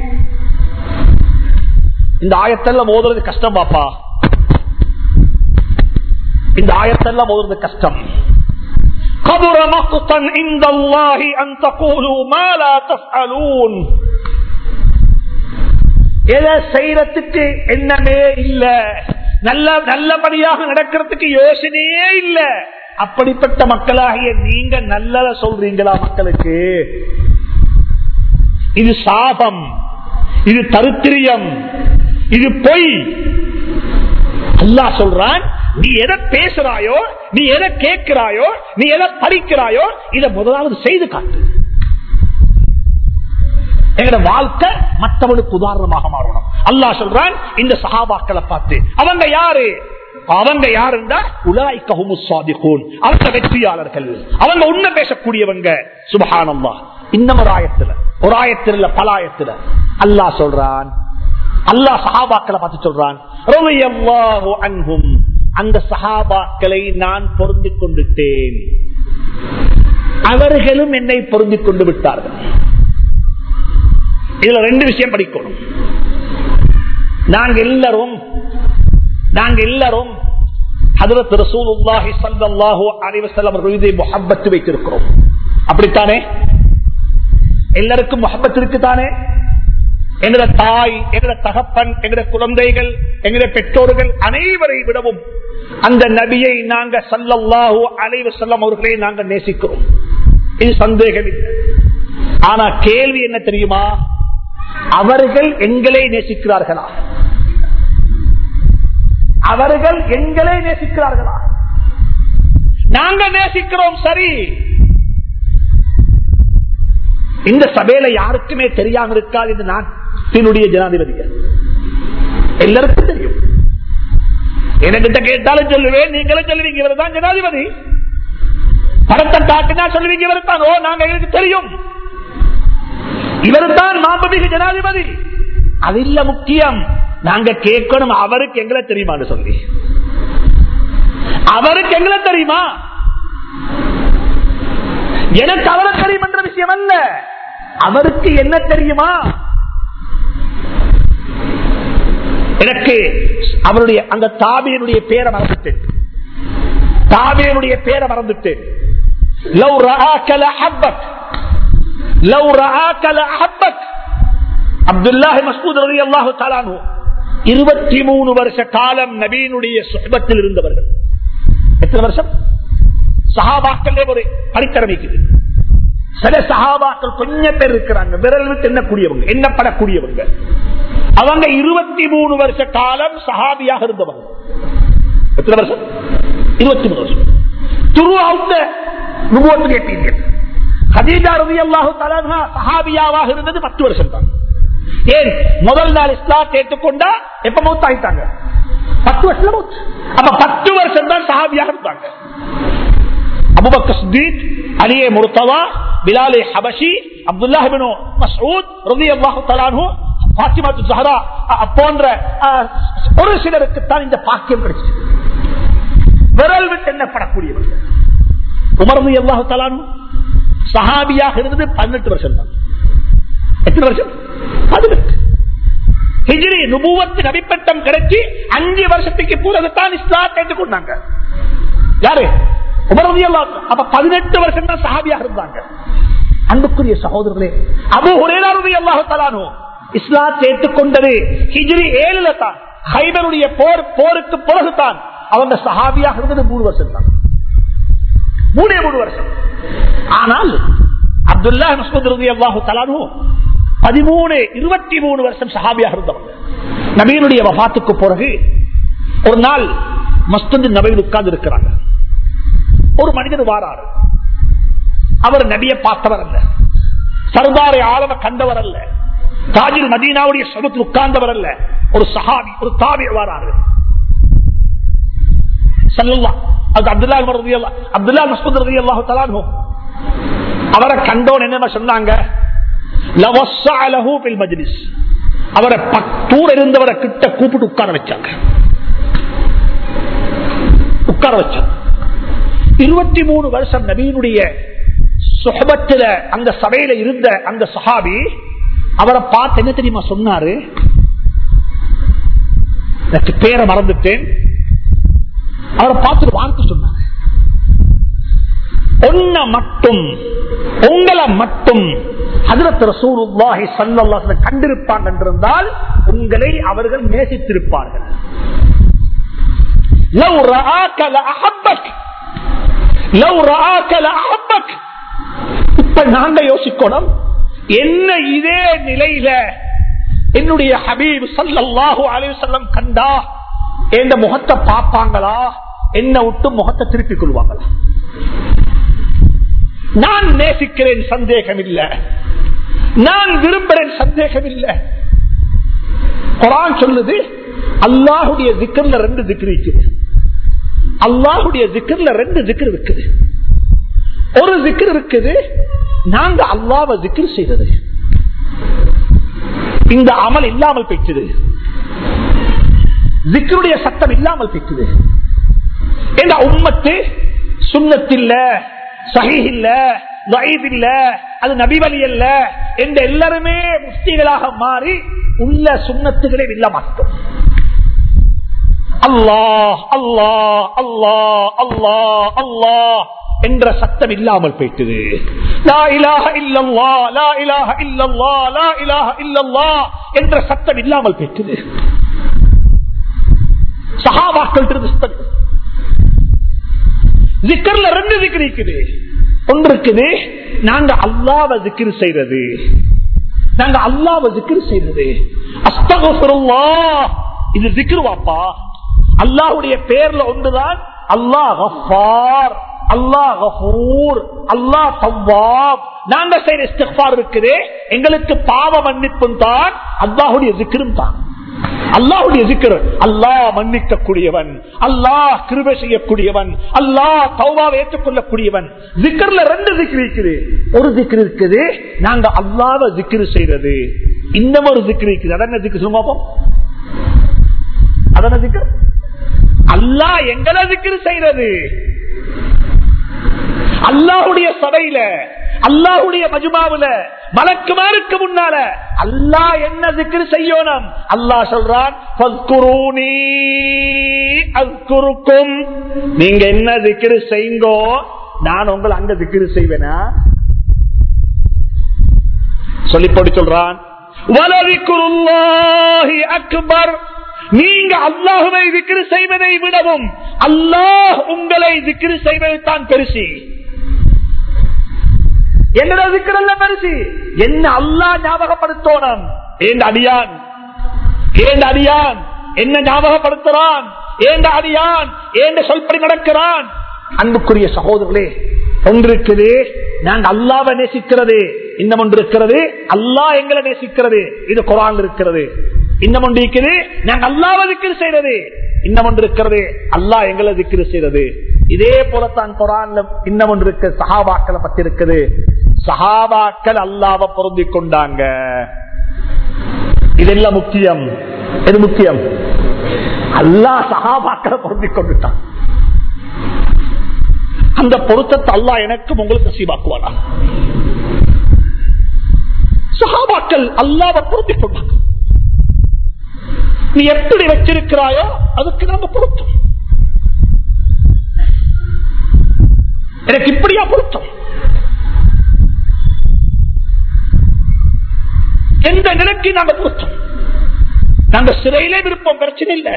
இந்த ஆயத்தெல்லாம் ஓதுறது கஷ்டம் பாப்பா இந்த ஆயத்தெல்லாம் ஓதுறது கஷ்டம் كبر مقتا عند الله أن تقولوا ما لا تفعلون எதை செய்யறதுக்கு எண்ணமே இல்ல நல்ல நல்லபடியாக நடக்கிறதுக்கு யோசனையே இல்ல அப்படிப்பட்ட மக்களாகிய நீங்க நல்லத சொல்றீங்களா மக்களுக்கு இது சாபம் இது தருத்திரியம் இது பொய் அல்லாஹ் சொல்றான் நீ எதை பேசுறாயோ நீ எதை கேட்கிறாயோ நீ எதை படிக்கிறாயோ இதை முதலாவது செய்து காட்டு எங்களோட வாழ்க்கை மற்றவனுக்கு உதாரணமாக மாறணும் அல்லாஹ் சொல்றான் இந்த சகாபாக்களை பார்த்து அவங்க யாரு அவங்க யாருந்தா உலாய்கஹுமு சாதிகூன் அவங்க வெற்றியாளர்கள் அவங்க உண்மை பேசக்கூடியவங்க சுபஹானல்லா இன்னும் ஒரு ஆயத்துல ஒரு ஆயத்தில் இல்ல பல ஆயத்துல அல்லாஹ் சொல்றான் அல்லாஹ் சஹாபாக்களை பார்த்து சொல்றான் ரலியல்லாஹு அன்ஹும் அந்த சஹாபாக்களை நான் பொருந்திக் கொண்டுட்டேன் அவர்களும் என்னை பொருந்திக் கொண்டு விட்டார்கள் இதுல ரெண்டு விஷயம் படிக்கணும் நாங்க எல்லாரும் நாங்க எல்லாரும் ஹதரத் ரசூலுல்லாஹி ஸல்லல்லாஹு அலைஹி வஸல்லம் அவர்கள் மீது முஹப்பத் வைத்திருக்கிறோம் அப்படித்தானே எல்லாருக்கும் முஹப்பத் இருக்குதானே எங்கட தாய் எங்கட தகப்பன் எங்கட குழந்தைகள் எங்கட பெற்றோர்கள் அனைவரை விடவும் அந்த நபியை நாங்க சல்லல்லாஹு அலைஹி வஸல்லம் அவர்களை நாங்க நேசிக்கிறோம் இது சந்தேகம் இல்லை ஆனா கேள்வி என்ன தெரியுமா அவர்கள் எங்களை நேசிக்கிறார்களா அவர்கள் எங்களை நேசிக்கிறார்களா நாங்க நேசிக்கிறோம் சரி இந்த சபையில யாருக்குமே தெரியாம இருக்காது இந்த நாட்டினுடைய ஜனாதிபதிகள் எல்லாருக்கும் தெரியும் என்கிட்ட கேட்டாலும் சொல்லுவேன் நீங்களும் சொல்லுவீங்க இவர் தான் ஜனாதிபதி படத்தை காட்டினா சொல்லுவீங்க இவர் தான் ஓ நாங்க எங்களுக்கு தெரியும் இவர் தான் மாம்பமிகு ஜனாதிபதி அது இல்ல முக்கியம் நாங்க கேட்கணும் அவருக்கு எங்களை தெரியுமான்னு சொல்லி அவருக்கு எங்களை தெரியுமா எனக்கு அவரை தெரியும் என்ற விஷயம் அல்ல அவருக்கு என்ன தெரியுமா எனக்கு அவருடைய அந்த தாபியனுடைய பேரை மறந்துட்டேன் தாபியனுடைய பேரை மறந்துட்டேன் லவ் ரஆக லஅஹப்பக் லவ் ரஆக லஅஹப்பக் அப்துல்லாஹி மஸ்ஊத் ரலியல்லாஹு தஆலா அன்ஹு 23 வருஷ காலம் நபியினுடைய சுஹபத்தில் இருந்தவர்கள் எத்தனை வருஷம் சஹாபாக்களே ஒரு படித்தரமைக்குது சில சஹாபாக்கள் கொஞ்சம் பேர் இருக்கிறாங்க விரல் விட்டு எண்ணக்கூடியவங்க எண்ணப்படக்கூடியவங்க அவங்க இருபத்தி மூணு வருஷ காலம் சஹாபியாக இருந்தவங்க எத்தனை வருஷம் இருபத்தி மூணு வருஷம் துரு அவுத்த நுபுவத்துடைய பீரியட் ஹதீஜா ரவி அல்லாஹு தலா சஹாபியாவாக இருந்தது பத்து வருஷம் தான் ஏன் முதல் நாள் இஸ்லாம் ஏற்றுக்கொண்டா எப்ப மௌத் ஆயிட்டாங்க பத்து வருஷம் மௌத் அப்ப பத்து வருஷம் தான் சஹாபியாக இருந்தாங்க அபுபக்கர் சித்திக் அலியே முர்தவா பிலாலே ஹபஷி அப்துல்லாஹ் இப்னு மஸ்ஊத் ரலியல்லாஹு தஆலா அன்ஹு பாத்திமா ஜஹரா அ- போன்ற அ, ஒரு சிலருக்கு தான் இந்த பாக்கியம் கிடைச்சது விரல் விட்டு எண்ணப்படக்கூடியவர்கள் உமர் ரலியல்லாஹு தஆலா அன்ஹு சஹாபியாக இருந்தது 18 வருஷம் தான் எத்தனை வருஷம் 18 ஹிஜ்ரி நுபுவத்து நபிப்பட்டம் கிடைச்சி அஞ்சு வருஷத்துக்கு பிறகுதான் இஸ்லாம் ஏற்றுக்கொண்டாங்க யாரு உமர் ரலியல்லாஹு அன்ஹு. அப்ப பதினெட்டு வருஷம் தான் சஹாபியாக இருந்தாங்க அன்புக்குரிய சகோதரர்களே அபு ஹுரேரா ரலியல்லாஹு தஆலா அன்ஹு இஸ்லாம் ஏற்றுக்கொண்டது ஹிஜ்ரி ஏழுல தான் ஹைபருடைய போர் போருக்கு பிறகுதான் அவங்க சஹாபியாக இருந்தது மூணு வருஷம் தான் மூணே மூணு வருஷம் ஆனால் அப்துல்லா மசூத் ரலியல்லாஹு தஆலா அன்ஹு பதிமூணு இருபத்தி மூணு வருஷம் சஹாபியாக இருந்தவங்க நபியினுடைய வபாத்துக்கு பிறகு ஒரு நாள் மஸ்தந்து நபையில் உட்கார்ந்து இருக்கிறாங்க ஒரு மனிதர் வாராரு அவர் நபியை பார்த்தவர் அல்ல சர்தாரை ஆளவ கண்டவர் அல்ல தாஜில் மதீனாவுடைய சமத்தில் உட்கார்ந்தவர் அல்ல ஒரு சஹாபி ஒரு தாவி வாராரு சல்லல்லா அது அப்துல்லா உமர் ரலியல்லாஹு அப்துல்லா மஸ்ஊத் ரலியல்லாஹு தஆலா அன்ஹு அவரை கண்டோன் என்ன சொன்னாங்க லவஸ்ஸஅ லஹு ஃபில் மஜ்லிஸ் அவரை பத்தூர் இருந்தவரை கிட்ட கூப்பிட்டு உட்கார வச்சாங்க உட்கார வச்சாங்க இருபத்தி மூணு வருஷம் நபீனுடைய சுகபத்துல அந்த சபையில இருந்த அந்த சஹாபி அவரை பார்த்து என்ன தெரியுமா சொன்னாரு எனக்கு பேரை மறந்துட்டேன் அவரை பார்த்துட்டு வார்த்தை சொன்னாரு ஒன்ன மட்டும் உங்களை மட்டும் ஹஜரத் ரசூலுல்லாஹி ஸல்லல்லாஹு அலைஹி கண்டிருப்பாங்க என்றிருந்தால் உங்களை அவர்கள் நேசித்திருப்பார்கள் லவ் ரஆக லஅஹப்பக் லவ் ரஆக லஅஹப்பக் இப்ப நாங்க யோசிக்கணும் என்ன இதே நிலையில என்னுடைய ஹபீப் ஸல்லல்லாஹு அலைஹி வஸல்லம் கண்டா எந்த முகத்தை பார்ப்பாங்களா என்ன விட்டு முகத்தை திருப்பிக் கொள்வாங்களா நான் நேசிக்கிறேன் சந்தேகம் இல்ல நான் விரும்புறேன் சந்தேகம் இல்ல குரான் சொல்லுது அல்லாஹுடைய திக்கர்ல ரெண்டு திக்ரு இருக்குது அல்லாஹுடைய திக்கர்ல ரெண்டு திக்ரு இருக்குது ஒரு திக்ரு இருக்குது நாங்க அல்லாஹ்வை திக்ரு செய்தது இந்த அமல் இல்லாமல் பெற்றது திக்ருடைய சட்டம் இல்லாமல் பெற்றது இந்த உம்மத்து சுண்ணத்தில்ல சஹீஹ் இல்ல ضعيف இல்ல அது நபி வழி அல்ல என்று எல்லாருமே முஃப்திகளாக மாறி உள்ள சுண்ணத்துகளை இல்ல மாட்டோம் அல்லாஹ் அல்லாஹ் அல்லாஹ் அல்லாஹ் அல்லாஹ் என்ற சத்தம் இல்லாமல் போயிட்டது லா இலாஹ இல்லல்லா லா இலாஹ இல்லல்லா லா இலாஹ இல்லல்லா என்ற சத்தம் இல்லாமல் போயிட்டது சஹாபாக்கள் சத்தம் ஜிக்கர்ல ரெண்டு திக்ர் இருக்குது ஒன்று இருக்குது நாங்க அல்லாவ திக்ரு செய்யறது நாங்க அல்லாவ திக்ரு செய்யறது அஸ்தகுல்லாஹ் இது திக்ரு வாப்பா அல்லாஹ்வுடைய பேர்ல ஒன்றுதான் அல்லாஹ் கஃபார் அல்லாஹ் கஃபூர் அல்லாஹ் தவ்வாப் நாங்க செய்யற இஸ்திக்ஃபார் இருக்குது எங்களுக்கு பாவ மன்னிப்பும் தான் அல்லாஹ்வுடைய திக்ரும் தான் அல்லாஹுடைய சிக்கர் அல்லாஹ் மன்னிக்க கூடியவன் அல்லாஹ் கிருபை செய்யக்கூடியவன் அல்லாஹ் தௌபாவை ஏற்றுக்கொள்ளக்கூடியவன் சிக்கர்ல ரெண்டு திக்ரு இருக்குது ஒரு திக்ரு இருக்குது நாங்க அல்லாஹ் திக்ரு செய்யறது இன்னும் ஒரு திக்ரு இருக்குது அதென்ன திக்ரு சொல்லுங்க பாப்போம் அதென்ன திக்ர் அல்லாஹ் எங்களை திக்ரு செய்யறது அல்லாஹுடைய சபையில அல்லாஹுடைய மஜுமாவுல மலக்குமாருக்கு முன்னால அல்லாஹ் என்ன திக்ரு செய்யணும் அல்லாஹ் சொல்றான் "ஃபத்குரூனி அஸ்குருக்கும்." நீங்க என்ன திக்ரு செய்யுங்கோ நான் உங்களை அங்க திக்ரு செய்வேனா சொல்லி போட்டு சொல்றான் "வலதிக்ருல்லாஹி அக்பர்." நீங்க அல்லாஹுவை திக்ரு செய்வதை விடவும் அல்லாஹ் உங்களை திக்ரு செய்வது தான் பெருசி என்னடா திக்கிறல்ல பெருசி என்ன அல்லாஹ் ஞாபகப்படுத்தோனம் ஏன் அடியான் ஏன் அடியான் என்ன ஞாபகப்படுத்துறான் ஏன் அடியான் ஏன் சொல்படி நடக்கிறான் அன்புக்குரிய சகோதரர்களே ஒன்று இருக்குது நாங்க அல்லாவை நேசிக்கிறது இன்னும் ஒன்று இருக்கிறது அல்லாஹ் எங்களை நேசிக்கிறது இது குரான் இருக்கிறது இன்னும் ஒன்று இருக்குது நாங்க அல்லாவை திக்கிற செய்யறது இன்னும் ஒன்று இருக்கிறது அல்லாஹ் எங்களை திக்கிற செய்யறது இதே போலத்தான் குரான்ல இன்னும் ஒன்று இருக்கு சஹாபாக்களை பத்தி இருக்குது சஹாபாக்கள் அல்லாவை பொருந்தி கொண்டாங்க இதெல்லாம் முக்கியம் எது முக்கியம் அல்லாஹ் சஹாபாக்களை பொருந்தி கொண்டுட்டான் அந்த பொருத்தத்தை அல்லாஹ் எனக்கும் உங்களுக்கு நசீபாக்குவாரா சஹாபாக்கள் அல்லாவை பொருத்தி கொண்டாங்க நீ எப்படி வச்சிருக்கிறாயோ அதுக்கு நாங்க பொருத்தம் எனக்கு இப்படியா பொருத்தம் எந்த நிலைக்கு நாங்க பொருத்தம் நாங்க சிறையிலே விருப்பம் பிரச்சனை இல்லை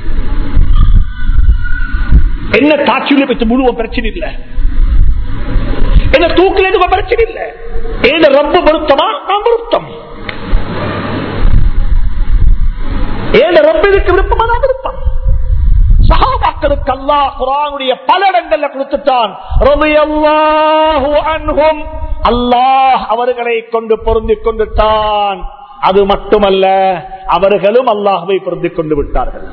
என்ன காட்சியில பற்றி முழுவ பிரச்சனை இல்லை என்ன தூக்கில எதுவும் பிரச்சனை இல்லை ஏன ரொம்ப பொருத்தமா நான் பொருத்தம் ஏன ரொம்ப இதுக்கு விருப்பமா நான் விருப்பம் சகாபாக்களுக்கு அல்லாஹ் குரானுடைய பல இடங்கள்ல கொடுத்துட்டான் ரலியல்லாஹு அன்ஹும் அல்லாஹ் அவர்களை கொண்டு பொருந்திக் கொண்டுட்டான் அது மட்டுமல்ல அவர்களும் அல்லாஹுவை பொருந்திக் கொண்டு விட்டார்கள்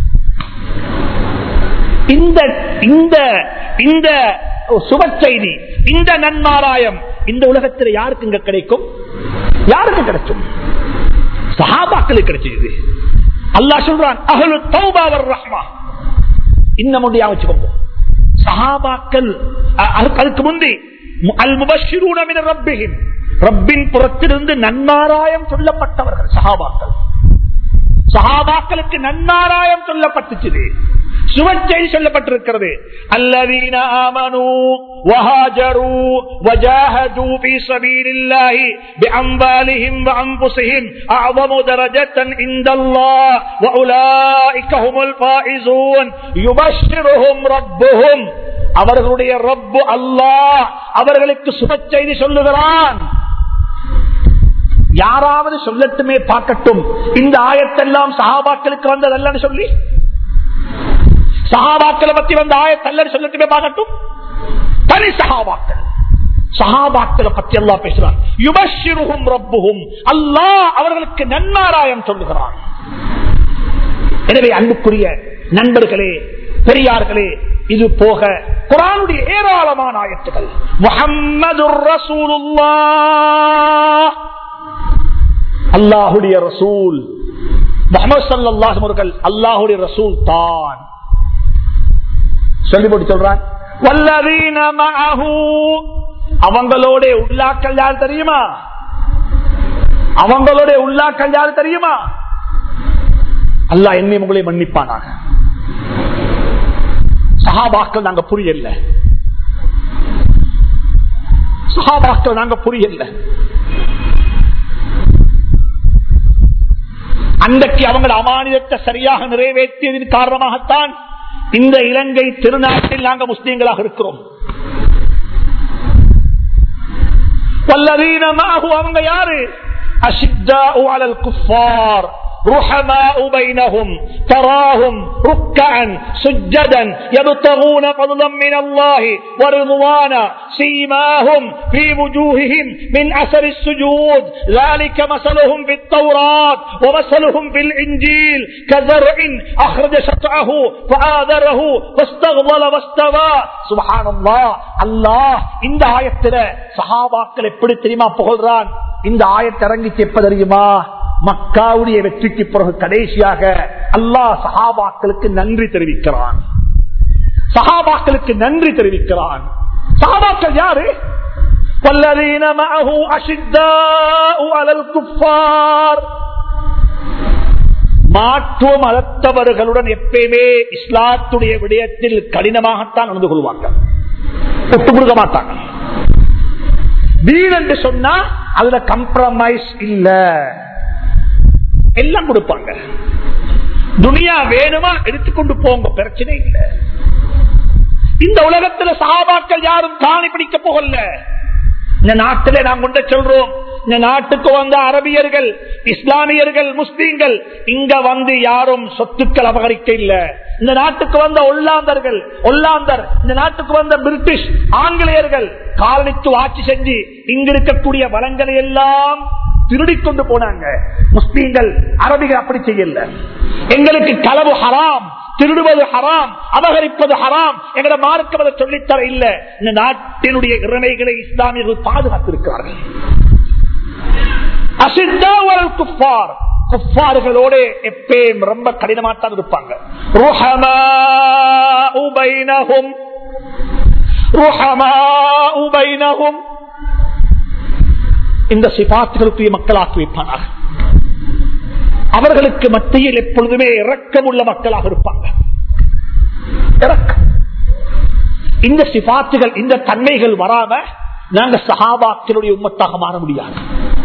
இந்த இந்த இந்த சுப செய்தி இந்த நன்மாராயம் இந்த உலகத்தில் யாருக்கு இங்க கிடைக்கும் யாருக்கு கிடைக்கும் சஹாபாக்களுக்கு கிடைச்சது அல்லாஹ் சொல்றான் அகலு தௌபாவர் ரஹ்மா இன்னும் முடியா வச்சுக்கோங்க சஹாபாக்கள் அ- அதுக்கு அதுக்கு முந்தி மு- அல் முபஷிரூன மின ரப்பிஹிம் ரப்பின் புறத்திலிருந்து நன்மாராயம் சொல்லப்பட்டவர்கள் சஹாபாக்கள் சஹாபாக்களுக்கு நன்மாராயம் சொல்லப்பட்டுச்சு சுவச்செய்தி சொல்லப்பட்டிருக்கிறது அல்லதீன ஆமனு وهاجروا وجاهدوا في سبيل الله بأموالهم وأنفسهم أعظم درجة عند الله وأولئك هم الفائزون يبشرهم ربهم அவர்களுடைய ரப்பு அல்லாஹ் அவர்களுக்கு சுப செய்தி சொல்லுகிறான் யாராவது சொல்லட்டுமே பார்க்கட்டும் இந்த ஆயத்தெல்லாம் சஹாபாக்களுக்கு வந்ததல்லன்னு சொல்லி சஹாபாக்களை பத்தி வந்த ஆயத்தல்லன்னு சொல்லட்டுமே பார்க்கட்டும் தனி சஹாபாக்கள் சஹாபாக்களை பத்தி அல்லாஹ் பேசுறான் யுபஷிருகும் ரப்புகும் அல்லாஹ் அவர்களுக்கு நன்மாராயம் சொல்லுகிறான் எனவே அன்புக்குரிய நண்பர்களே பெரியார்களே இது போக குரானுடைய ஏராளமான ஆயத்துகள் முஹம்மது ரசூலுல்லாஹ் அல்லாஹுடைய ரசூல் முகமது சல்லாஹ் அவர்கள் அல்லாஹுடைய ரசூல் தான் சொல்லி போட்டு சொல்றான் வல்லதீன மஅஹு அவங்களோட உள்ளாக்கள் யார் தெரியுமா அவங்களோட உள்ளாக்கள் யார் தெரியுமா அல்லாஹ் என்னை உங்களை மன்னிப்பானாக சஹாபாக்கள் நாங்க புரியல சஹாபாக்கள் நாங்க புரியல அன்றைக்கு அவங்க அமானிதத்தை சரியாக நிறைவேற்றியதன் காரணமாகத்தான் இந்த இலங்கை திருநாட்டில் நாங்கள் முஸ்லீம்களாக இருக்கிறோம் வல்லவீனமாக அவங்க யாரு அஷித்தா அலல் குஃபார் رحماء بينهم تراهم ركعا سجدا يبتغون فضلا من الله ورضوانا سيماهم في وجوههم من اثر السجود ذلك مثلهم في التوراة ومثلهم في الانجيل كزرع اخرج شطعه فآذره فاستغضل واستوى سبحان الله الله இந்த ஆயத்துல சஹாபாக்கள் எப்படி தெரியுமா புகழ்றான் இந்த ஆயத்தை இறங்கிச்சு எப்ப தெரியுமா மக்காவுடைய வெற்றிக்கு பிறகு கடைசியாக அல்லாஹ் சஹாபாக்களுக்கு நன்றி தெரிவிக்கிறான் சஹாபாக்களுக்கு நன்றி தெரிவிக்கிறான் சஹாபாக்கள் யாரு والذين معه أشداء على الكفار மாற்றுவ மதத்தவர்களுடன் எப்பயுமே இஸ்லாத்துடைய விடயத்தில் கடினமாகத்தான் நடந்து கொள்வாங்க ஒட்டு கொடுக்க மாட்டாங்க வீடு என்று சொன்னா அதுல கம்ப்ரமைஸ் இல்ல எல்லாம் கொடுப்பாங்க துனியா வேணுமா எடுத்துக்கொண்டு போங்க பிரச்சனை இல்ல இந்த உலகத்துல சகாபாக்கள் யாரும் காணி பிடிக்க போகல இந்த நாட்டிலே நாம் கொண்ட சொல்றோம் இந்த நாட்டுக்கு வந்த அரபியர்கள் இஸ்லாமியர்கள் முஸ்லீம்கள் இங்க வந்து யாரும் சொத்துக்கள் அபகரிக்க இல்ல இந்த நாட்டுக்கு வந்த ஒல்லாந்தர்கள் ஒல்லாந்தர் இந்த நாட்டுக்கு வந்த பிரிட்டிஷ் ஆங்கிலேயர்கள் காலனித்து ஆட்சி செஞ்சு இங்க இருக்கக்கூடிய வளங்களை எல்லாம் திருடி கொண்டு போனாங்க முஸ்லீம்கள் அரபிகள் அப்படி செய்யல எங்களுக்கு களவு ஹராம் திருடுவது ஹராம் அபகரிப்பது ஹராம் எங்களை மார்க்கம் அதை சொல்லித்தர இல்ல இந்த நாட்டினுடைய இறமைகளை இஸ்லாமியர்கள் பாதுகாத்திருக்கிறார்கள் அசித்தாவல் குஃபார் குஃபார்களோட எப்பயும் ரொம்ப கடினமாத்தான் இருப்பாங்க ருஹமா உபைனஹும் ருஹமா உபைனஹும் இந்த சிபாத்துகளுக்கு மக்களாக்கி வைப்பானாக அவர்களுக்கு மத்தியில் எப்பொழுதுமே இரக்கமுள்ள மக்களாக இருப்பாங்க இரக்கம் இந்த சிபாத்துகள் இந்த தன்மைகள் வராம நாங்க சகாபாக்களுடைய உம்மத்தாக மாற முடியாது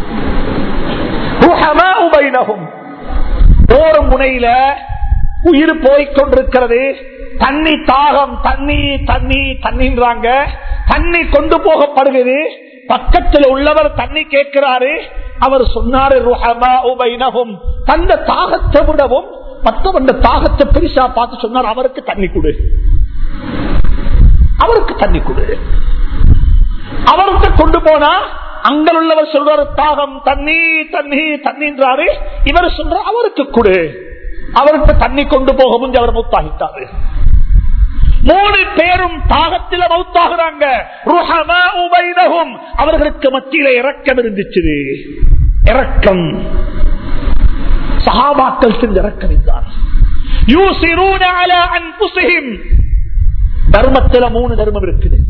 ஒரு முனையில உயிர் போய்கொண்டிருக்கிறது தண்ணி தாகம் தண்ணி தண்ணி தண்ணின்றாங்க தண்ணி கொண்டு போகப்படுகிறது பக்கத்தில் உள்ளவர் தண்ணி கேட்கிறாரு அவர் சொன்னாரு தந்த தாகத்தை விடவும் மற்றவன் தாகத்தை பெருசா பார்த்து சொன்னார் அவருக்கு தண்ணி கொடு அவருக்கு தண்ணி கொடு அவருக்கு கொண்டு போனா அங்க உள்ளவர் சொல்றாரு தாகம் தண்ணி தண்ணி தண்ணின்றாரு இவர் சொல்ற அவருக்கு கொடு அவருக்கு தண்ணி கொண்டு போக முடிஞ்சு அவர் மூத்தாகிட்டாரு மூணு பேரும் தாகத்தில மௌத்தாகிறாங்க அவர்களுக்கு மத்தியில இறக்கம் இருந்துச்சு இறக்கம் சகாபாக்கள் சென்று இறக்கம் இருந்தார் தர்மத்தில மூணு தர்மம் இருக்குது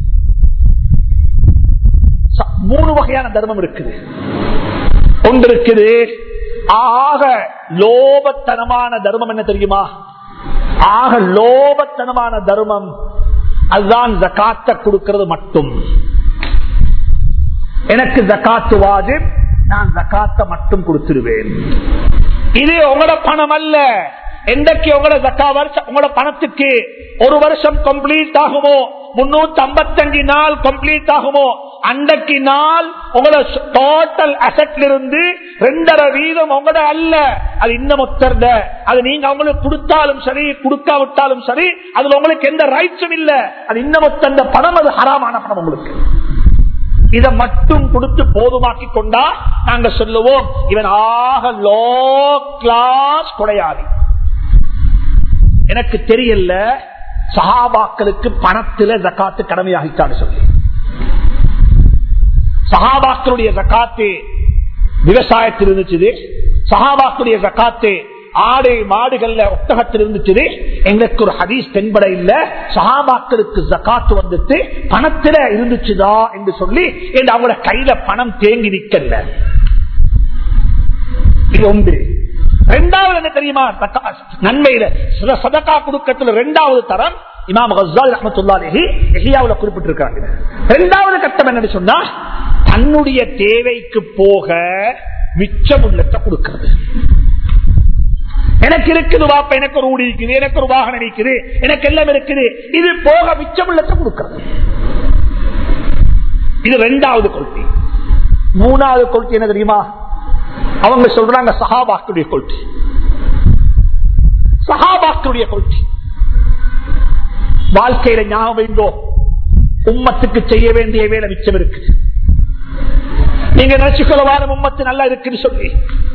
மூணு வகையான தர்மம் இருக்குது ஒன்று இருக்குது ஆக லோபத்தனமான தர்மம் என்ன தெரியுமா ஆக லோபத்தனமான தர்மம் அதுதான் ஜக்காத்த கொடுக்கிறது மட்டும் எனக்கு ஜக்காத்து வாஜிப் நான் ஜக்காத்த மட்டும் கொடுத்துருவேன் இது உங்களோட பணம் அல்ல என்றைக்கு உங்களோட ஜக்கா வருஷம் உங்களோட பணத்துக்கு ஒரு வருஷம் கம்ப்ளீட் ஆகுமோ முன்னூத்தி ஐம்பத்தஞ்சு நாள் கம்ப்ளீட் ஆகுமோ அன்றைக்கு நாள் உங்களோட டோட்டல் அசட்ல இருந்து ரெண்டரை வீதம் உங்களோட அல்ல அது இன்னும் ஒத்தர்த அது நீங்க அவங்களுக்கு கொடுத்தாலும் சரி கொடுக்காவிட்டாலும் சரி அதுல உங்களுக்கு எந்த ரைட்ஸும் இல்ல அது இன்னும் ஒத்தந்த பணம் அது ஹராமான பணம் உங்களுக்கு இதை மட்டும் கொடுத்து போதுமாக்கி கொண்டா நாங்க சொல்லுவோம் இவன் ஆக லோ கிளாஸ் கொடையாளி எனக்கு தெரியல சஹாபாக்களுக்கு பணத்துல ஜக்காத்து கடமையாகிட்டான்னு சொல்லி சஹாபாக்களுடைய ஜக்காத்து விவசாயத்தில் இருந்துச்சு சஹாபாக்களுடைய ஜக்காத்து ஆடு மாடுகள்ல ஒட்டகத்தில் இருந்துச்சு எங்களுக்கு ஒரு ஹதீஸ் தென்பட இல்ல சஹாபாக்களுக்கு ஜக்காத்து வந்துட்டு பணத்துல இருந்துச்சுதா என்று சொல்லி அவங்களோட கையில பணம் தேங்கி நிக்கல இது ஒன்று ரெண்டாவது என்ன தெரியுமா நன்மையில சில சதக்கா கொடுக்கத்துல ரெண்டாவது தரம் இமாம் ஹசால் ரஹமத்துல்லாஹி எஹியாவுல குறிப்பிட்டிருக்காங்க ரெண்டாவது கட்டம் என்னன்னு சொன்னா தன்னுடைய தேவைக்கு போக மிச்சம் உள்ளத்தை கொடுக்கிறது எனக்கு இருக்குது வாப்ப எனக்கு ஒரு ஊடி இருக்குது எனக்கு ஒரு வாகனம் இருக்குது எனக்கு எல்லாம் இருக்குது இது போக மிச்சம் உள்ளத்தை கொடுக்கிறது இது ரெண்டாவது கொள்கை மூணாவது கொள்கை என்ன தெரியுமா அவங்க சொல்றாங்க சஹாபாக்களுடைய கொள்கை சஹாபாக்களுடைய கொள்கை வாழ்க்கையில ஞாபகம் வைங்கோ உம்மத்துக்கு செய்ய வேண்டிய வேலை மிச்சம் இருக்கு நீங்க நினைச்சுக்கொள்ளவான உம்மத்து நல்லா இருக்குன்னு சொல்லி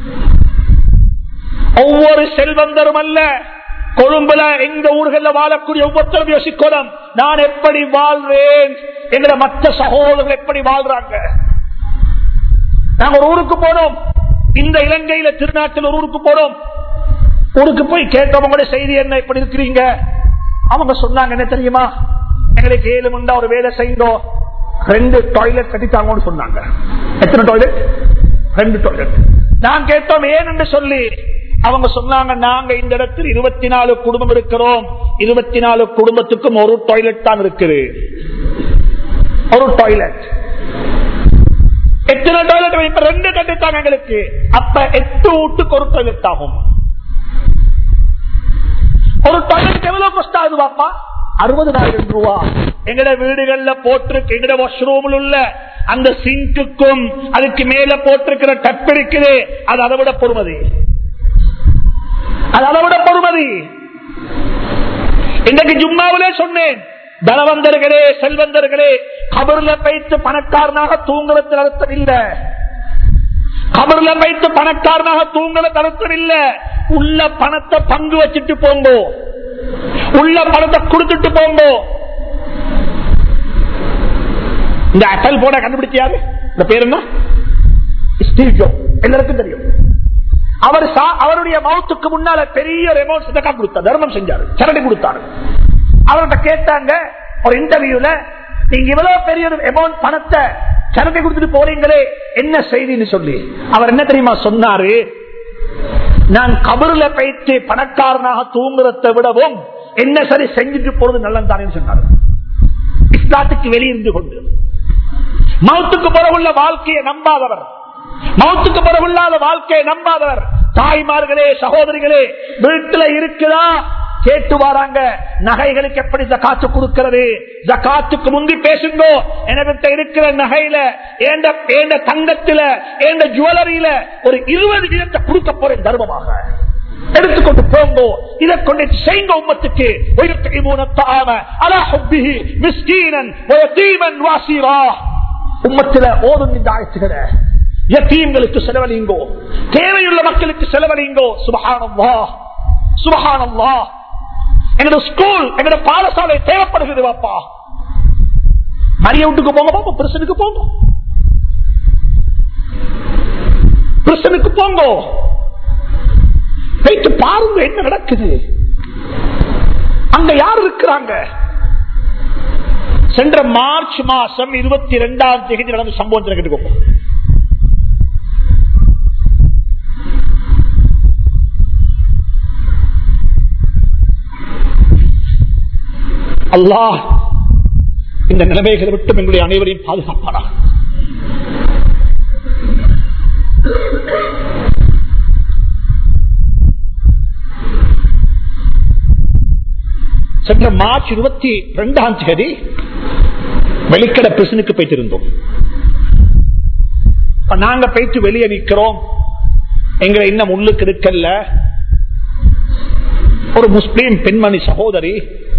ஒவ்வொரு செல்வந்தரும் அல்ல கொழும்புல எங்க ஊர்கள்ல வாழக்கூடிய ஒவ்வொருத்தரும் யோசிக்கணும் நான் எப்படி வாழ்றேன் எங்களை மற்ற சகோதரர்கள் எப்படி வாழ்றாங்க நாங்க ஒரு ஊருக்கு போனோம் இந்த இலங்கையில திருநாட்டில் ஒரு ஊருக்கு போனோம் ஊருக்கு போய் கேட்டவங்களோட செய்தி என்ன எப்படி இருக்கிறீங்க அவங்க சொன்னாங்க என்ன தெரியுமா எங்களுக்கு ஏழு முண்டா ஒரு வேலை செய்யறோம் ரெண்டு டாய்லெட் கட்டித்தாங்கன்னு சொன்னாங்க எத்தனை டாய்லெட் ரெண்டு டாய்லெட் நான் கேட்டோம் ஏன் என்று சொல்லி அவங்க சொன்னாங்க நாங்க இந்த இடத்தில் இருபத்தி நாலு குடும்பம் இருக்கிறோம் இருபத்தி நாலு குடும்பத்துக்கும் ஒரு டாய்லெட் தான் இருக்குது ஒரு டாய்லெட் எத்தனை டாய்லெட் இப்ப ரெண்டு கட்டித்தாங்க எங்களுக்கு அப்ப எட்டு வீட்டுக்கு ஒரு டாய்லெட் ஆகும் ஒரு டாய்லெட் எவ்வளவு கஷ்டம் ஆகுது பாப்பா அறுபதாயிரம் ரூபா எங்கட வீடுகள்ல போட்டிருக்கு எங்கட வாஷ்ரூம்ல உள்ள அந்த சிங்குக்கும் அதுக்கு மேல போட்டிருக்கிற டப் இருக்குது அது அதை விட பொறுமதி அது அதை விட பொறுமதி இன்றைக்கு ஜும்மாவிலே சொன்னேன் தனவந்தர்களே செல்வந்தர்களே கபர்ல வைத்து பணக்காரனாக தூங்குறதுக்கு அர்த்தம் இல்ல கபர்ல வைத்து பணக்காரனாக தூங்குறது அர்த்தம் இல்ல உள்ள பணத்தை பங்கு வச்சுட்டு போங்கோ உள்ள பணத்தை கொடுத்துட்டு போங்கோ இந்த அட்டல் போட கண்டுபிடிச்சாரு இந்த பேர் என்ன ஸ்டீவ் ஜோ எல்லாருக்கும் தெரியும் அவர் சா- அவருடைய மௌத்துக்கு முன்னால பெரிய ஒரு அமௌண்ட் சிதக்கா கொடுத்தார் தர்மம் செஞ்சாரு சரடி கொடுத்தாரு அவர்கிட்ட கேட்டாங்க ஒரு இன்டர்வியூல நீங்க இவ்வளவு பெரிய ஒரு அமௌண்ட் பணத்தை சரடி கொடுத்துட்டு போறீங்களே என்ன செய்தின்னு சொல்லி அவர் என்ன தெரியுமா சொன்னாரு நான் கபருல பயிற்சி பணக்காரனாக தூங்குறதை விடவும் என்ன சரி செஞ்சுட்டு போறது நல்லதானு சொன்னார் இஸ்லாத்துக்கு வெளியிருந்து கொண்டு மௌத்துக்கு பிறகுள்ள வாழ்க்கையை நம்பாதவர் மௌத்துக்கு பிறகுள்ளாத வாழ்க்கையை நம்பாதவர் தாய்மார்களே சகோதரிகளே வீட்டுல இருக்குதா கேட்டு வராங்க நகைகளுக்கு எப்படி ஜக்காத்து கொடுக்கிறது ஜக்காத்துக்கு முந்தி பேசுங்கோ என்கிட்ட இருக்கிற நகையில ஏண்ட ஏண்ட தங்கத்துல ஏண்ட ஜுவல்லரியில ஒரு இருபது வீதத்தை கொடுக்க போறேன் தர்மமாக எடுத்துக்கொண்டு போங்கோ இதை கொண்டு செய்யுங்க உம்மத்துக்கு وَيُطْعِمُونَ الطَّعَامَ عَلَى حُبِّهِ مِسْكِينًا وَيَتِيمًا وَأَسِيرًا உம்மத்தில ஓதும் இந்த ஆயத்துகளை யத்தீம்களுக்கு செலவழிங்கோ தேவையுள்ள மக்களுக்கு செலவழிங்கோ சுபஹானல்லா சுபஹானல்லா எங்களோட ஸ்கூல் எங்களோட பாடசாலை தேவைப்படுகிறது வாப்பா மரிய வீட்டுக்கு போங்க பாப்பா பிரசனுக்கு போங்க பிரசனுக்கு போங்கோ போயிட்டு பாருங்க என்ன நடக்குது அங்க யார் இருக்கிறாங்க சென்ற மார்ச் மாசம் இருபத்தி இரண்டாம் தேதி நடந்த சம்பவம் கேட்டுக்கோங்க அல்லாஹ் இந்த நிலைமைகளை விட்டு எங்களுடைய அனைவரையும் பாதுகாப்பானா சென்ற மார்ச் இருபத்தி இரண்டாம் தேதி வெளிக்கடை பிரசனுக்கு போயிட்டு இருந்தோம் இப்ப நாங்க போயிட்டு வெளியே நிக்கிறோம் எங்களை இன்னும் உள்ளுக்கு இருக்கல்ல ஒரு முஸ்லீம் பெண்மணி சகோதரி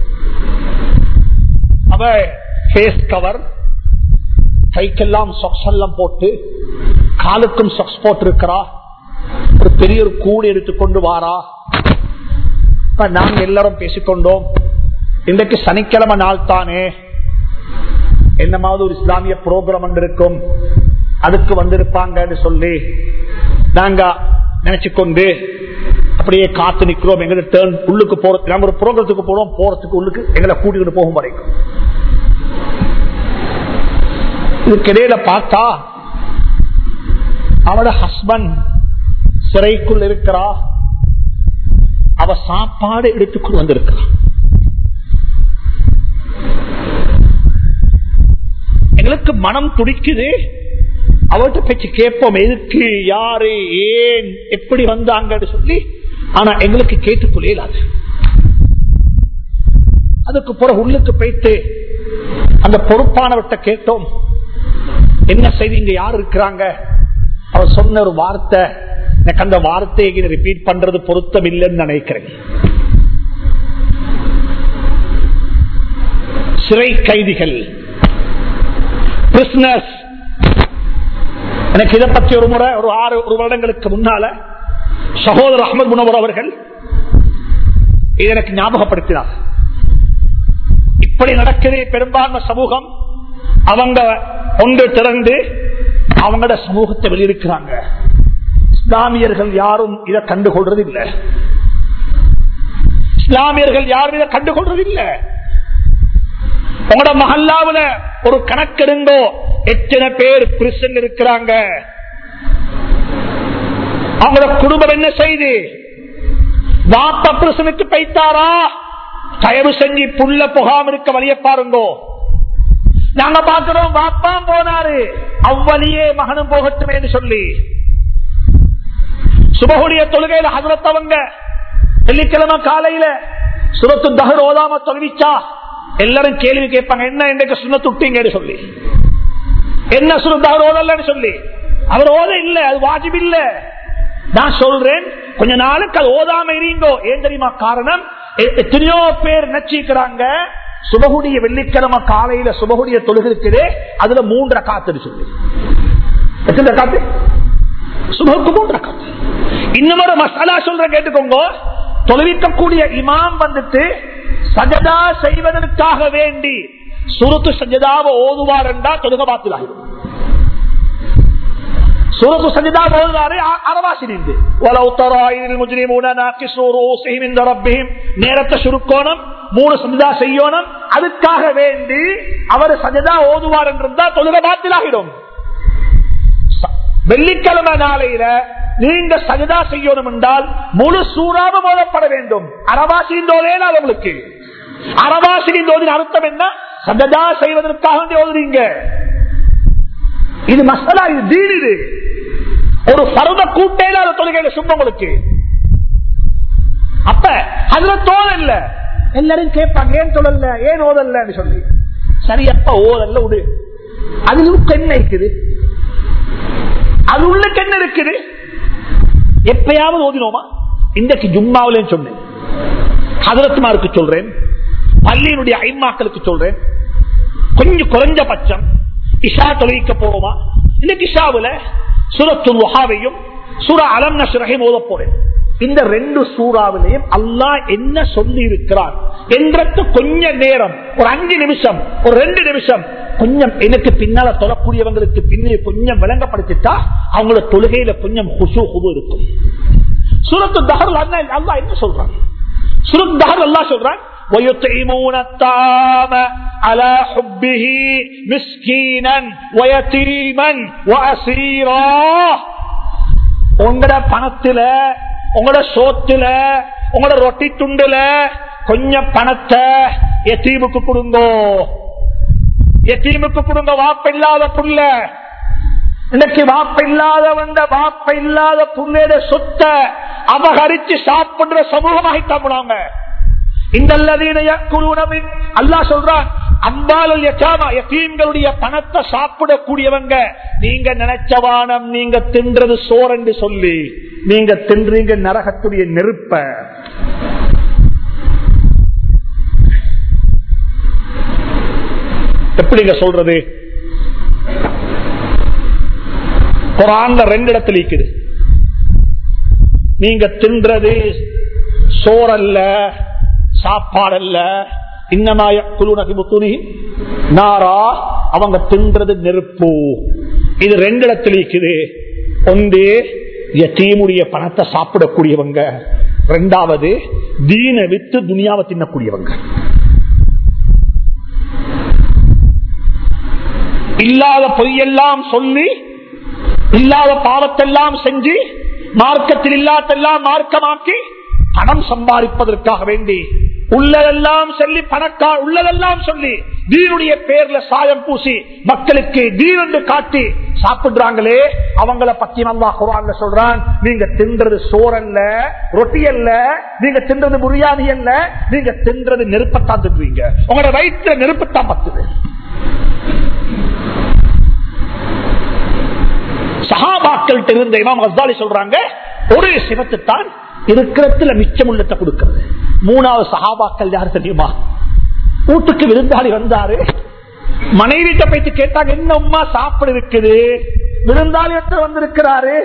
அவ ஃபேஸ் கவர் கைக்கெல்லாம் சொக்ஸ் எல்லாம் போட்டு காலுக்கும் சொக்ஸ் போட்டு இருக்கிறா ஒரு பெரிய ஒரு கூடு எடுத்துக்கொண்டு வாரா இப்ப நாங்க எல்லாரும் பேசிக்கொண்டோம் இன்றைக்கு சனிக்கிழமை நாள் தானே என்னமாவது ஒரு இஸ்லாமிய புரோகிராம் இருக்கும் அதுக்கு வந்திருப்பாங்கன்னு சொல்லி நாங்க நினைச்சுக்கொண்டு அப்படியே காத்து நிக்கிறோம் எங்களை டேர்ன் உள்ளுக்கு போறது நாங்க ஒரு புரோகிரத்துக்கு போறோம் போறதுக்கு உள்ளுக்கு எங்களை கூட்டிக்கிட்டு போகும் வரைக்கும் இதுக்கிடையில பார்த்தா அவட ஹஸ்பண்ட் சிறைக்குள் இருக்கிறா அவ சாப்பாடு எடுத்துக்கொண்டு வந்திருக்கிறான் எங்களுக்கு மனம் துடிக்குது அவர்கிட்ட பேச்சு கேட்போம் எதுக்கு யாரு ஏன் எப்படி வந்தாங்கன்னு சொல்லி ஆனா எங்களுக்கு கேட்டுக்கொள்ளே இல்லாது அதுக்கு பிறகு உள்ளுக்கு போயிட்டு அந்த பொறுப்பானவர்கிட்ட கேட்டோம் என்ன செய்தி இங்க யார் இருக்கிறாங்க அவர் சொன்ன ஒரு வார்த்தை எனக்கு அந்த வார்த்தையை ரிப்பீட் பண்றது பொருத்தம் இல்லைன்னு நினைக்கிறேன் சிறை கைதிகள் பிரிஸ்னஸ் எனக்கு இதை பற்றி ஒரு முறை ஒரு ஆறு ஒரு வருடங்களுக்கு முன்னால சகோதரர் அஹமது முனவர் அவர்கள் இது எனக்கு ஞாபகப்படுத்தினார் இப்படி நடக்குது பெரும்பான்மை சமூகம் அவங்க ஒன்று திறந்து அவங்களோட சமூகத்தை வெளியிருக்கிறாங்க இஸ்லாமியர்கள் யாரும் இதை கண்டுகொள்றது இல்லை இஸ்லாமியர்கள் யாரும் இதை கண்டுகொள்றது இல்லை உங்களோட மஹல்லாவுல ஒரு கணக்கெடுங்கோ எத்தனை பேர் கிறிஸ்டன் இருக்கிறாங்க அவங்களோட குடும்பம் என்ன செய்து வாப்ப பிரசனுக்கு பைத்தாரா தயவு செஞ்சு புள்ள புகாம இருக்க வழிய பாருங்கோ நாங்க பாக்குறோம் வாப்பா போனாரு அவ்வளியே மகனும் போகட்டுமே என்று சொல்லி சுபகுடைய தொழுகையில ஹசரத்தவங்க வெள்ளிக்கிழமை காலையில சுரத்து தகர் ஓதாம தொழுவிச்சா எல்லாரும் கேள்வி கேட்பாங்க என்ன இன்றைக்கு சுண்ண துட்டீங்கன்னு சொல்லி என்ன சுரத்து தகர் ஓதலன்னு சொல்லி அவர் ஓத இல்ல அது வாஜிப் இல்ல நான் சொல்றேன் கொஞ்ச நாளுக்கு அது ஓதாம இருங்கோ ஏன் தெரியுமா காரணம் எ- எத்தனையோ பேர் நச்சிக்கிறாங்க சுபகுடைய வெள்ளிக்கிழமை காலையில சுபகுடைய தொழுகிறது அதுல மூன்று காத்து சொல்லி எத்தனை காத்து சுபகுக்கு மூன்று காத்து இன்னும் ஒரு மசாலா சொல்ற கேட்டுக்கோங்க தொழுவிக்கக்கூடிய இமாம் வந்துட்டு சஜதா செய்வதற்காக வேண்டி சுருத்து சஜதாவை ஓதுவார் என்றா தொழுக பாத்திலாகிடும் சூரத்து சஜிதா போதுதாரு அரவாசி நின்று வலவு தராயில் முஜ்ரிமூன நாக்கிசு ரூசிஹிம் இந்த ரப்பிஹிம் நேரத்தை சுருக்கோணம் மூணு சஜிதா செய்யணும் அதுக்காக வேண்டி அவர் சஜதா ஓதுவார் என்றிருந்தா தொழுக பாத்திலாகிடும் ச- வெள்ளிக்கிழமை நாளையில நீங்க சஜதா செய்யணும் என்றால் முழு சூறாவும் ஓதப்பட வேண்டும் அரவாசியின் தோதேனா உங்களுக்கு அரவாசியின் தோதின் அர்த்தம் என்ன சஜதா செய்வதற்காக வேண்டி ஓதுறீங்க இது மசாலா இது தீன் இது ஒரு பருவ கூட்டையில அந்த தொழுகையில சும்மங்களுக்கு அப்ப அதுல தோல் இல்ல எல்லாரும் கேட்பாங்க ஏன் தொழல ஏன் ஓதல்ல சொல்லி சரி அப்ப ஓதல்ல விடு அதுல என்ன இருக்குது அது உள்ள என்ன இருக்குது எப்பயாவது ஓதினோமா இன்றைக்கு ஜும்மாவிலேயும் சொன்னேன் ஹதரத்மாருக்கு சொல்றேன் பள்ளியினுடைய ஐமாக்களுக்கு சொல்றேன் கொஞ்சம் குறைஞ்ச பட்சம் இஷா தொழிக்க போறோமா இன்னைக்கு இஷாவுல சுரத்துல் வஹாவையும் சூரா அலம் நஷ்ரஹையும் ஓத போறேன் இந்த ரெண்டு சூறாவிலையும் அல்லாஹ் என்ன சொல்லி இருக்கிறான் என்றது கொஞ்ச நேரம் ஒரு அஞ்சு நிமிஷம் ஒரு ரெண்டு நிமிஷம் கொஞ்சம் எனக்கு பின்னால தொழக்கூடியவங்களுக்கு பின்னே கொஞ்சம் விளங்கப்படுத்திட்டா அவங்களோட தொழுகையில கொஞ்சம் குசு குபு இருக்கும் சூரத்து தஹர் அல்லாஹ் என்ன சொல்றான் சூரத் தஹர் அல்லாஹ் சொல்றான் ويطعمون الطعام على حبه مسكينا ويتيما واسيرا உங்களோட பணத்துல உங்களோட சோத்துல உங்களோட ரொட்டி துண்டுல கொஞ்சம் பணத்தை எத்தீமுக்கு கொடுங்கோ எத்தீமுக்கு கொடுங்க வாப்ப இல்லாத புள்ள இன்னைக்கு வாப்ப இல்லாத வந்த வாப்ப இல்லாத புள்ளையோட சொத்தை அபகரிச்சு சாப்பிடுற சமூகமாகித்தான் போனாங்க இந்த அல்லா சொல்றான் அம்பாலுடைய பணத்தை சாப்பிடக்கூடியவங்க நீங்க நினைச்சவானம் நீங்க தின்றது சோர் என்று சொல்லி நீங்க தின்றீங்க நரகத்துடைய நெருப்ப எப்படிங்க சொல்றது குரான்ல ரெண்டு இடத்துல இருக்குது நீங்க தின்றது சோறல்ல சாப்பாடல்ல இன்னமாய குழு நாரா அவங்க தின்றது நெருப்பு இது ரெண்டு இடத்துல இருக்குது ஒன்று தீமுடைய பணத்தை சாப்பிடக்கூடியவங்க ரெண்டாவது தீன வித்து துனியாவை தின்னக்கூடியவங்க இல்லாத பொய்யெல்லாம் சொல்லி இல்லாத பாவத்தெல்லாம் செஞ்சு மார்க்கத்தில் இல்லாதெல்லாம் மார்க்கமாக்கி பணம் சம்பாதிப்பதற்காக வேண்டி உள்ளதெல்லாம் சொல்லி பணக்கா உள்ளதெல்லாம் சொல்லி தீனுடைய பேர்ல சாயம் பூசி மக்களுக்கு தீன் என்று காட்டி சாப்பிடுறாங்களே அவங்கள பத்தி நல்லா குரான்ல சொல்றான் நீங்க தின்றது சோறல்ல ரொட்டி அல்ல நீங்க தின்றது புரியாணி அல்ல நீங்க தின்றது நெருப்பத்தான் தின்றுவீங்க உங்களோட வயிற்று நெருப்பத்தான் பத்துது சஹாபாக்கள் இருந்த இமாம் ஹஸ்தாலி சொல்றாங்க ஒரு சிவத்து தான் இருக்கிறதுல மிச்சம் உள்ளத்தை கொடுக்கிறது மூணாவது சஹாபாக்கள் யார் தெரியுமா வீட்டுக்கு விருந்தாளி வந்தாரு மனைவிட்ட போயிட்டு கேட்டாங்க என்ன அம்மா சாப்பிட இருக்குது விருந்தாளி வந்திருக்கிறாரு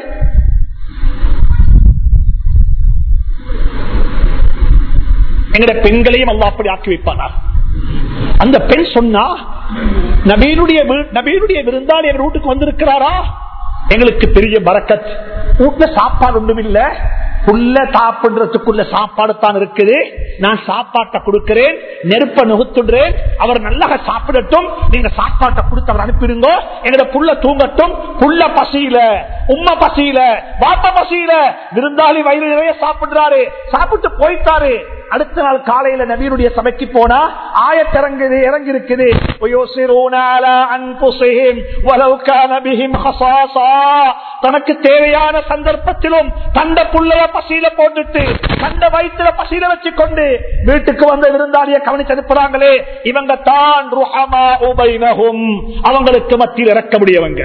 எங்கட பெண்களையும் அல்லா அப்படி ஆக்கி வைப்பானா அந்த பெண் சொன்னா நபீனுடைய நபீனுடைய விருந்தாளி எங்க வீட்டுக்கு வந்திருக்கிறாரா எங்களுக்கு பெரிய பறக்கத் வீட்டுல சாப்பாடு ஒன்றும் இல்ல புள்ள சாப்பிடுறதுக்குள்ள சாப்பாடு தான் இருக்குது நான் சாப்பாட்டை கொடுக்கிறேன் நெருப்ப நுகுத்துடுறேன் அவர் நல்லா சாப்பிடட்டும் நீங்க சாப்பாட்டை கொடுத்து அவர் அனுப்பிடுங்க எங்க புள்ள தூங்கட்டும் புள்ள பசியில உம்மா பசியில பாப்பா பசியில விருந்தாளி வயிறு நிறைய சாப்பிடுறாரு சாப்பிட்டு போயிட்டாரு அடுத்த நாள் காலையில நபீருடைய சபைக்கு போனா ஆயத்திறங்குது இறங்கி இருக்குது தனக்கு தேவையான சந்தர்ப்பத்திலும் தந்த புள்ளைய பசியில போட்டுட்டு தந்த வயிற்றுல பசியில வச்சு கொண்டு வீட்டுக்கு வந்த விருந்தாளிய கவனிச்சு அனுப்புறாங்களே இவங்க தான் ருஹமா உபைனகும் அவங்களுக்கு மத்தியில் இறக்க முடியவங்க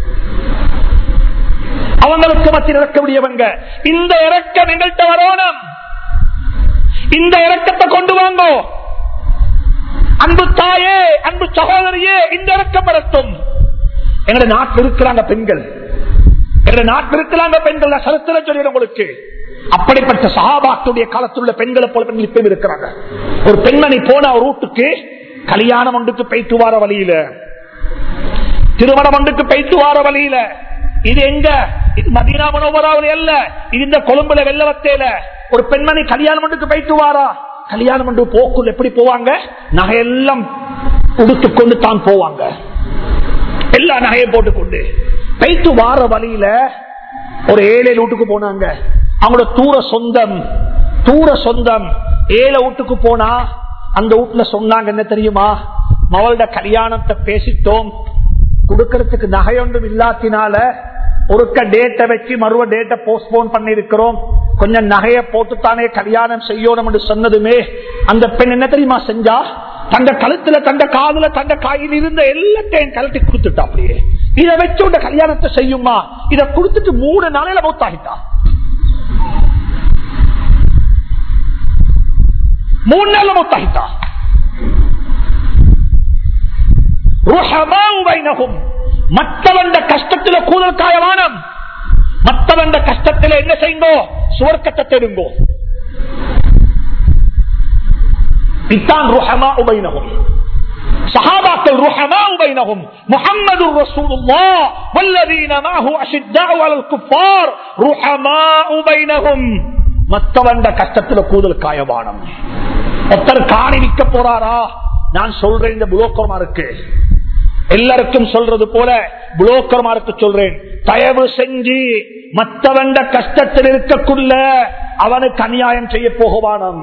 அவங்களுக்கு மத்தியில் இறக்க முடியவங்க இந்த இறக்கம் எங்கள்கிட்ட வரணும் இந்த இறக்கத்தை கொண்டு வாங்க அன்பு தாயே அன்பு சகோதரியே இந்த இறக்கம் வரட்டும் எங்க நாட்டில் இருக்கிறாங்க பெண்கள் எங்க நாட்டில் இருக்கிறாங்க பெண்கள் சரித்திர சொல்லிடும் உங்களுக்கு அப்படிப்பட்ட சகாபாத்துடைய காலத்தில் உள்ள பெண்களை போல பெண்கள் இப்ப இருக்கிறாங்க ஒரு பெண்மணி போன ஒரு வீட்டுக்கு கல்யாணம் ஒன்றுக்கு பைத்து வார வழியில திருமணம் ஒன்றுக்கு பைத்து வார வழியில இது எங்க இது மதீனா மனோபராவதி அல்ல இது இந்த கொழும்புல வெள்ளவத்தேல ஒரு பெண்மணி கல்யாணம் ஒன்றுக்கு பைத்து வாரா கல்யாணம் ஒன்று போக்குள் எப்படி போவாங்க நகையெல்லாம் உடுத்துக்கொண்டு தான் போவாங்க எல்லா நகையும் போட்டுக்கொண்டு பைத்து வார வழியில ஒரு ஏழை வீட்டுக்கு போனாங்க அவங்களோட தூர சொந்தம் தூர சொந்தம் ஏழை வீட்டுக்கு போனா அந்த வீட்டுல சொன்னாங்க என்ன தெரியுமா மவளோட கல்யாணத்தை பேசிட்டோம் கொடுக்கறதுக்கு நகையொன்றும் இல்லாத்தினால ஒருக்க டேட்டை வச்சு மறுவ டேட்டை போஸ்ட்போன் பண்ணி இருக்கிறோம் கொஞ்சம் நகைய போட்டுத்தானே கல்யாணம் செய்யணும் என்று சொன்னதுமே அந்த பெண் என்ன தெரியுமா செஞ்சா தந்த கழுத்துல தந்த காதுல தந்த காயில் இருந்த எல்லாத்தையும் கலட்டி கொடுத்துட்டா அப்படியே இதை வச்சு உண்ட கல்யாணத்தை செய்யுமா இதை கொடுத்துட்டு மூணு நாளையில மௌத்தாகிட்டா மூணு நாள்ல மௌத்தாகிட்டா மற்றவண்ட கஷ்டத்துல கூதல் காயவானம் மற்றவண்ட கஷ்டத்துல என்ன செய்யுங்கோ சுவர்க்கத்தை தேடுங்கோ இத்தான் ருஹமா உபைனகும் صحابة الرحماء بينهم محمد رسول الله والذين معه أشداء على الكفار رحماء بينهم மற்றவண்ட கஷ்டத்துல கூதல் காயவானம் ஒருத்தர் காணி விற்க போறாரா நான் சொல்றேன் இந்த புலோக்கரமா இருக்கு எல்லாருக்கும் சொல்றது போல புலோக்கர்மாருக்கு சொல்றேன் தயவு செஞ்சு மற்றவண்ட கஷ்டத்தில் இருக்கக்குள்ள அவனுக்கு அநியாயம் செய்ய போகவானம்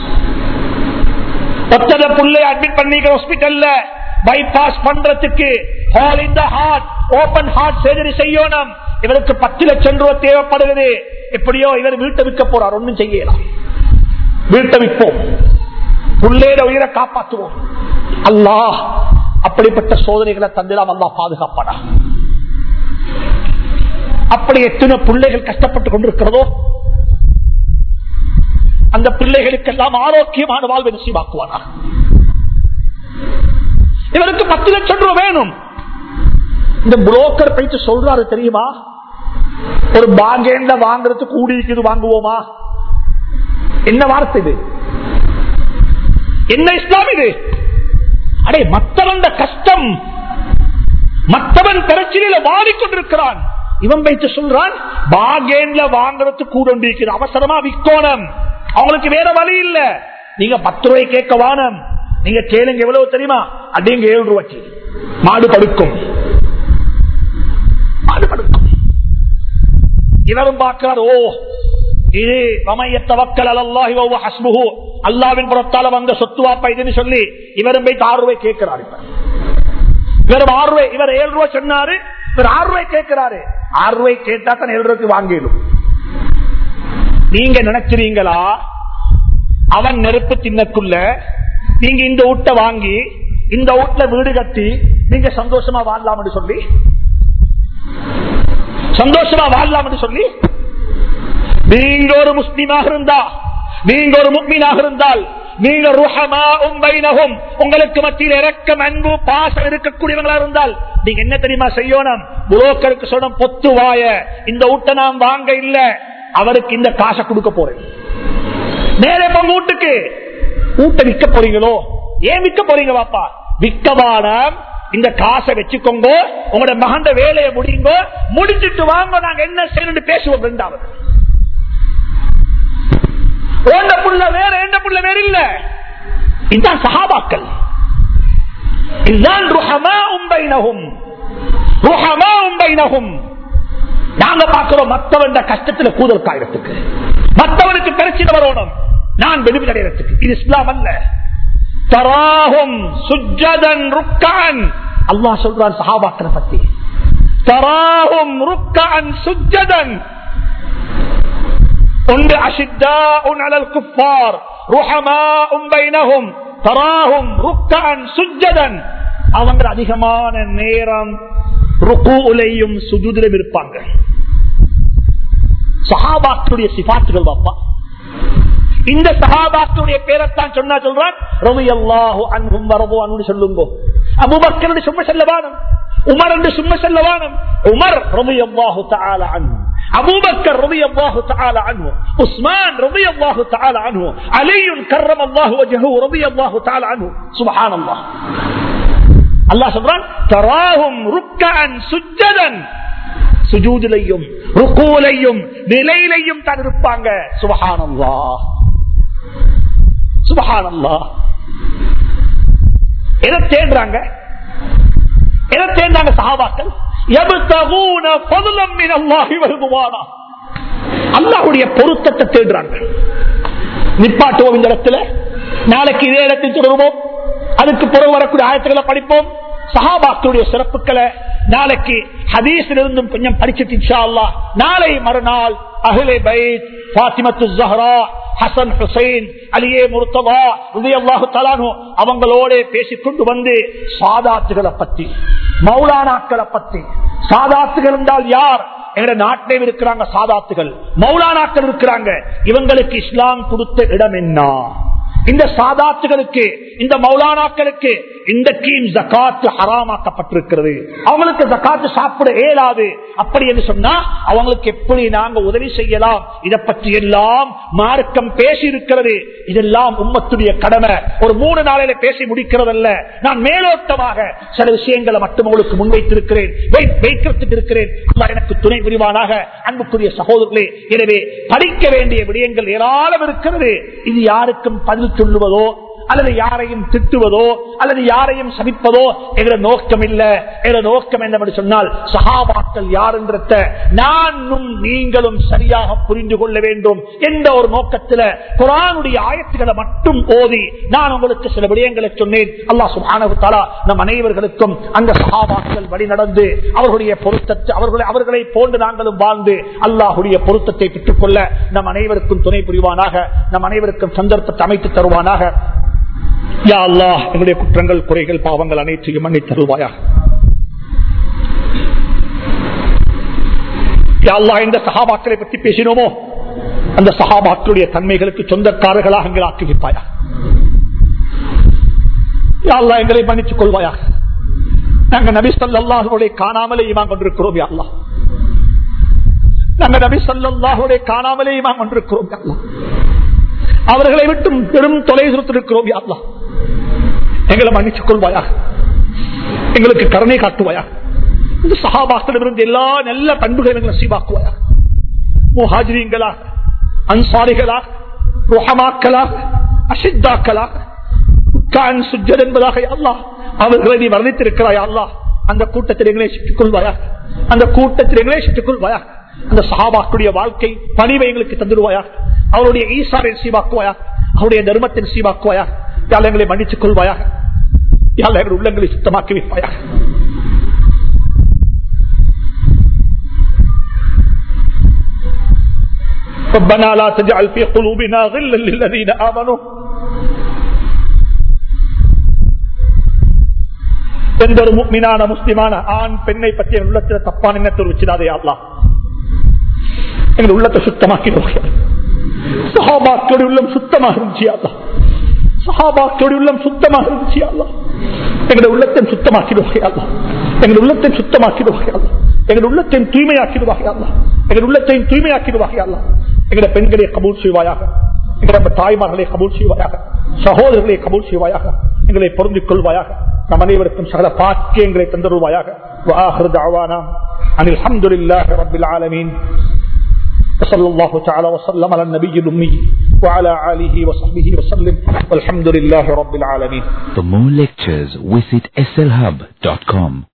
ஒத்தத புள்ளை அட்மிட் பண்ணிக்கிற ஹாஸ்பிட்டல்ல பைபாஸ் பண்றதுக்கு hole in the heart open heart surgery செய்யணும் இவருக்கு பத்து லட்சம் ரூபாய் தேவைப்படுகிறது எப்படியோ இவர் வீட்டை விற்க போறார் ஒன்னும் செய்யலாம் வீட்டை விற்போம் புள்ளேட உயிரை காப்பாற்றுவோம் அல்லாஹ் அப்படிப்பட்ட சோதனைகளை தந்திடாம அல்லா பாதுகாப்பாடா அப்படி எத்தனை பிள்ளைகள் கஷ்டப்பட்டு கொண்டிருக்கிறதோ அந்த பிள்ளைகளுக்கெல்லாம் ஆரோக்கியமான வாழ்வை நசிவாக்குவானா இவருக்கு பத்து லட்சம் ரூபாய் வேணும் இந்த புரோக்கர் போயிட்டு சொல்றாரு தெரியுமா ஒரு பாகேண்ட வாங்குறது கூடிக்குது வாங்குவோமா என்ன வார்த்தை இது என்ன இஸ்லாம் இது அடே மற்றவன் கஷ்டம் மற்றவன் பிரச்சனையில வாடிக்கொண்டிருக்கிறான் இவன் வைத்து சொல்றான் பாகேன்ல வாங்குறது கூட அவசரமா விற்கோணம் அவங்களுக்கு வேற வழி இல்ல நீங்க பத்து ரூபாய் கேட்க வானம் நீங்க கேளுங்க எவ்வளவு தெரியுமா அப்படிங்க ஏழு ரூபாய்க்கு மாடு படுக்கும் மாடு படுக்கும் இவரும் பார்க்கிறார் ஓ இது வமையத்தவக்கல் அல்லாஹி ஹஸ்முஹு அல்லாவின் புறத்தால வந்த சொத்து வாப்பா இதுன்னு சொல்லி இவரும் போய் ஆறு ரூபாய் கேட்கிறார் இப்ப இவர் ஆறு ரூபாய் இவர் ஏழு ரூபாய் சொன்னாரு இவர் ஆறு ரூபாய் கேட்கிறாரு ஆறு ரூபாய் கேட்டா தான் ஏழு ரூபாய்க்கு வாங்கிடும் நீங்க நினைச்சிருங்களா அவன் நெருப்பு தின்னக்குள்ள நீங்க இந்த வீட்டை வாங்கி இந்த வீட்டுல வீடு கட்டி நீங்க சந்தோஷமா வாழலாம் சொல்லி சந்தோஷமா வாழலாம் சொல்லி நீங்க ஒரு முஸ்லீமாக இருந்தா நீங்க ஒரு முக்மீனாக இருந்தால் நீங்க ருஹமா உம்பைனகும் உங்களுக்கு மத்தியில் இறக்கம் அன்பு பாசம் இருக்கக்கூடியவங்களா இருந்தால் நீங்க என்ன தெரியுமா செய்யணும் புரோக்கருக்கு சொன்ன பொத்து வாய இந்த ஊட்ட நாம் வாங்க இல்ல அவருக்கு இந்த காசை கொடுக்க போறேன் நேரே போங்க வீட்டுக்கு ஊட்ட விற்க போறீங்களோ ஏன் விற்க போறீங்க பாப்பா விற்கவான இந்த காசை வச்சுக்கோங்க உங்களோட மகண்ட வேலையை முடியுங்க முடிச்சிட்டு வாங்க நாங்க என்ன செய்யணும் பேசுவோம் ரெண்டாவது ஓண்ட புள்ள வேற எந்த புள்ள வேற இல்ல இதுதான் சஹாபாக்கள் இதுதான் ருஹமா உம்பைனகும் ருஹமா உம்பைனகும் நாங்க பார்க்கிறோம் மத்தவன் கஷ்டத்துல கூதல் காயறதுக்கு மத்தவனுக்கு பிரச்சனை வரணும் நான் பெனிஃபிட் அடைகிறதுக்கு இது இஸ்லாம் அல்ல தராகும் சுஜதன் ருக்கான் அல்லாஹ் சொல்றான் சஹாபாக்களை பத்தி தராகும் ருக்கான் சுஜதன் ஒன்று அஷித்தா அலல் குஃபார் ருஹமா உம்பைனகும் தராகும் ருக்கான் சுஜதன் அவங்க அதிகமான நேரம் ருக்கூலையும் சுஜுதிலும் இருப்பாங்க சஹாபாக்களுடைய சிபாத்துகள் பாப்பா இந்த சஹாபாக்களுடைய பேரைத்தான் சொன்னா சொல்றான் ரவி அல்லாஹு அன்பும் வரவோ அன்பு சொல்லுங்கோ அபுபக்கர் சும்மா செல்லவானம் உமர் என்று சும்மா செல்லவானம் உமர் ரவி அல்லாஹு தால அன்பு அபூபக்கர் رضي الله تعالى عنه عثمان رضي الله تعالى عنه علي كرم الله وجهه رضي الله تعالى عنه سبحان الله அல்லாஹ் சொல்றான் தராகும் ருக்கன் சுஜதன் சுஜூதிலையும் ருக்கூலையும் நிலையிலையும் தான் இருப்பாங்க சுபஹானல்லா சுபஹானல்லா எதை தேடுறாங்க எதை தேர்ந்தாங்க சஹாபாக்கள் அல்லாஹுடைய பொருத்தத்தை தேடுறாங்க நிப்பாட்டுவோம் இந்த இடத்துல நாளைக்கு இதே இடத்தில் தொடருவோம் அதுக்கு பிறகு வரக்கூடிய ஆயத்துக்களை படிப்போம் சஹாபாக்களுடைய சிறப்புகளை நாளைக்கு ஹதீஸிலிருந்தும் கொஞ்சம் படிச்சுட்டு இன்ஷா அல்லாஹ் நாளை மறுநாள் அஹ்லே பைத் ஃபாத்திமத்து ஜஹரா ஹசன் ஹுசைன் அலியே முர்த்தவா உதயல்லாஹு தலானு அவங்களோட பேசிக்கொண்டு வந்து சாதாத்துகளை பத்தி மௌலானாக்களை பத்தி சாதாத்துகள் என்றால் யார் எங்க நாட்டிலே இருக்கிறாங்க சாதாத்துகள் மௌலானாக்கள் இருக்கிறாங்க இவங்களுக்கு இஸ்லாம் கொடுத்த இடம் என்ன இந்த சாதாத்துகளுக்கு இந்த மௌலானாக்களுக்கு இந்த கீம் ஜக்காத்து ஹராமாக்கப்பட்டிருக்கிறது அவங்களுக்கு ஜக்காத்து சாப்பிட இயலாது அப்படி என்று சொன்னா அவங்களுக்கு எப்படி நாங்க உதவி செய்யலாம் இதை பற்றி எல்லாம் மார்க்கம் பேசி இருக்கிறது இதெல்லாம் உம்மத்துடைய கடமை ஒரு மூணு நாளையில பேசி முடிக்கிறதல்ல நான் மேலோட்டமாக சில விஷயங்களை மட்டும் உங்களுக்கு முன்வைத்திருக்கிறேன் வைக்கிறதுக்கு இருக்கிறேன் எனக்கு துணை புரிவானாக அன்புக்குரிய சகோதரர்களே எனவே படிக்க வேண்டிய விடயங்கள் ஏராளம் இருக்கிறது இது யாருக்கும் பதில் சொல்லுவதோ அல்லது யாரையும் திட்டுவதோ அல்லது யாரையும் சபிப்பதோ எங்கள நோக்கம் இல்ல எங்கள நோக்கம் என்ன சொன்னால் சகாபாக்கள் யார் என்ற நானும் நீங்களும் சரியாக புரிந்து கொள்ள வேண்டும் என்ற ஒரு நோக்கத்தில் குரானுடைய ஆயத்துக்களை மட்டும் ஓதி நான் உங்களுக்கு சில விடயங்களை சொன்னேன் அல்லா சுபானு தாலா நம் அனைவர்களுக்கும் அந்த சகாபாக்கள் வழி நடந்து அவர்களுடைய பொருத்தத்தை அவர்களை அவர்களை போன்று நாங்களும் வாழ்ந்து அல்லாஹுடைய பொருத்தத்தை பெற்றுக் கொள்ள நம் அனைவருக்கும் துணை புரிவானாக நம் அனைவருக்கும் சந்தர்ப்பத்தை அமைத்து தருவானாக யா அல்லாஹ் எங்களுடைய குற்றங்கள் குறைகள் பாவங்கள் அனைத்தையும் மன்னி தருவாயா யா அல்லாஹ் எந்த சகாபாக்களை பற்றி பேசினோமோ அந்த சகாபாக்களுடைய தன்மைகளுக்கு சொந்தக்காரர்களாக எங்களை ஆக்கி வைப்பாயா யா அல்லாஹ் எங்களை மன்னித்துக் கொள்வாயா நாங்க நபி சொல்லாஹுடைய காணாமலே இமான் கொண்டிருக்கிறோம் யா அல்லாஹ் நாங்க நபி சொல்லாஹுடைய காணாமலே இமான் கொண்டிருக்கிறோம் யா அல்லாஹ் அவர்களை விட்டு பெரும் தொலை சுருத்திருக்கிறோம் யாருலா எங்களை மன்னிச்சுக் கொள்வாயா எங்களுக்கு கருணை காட்டுவாயா இந்த சகாபாக்களிடமிருந்து எல்லா நல்ல பண்புகளை எங்களை சீவாக்குவாயா முஹாஜிரீங்களா அன்சாரிகளா ருஹமாக்களா அசித்தாக்களா கான் சுஜர் என்பதாக அல்லா அவர்களை நீ வர்ணித்திருக்கிறாயா அல்லா அந்த கூட்டத்தில் எங்களை சுட்டுக் கொள்வாயா அந்த கூட்டத்தில் எங்களை சுட்டுக் கொள்வாயா அந்த சஹாபாக்குடைய வாழ்க்கை பணிவை எங்களுக்கு தந்துடுவாயா அவருடைய ஈசாரை சீவாக்குவாயா அவருடைய தர்மத்தின் சீவாக்குவாயா யாழ் எங்களை மன்னித்துக் கொள்வாயா யாழ் எங்கள் உள்ளங்களை சுத்தமாக்கி வைப்பாயா ربنا لا تجعل في قلوبنا غلا للذين آمنوا எந்த ஒரு முக்மினான முஸ்லிமான ஆண் பெண்ணை பற்றி என் உள்ளத்தில் தப்பான எண்ணத்தை வச்சிடாதே அல்லா எங்கள் உள்ளத்தை சுத்தமாக்கி சஹாபாக்களுடைய உள்ளம் சுத்தமாக இருந்துச்சு அல்லா சஹாபாக்களுடைய உள்ளம் சுத்தமாக இருந்துச்சு அல்லா எங்களுடைய உள்ளத்தை சுத்தமாக்கிடுவாங்க அல்லா எங்கள் உள்ளத்தை சுத்தமாக்கிடுவாங்க அல்லா எங்கள் உள்ளத்தையும் தூய்மையாக்கிடுவாங்க அல்லா எங்கள் உள்ளத்தையும் தூய்மையாக்கிடுவாங்க அல்லா எங்களுடைய பெண்களை கபூல் செய்வாயாக எங்களுடைய தாய்மார்களை கபூல் செய்வாயாக சகோதரர்களை கபூல் செய்வாயாக எங்களை பொருந்திக் கொள்வாயாக நம் அனைவருக்கும் சகல பாக்கியங்களை தந்தருவாயாக அனில் அஹமதுல்லாஹ் ரபில் ஆலமீன் وصلى الله تعالى وسلم على النبي الأمي وعلى آله وصحبه وسلم والحمد لله رب العالمين For more lectures, visit slhub.com.